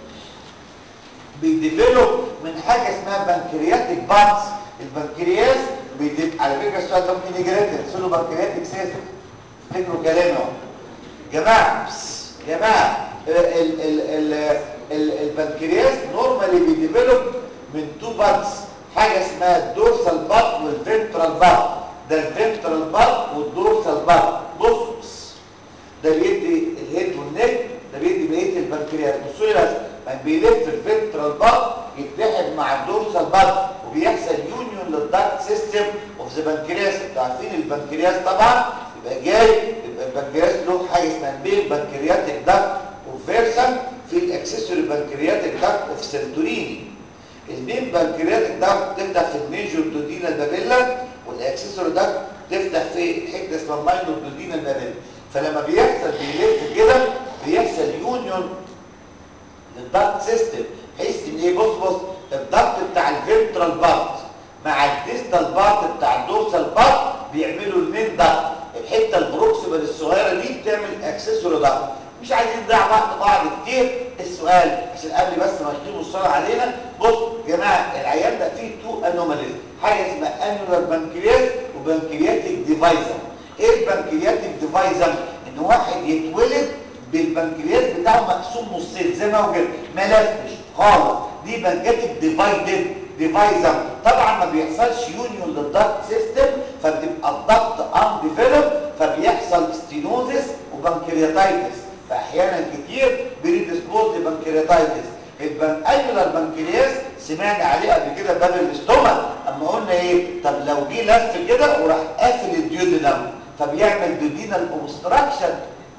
بيديفلوب من حاجه اسمها بنكرياتيك بانس البنكرياس بيديب على فكره السؤال ده ممكن يجي ريتن سولو بنكرياتيك سيستم افتكروا كلامي اهو جماعه جماعه ال ال ال ال البنكرياس نورمالي بيديفلوب من تو بارتس حاجه اسمها الدورسال بارت والفنترال بارت ده الفنترال بارت والدورسال بارت بص ده بيدي الهيد والنك ده بيدي بقيه البنكرياس بصوا لي بس لما بيلف الفنترال بارت يتحد مع الدورسال بارت وبيحصل يونيون للدارت سيستم اوف ذا بنكرياس انتوا عارفين البنكرياس طبعا يبقى جاي يبقى البنكرياس له حاجه اسمها بين بنكرياتيك داكت وفيرسال في الاكسسوري بنكرياتيك داكت اوف سنتوريني المين بنكرياتيك داكت تفتح في الميجور دودينا البابيلا والاكسسوري داكت تفتح في حته اسمها الماينور دودينا البابيلا فلما بيحصل بيلف كده بيحصل يونيون للداكت سيستم بحيث ان ايه بص بص الداكت بتاع الفنترال بارت مع الديستال بارت بتاع الدورسال بارت بيعملوا المين داكت الحته البروكسيمال الصغيره دي بتعمل اكسسوري داكت مش عايزين نضيع وقت بعض كتير السؤال عشان قبل بس ما يختموا الصلاه علينا بص يا جماعه العيان ده فيه تو انوماليز حاجه اسمها انولار بنكرياس وبنكرياتيك ديفايزم ايه البنكرياتيك ديفايزم ان واحد يتولد بالبنكرياس بتاعه مقسوم نصين زي ما هو كده ما لفش خالص دي بنكرياتيك ديفايدد ديفايزم طبعا ما بيحصلش يونيون للضغط سيستم فبتبقى الضغط ان ديفلوب فبيحصل ستينوزس وبنكرياتايتس فاحيانا كتير بريدسبوز لبنكرياتايتس الانيولار بنكرياس سمعنا عليه قبل كده باب الاستومك اما قلنا ايه طب لو جه لف كده وراح قافل الديودينم فبيعمل دودينال اوبستراكشن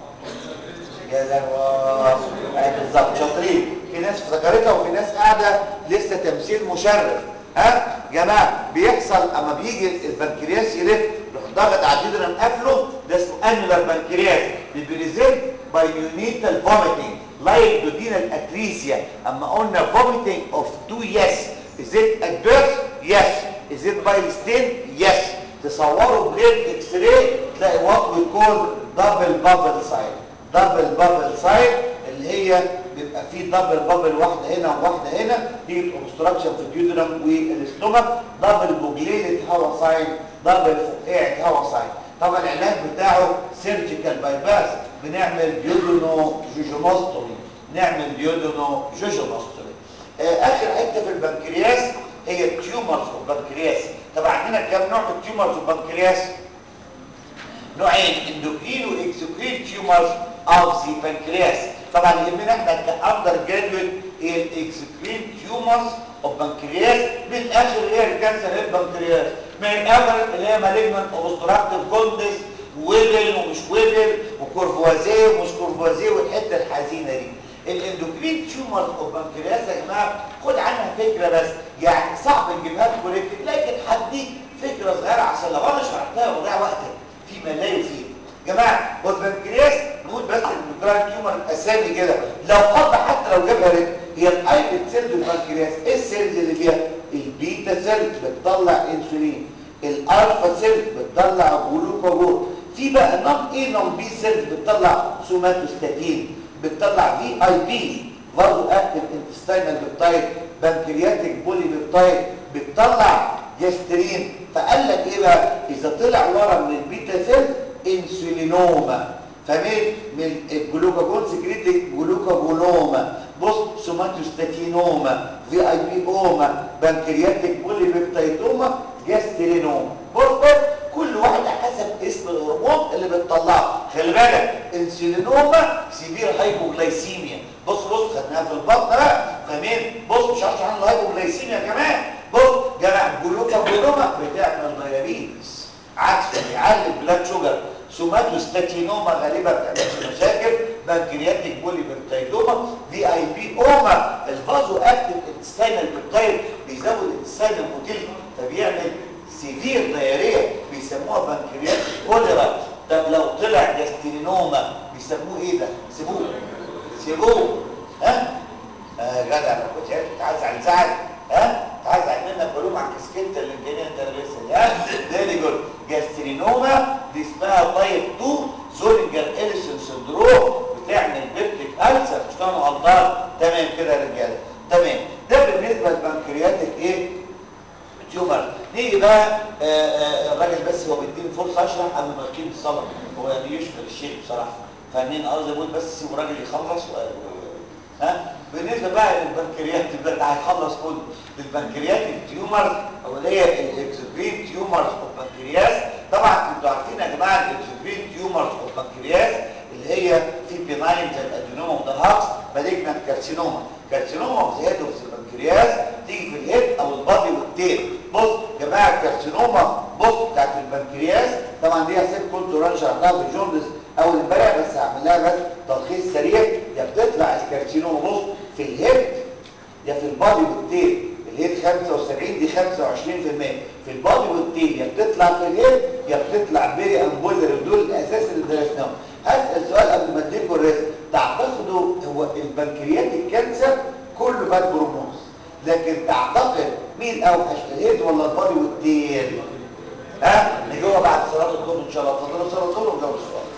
يا زلمه بالظبط شاطرين في ناس افتكرتها وفي ناس قاعده لسه تمثيل مشرف ها جماعه بيحصل اما بيجي البنكرياس يلف يروح ضاغط على الديودينم قافله ده اسمه انيولار بنكرياس بيبريزنت باي نيونيتال فوميتنج لايك دودينال اتريسيا اما قلنا فوميتنج اوف تو يس از ات ات بيرث يس از ات باي ستين يس تصوروا بلين اكس راي تلاقي وات وي كول دبل بابل ساين دبل بابل ساين اللي هي بيبقى فيه دبل بابل واحده هنا وواحده هنا دي اوبستراكشن في الديودرم والاستومك دبل بوجليلة هوا ساين دبل فقاعة هوا ساين طبعا العلاج بتاعه سيرجيكال بايباس بنعمل ديودونو جوجونوستومي نعمل ديودونو جوجونوستومي اخر حته في البنكرياس هي التيومرز في البنكرياس طبعا عندنا كام نوع من التيومرز في البنكرياس نوعين اندوكرين واكزوكرين تيومرز اوف ذا بنكرياس طبعا يهمنا احنا كاندر جراديويت هي الاكزوكرين تيومرز اوف بنكرياس من الاخر هي الكانسر هيد بنكرياس من الاخر اللي هي مالجنان اوبستراكتيف جوندس ويبل ومش ويبل وكورفوازيه ومش كورفوازيه والحته الحزينه دي الاندوكرين تيومر اوف بنكرياس يا جماعه خد عنها فكره بس يعني صعب نجيبها لكم ريتم لكن هديك فكره صغيره عشان لو انا شرحتها وضيع وقتك فيما لا يفيد يا جماعه بص بنكرياس نقول بس الاندوكرين تيومر اسامي كده لو حط حتى لو جابها ريتم هي الايبت سيلز البنكرياس ايه السيلز اللي فيها البيتا سيلز بتطلع انسولين الالفا سيلز بتطلع جلوكاجون في بقى نون ايه نون بي سيلز بتطلع سوماتوستاتين بتطلع في اي بي برضه اكتف انتستينال بيبتايد بنكرياتيك بولي بيبتايد بتطلع جاسترين فقال لك ايه بقى اذا طلع ورا من البيتا سيلز انسولينوما فمين من الجلوكاجون سكريتي جلوكاجونوما بص سوماتوستاتينوما في اي بي اوما بنكرياتيك بولي بيبتايدوما جاسترينوما بص بص كل واحد حسب اسم الهرمون اللي بتطلعه خلي بالك انسولينوما سيفير هايبوغلايسيميا بص بص خدناها في البطن بقى فاهمين بص مش هشرح عن الهايبوغلايسيميا كمان بص جماعه جلوكاجونوما بتعمل دايابيتس عكس بيعلي البلاد شوجر سوماتوستاتينوما غالبا بتعمل مشاكل بنكرياتيك بولي بيبتايدوما في اي بي اوما الفازو اكتف انتستينال بيبتايد بيزود الانتستينال موتيليتي فبيعمل سيفير دايريه بيسموها بنكرياتيك كوليرا طب لو طلع جاسترينوما بيسموه ايه ده سيبوه سيبوه ها آه جدع ما كنتش عارف تعزعل زعل ها تعزعل منك علوم عن كسكنت اللي جايين انت لسه ها فيري جود جاسترينوما دي اسمها تايب 2 زولينجر اليسون سندروم بتعمل بيبتيك ألسر مش كانوا غلطان تمام كده يا رجاله تمام ده بالنسبه للبنكرياتيك ايه تيومر نيجي بقى آآ آآ الراجل بس هو بيديني فرصه اشرح قبل ما يقيم الصلاه هو يعني يشكر الشيخ بصراحه فاهمين قصدي بقول بس سيبوا الراجل يخلص و... ها بالنسبه بقى للبنكريات ده هيخلص كله البنكرياتيك تيومر او اللي هي الاكزوكرين تيومرز اوف بنكرياس طبعا انتوا عارفين يا جماعه الاكزوكرين تيومرز اوف بنكرياس اللي هي في بيناين زي الادينوما وده هاكس مالجنت كارسينوما كارسينوما اوف ذا هيد اوف ذا بنكرياس تيجي في الهيد او البادي والتيل بص يا جماعه الكارسينوما بص بتاعت البنكرياس طبعا دي هسيب كنت رانش عندها في الجوندس اول امبارح بس هعمل لها بس تلخيص سريع يا بتطلع الكارسينوما بص في الهيد يا في البادي والتيل الهيد 75 دي 25% في البادي والتيل يا بتطلع في الهيد يا بتطلع بيري امبولر دول الاساس اللي درسناهم هسال سؤال قبل ما اديكم الريسك تعتقدوا هو البنكرياتيك كانسر كله باد بروموز لكن تعتقد مين اوحش الهيد ولا البادي والتيل ها نجاوب بعد صلاه الظهر ان شاء الله اتفضلوا صلاه الظهر وجاوبوا السؤال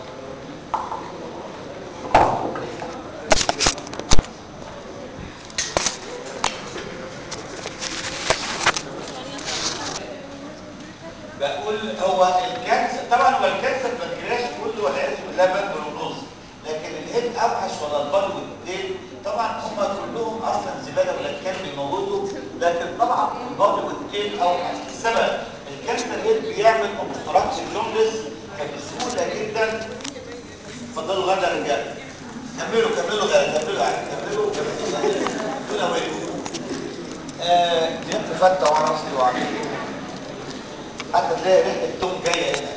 بقول هو الكانسر طبعا هو الكانسر البنكرياس كله والعياذ بالله باد بروموز لكن الهيد اوحش ولا البادي والتيل طبعا هم كلهم اصلا زباله ولا كان بيموتوا لكن طبعا البادي والتيل اوحش السبب الكانسر هيد بيعمل اوبستراكشن جوندس فبسهوله جدا اتفضلوا غدا يا رجاله كملوا كملوا غدا كملوا غدا كملوا كملوا دون وقف آه جبت فته ورا راسي وعامل حتى تلاقي ريحه التوم جايه هنا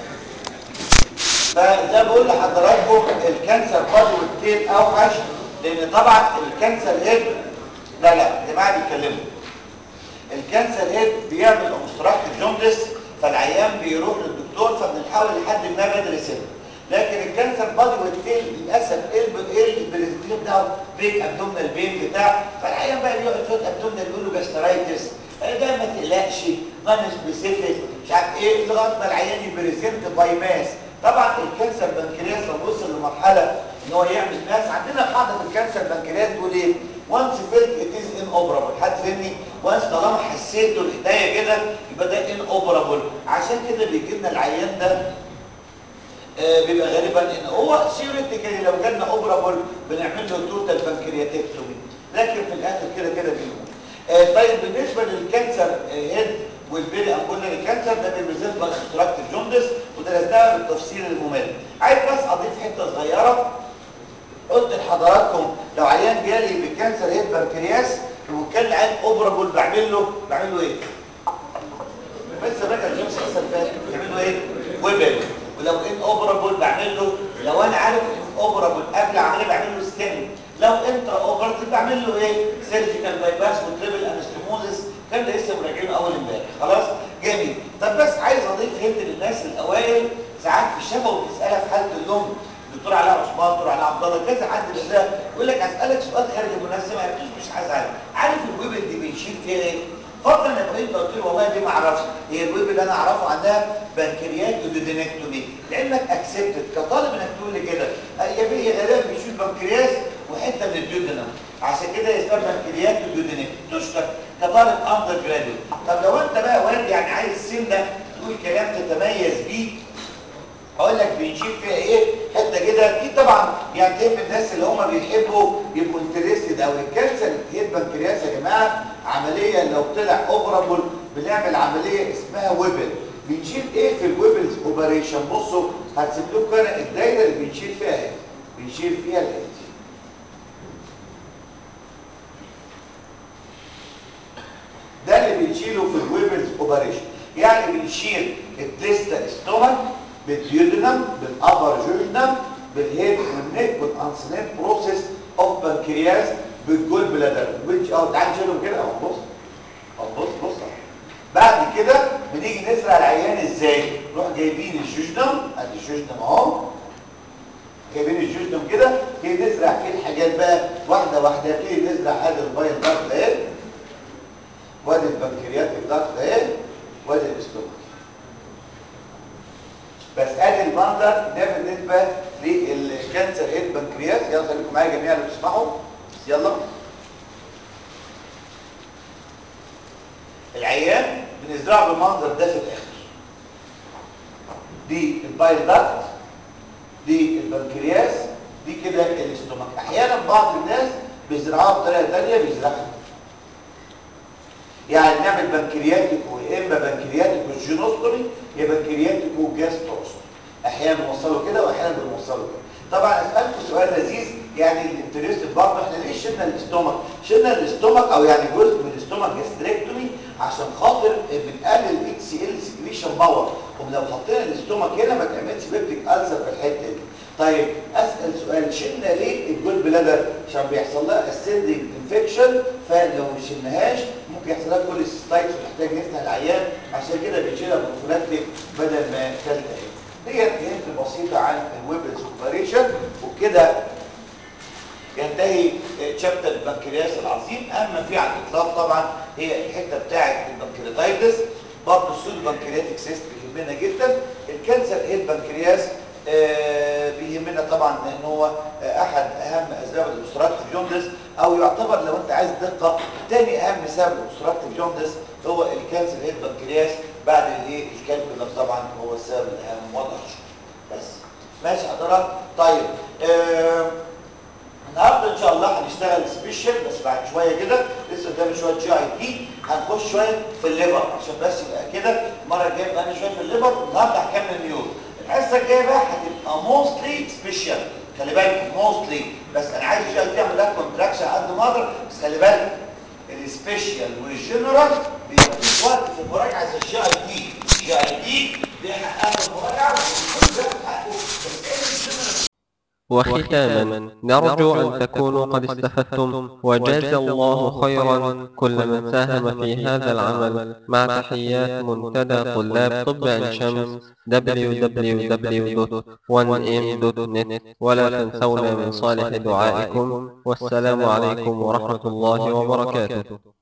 فزي بقول لحضراتكم الكانسر بادي والتيل اوحش لان طبعا الكانسر هيد لا لا يا جماعه بيتكلموا الكانسر هيد بيعمل اوبستراكت جوندس فالعيان بيروح للدكتور فبنحاول لحد ما بدري سنه لكن الكانسر بادي والتيل للاسف ايه البريزنتيشن بتاعه بيك ابدومينال بين بتاع فالعيان بقى بيقعد شويه ابدومينال يقول له جاسترايتس ده ما تقلقش نون سبيسيفيك مش عارف ايه لغايه ما العيان يبريزنت باي ماس طبعا الكانسر بنكرياس لو وصل لمرحله ان هو يعمل ماس عندنا قاعده في الكانسر بنكرياس تقول ايه وانس فيلت ات از ان اوبرابل حد فهمني وانس طالما حسيته الايديا كده يبقى ده ان اوبرابل عشان كده بيجي لنا العيان ده آه بيبقى غالبا ان هو سيوريتيكالي لو جالنا اوبرابل بنعمل له توتال بنكرياتكتومي لكن في الاخر كده كده بيموت آه طيب بالنسبه للكانسر آه هيد والبيري امبولاري كانسر ده بيبريزنت باي ابستراكتيف جوندس ودرسناها بالتفصيل الممل عايز بس اضيف حته صغيره قلت لحضراتكم لو عيان جالي بكانسر هيد بنكرياس وكان عيان اوبرابل بعمل له بعمل له ايه؟ لسه راجع الجيمس السنه اللي فاتت بيعمل له ايه؟ ويبل ولو ان اوبرابل بعمل له لو انا عارف ان اوبرابل قبل العمليه بعمل له سكان لو انترا اوبراتيف بعمل له ايه سيرجيكال بايباس وتريبل انستموزس كان ده لسه مراجعينه اول امبارح خلاص جميل طب بس عايز اضيف هنت للناس الاوائل ساعات في الشفا وبتسالها في حاله الام دكتور علاء عثمان دكتور علاء عبد الله كذا حد بيسال يقول لك هسالك سؤال خارج المناسبه ما عرفتوش مش هزعل عارف الويبل دي بيشيل فيها ايه فضل انك انت قلت له والله دي ما اعرفش هي الويب اللي انا اعرفه عنها بنكريات ودودينكتومي لانك اكسبتد كطالب انك تقول لي كده هي في غالبا بيشيل بنكرياس وحته من الدودينم عشان كده يسمى بنكريات ودودينكتومي تشكر كطالب اندر جراديوت طب لو انت بقى واد يعني عايز سنه تقول كلام تتميز بيه اقول لك بنشيل فيها ايه حته كده دي طبعا يعني تهم الناس اللي هم بيحبوا يبقوا انترستد او الكانسر هيد بنكرياس يا جماعه عمليه لو طلع اوبرابل بنعمل عمليه اسمها ويبل بنشيل ايه في الويبلز اوبريشن بصوا هرسم لكم انا الدايره اللي بنشيل فيها ايه بنشيل فيها الاتي ده اللي بنشيله في الويبلز اوبريشن يعني بنشيل الديستا استومك بالديودنم بالابر جوجنم بالهيد والنيك والانسنيت بروسيس اوف بنكرياس بالجول بلادر which اه تعال نشيلهم كده اهو بص اهو بص بص أهو. بعد كده بنيجي نزرع العيان ازاي نروح جايبين الجوجنم ادي الجوجنم اهو جايبين الجوجنم كده نبتدي نزرع فيه الحاجات بقى واحده واحده نبتدي نزرع هذا البايل دارت اهي وادي البنكريات الدارت اهي وادي الاستومك بس ادي المنظر ده بالنسبه للكانسر هيد بنكرياس يلا خليكم معايا جميعا لو تسمعوا يلا العيان بنزرعه بالمنظر ده في الاخر دي البايل داكت دي البنكرياس دي كده الاستومك احيانا بعض الناس بيزرعوها بطريقه ثانيه بيزرعها يعني نعمل بنكرياتيكو يا اما بنكرياتيكو جينوستومي يا بنكرياتيكو جاستروستومي احيانا بنوصله كده واحيانا بنوصله كده طبعا اسالكم سؤال لذيذ يعني الانترست برضه احنا ليه شلنا الاستومك شلنا الاستومك او يعني جزء من الاستومك جاستريكتومي عشان خاطر بنقلل الاكس سي ال سكريشن باور ولو حطينا الاستومك هنا ما تعملش بيبتيك ألسر في الحته دي طيب اسال سؤال شلنا ليه الجول بلادر عشان بيحصل لها اسيدنج انفكشن فلو ما شلناهاش ممكن يحصل لها كل ستايتس ونحتاج نفتح العيان عشان كده بنشيلها بروفلاكتيك بدل ما تلتهي ديت هنت بسيطه عن الويبلز اوبريشن وبكده ينتهي تشابتر البنكرياس العظيم اما في على الاطلاق طبعا هي الحته بتاعه البنكرياتايتس برضه السود بنكرياتيك سيست بيهمنا جدا الكانسر هي البنكرياس آه بيهمنا طبعا لان هو آه احد اهم اسباب الاوستراكتيف جوندس او يعتبر لو انت عايز دقه ثاني اهم سبب الاوستراكتيف جوندس هو الكانسر هي البنكرياس بعد الايه الكالكولر طبعا هو السبب الاهم واضح بس ماشي حضرتك طيب آه النهارده ان شاء الله هنشتغل سبيشال بس بعد شويه كده لسه قدامي شويه جي اي تي هنخش شويه في الليفر عشان بس يبقى كده المره الجايه بقى شويه في الليفر والنهارده هكمل نيورو الحصه الجايه بقى هتبقى موستلي سبيشال خلي بالك موستلي بس انا عايز جي اي تي اعمل لها كونتراكشن قد ما اقدر بس خلي بالك السبيشال والجنرال بيبقى في وقت في المراجعه زي الجي اي تي الجي اي تي دي احنا اخر مراجعه وكل ده حقه بس ايه الجنرال وختاما نرجو أن تكونوا قد استفدتم وجاز الله خيرا كل من ساهم في هذا العمل مع تحيات منتدى طلاب طب عين شمس www.1m.net ولا تنسونا من صالح دعائكم والسلام عليكم ورحمة الله وبركاته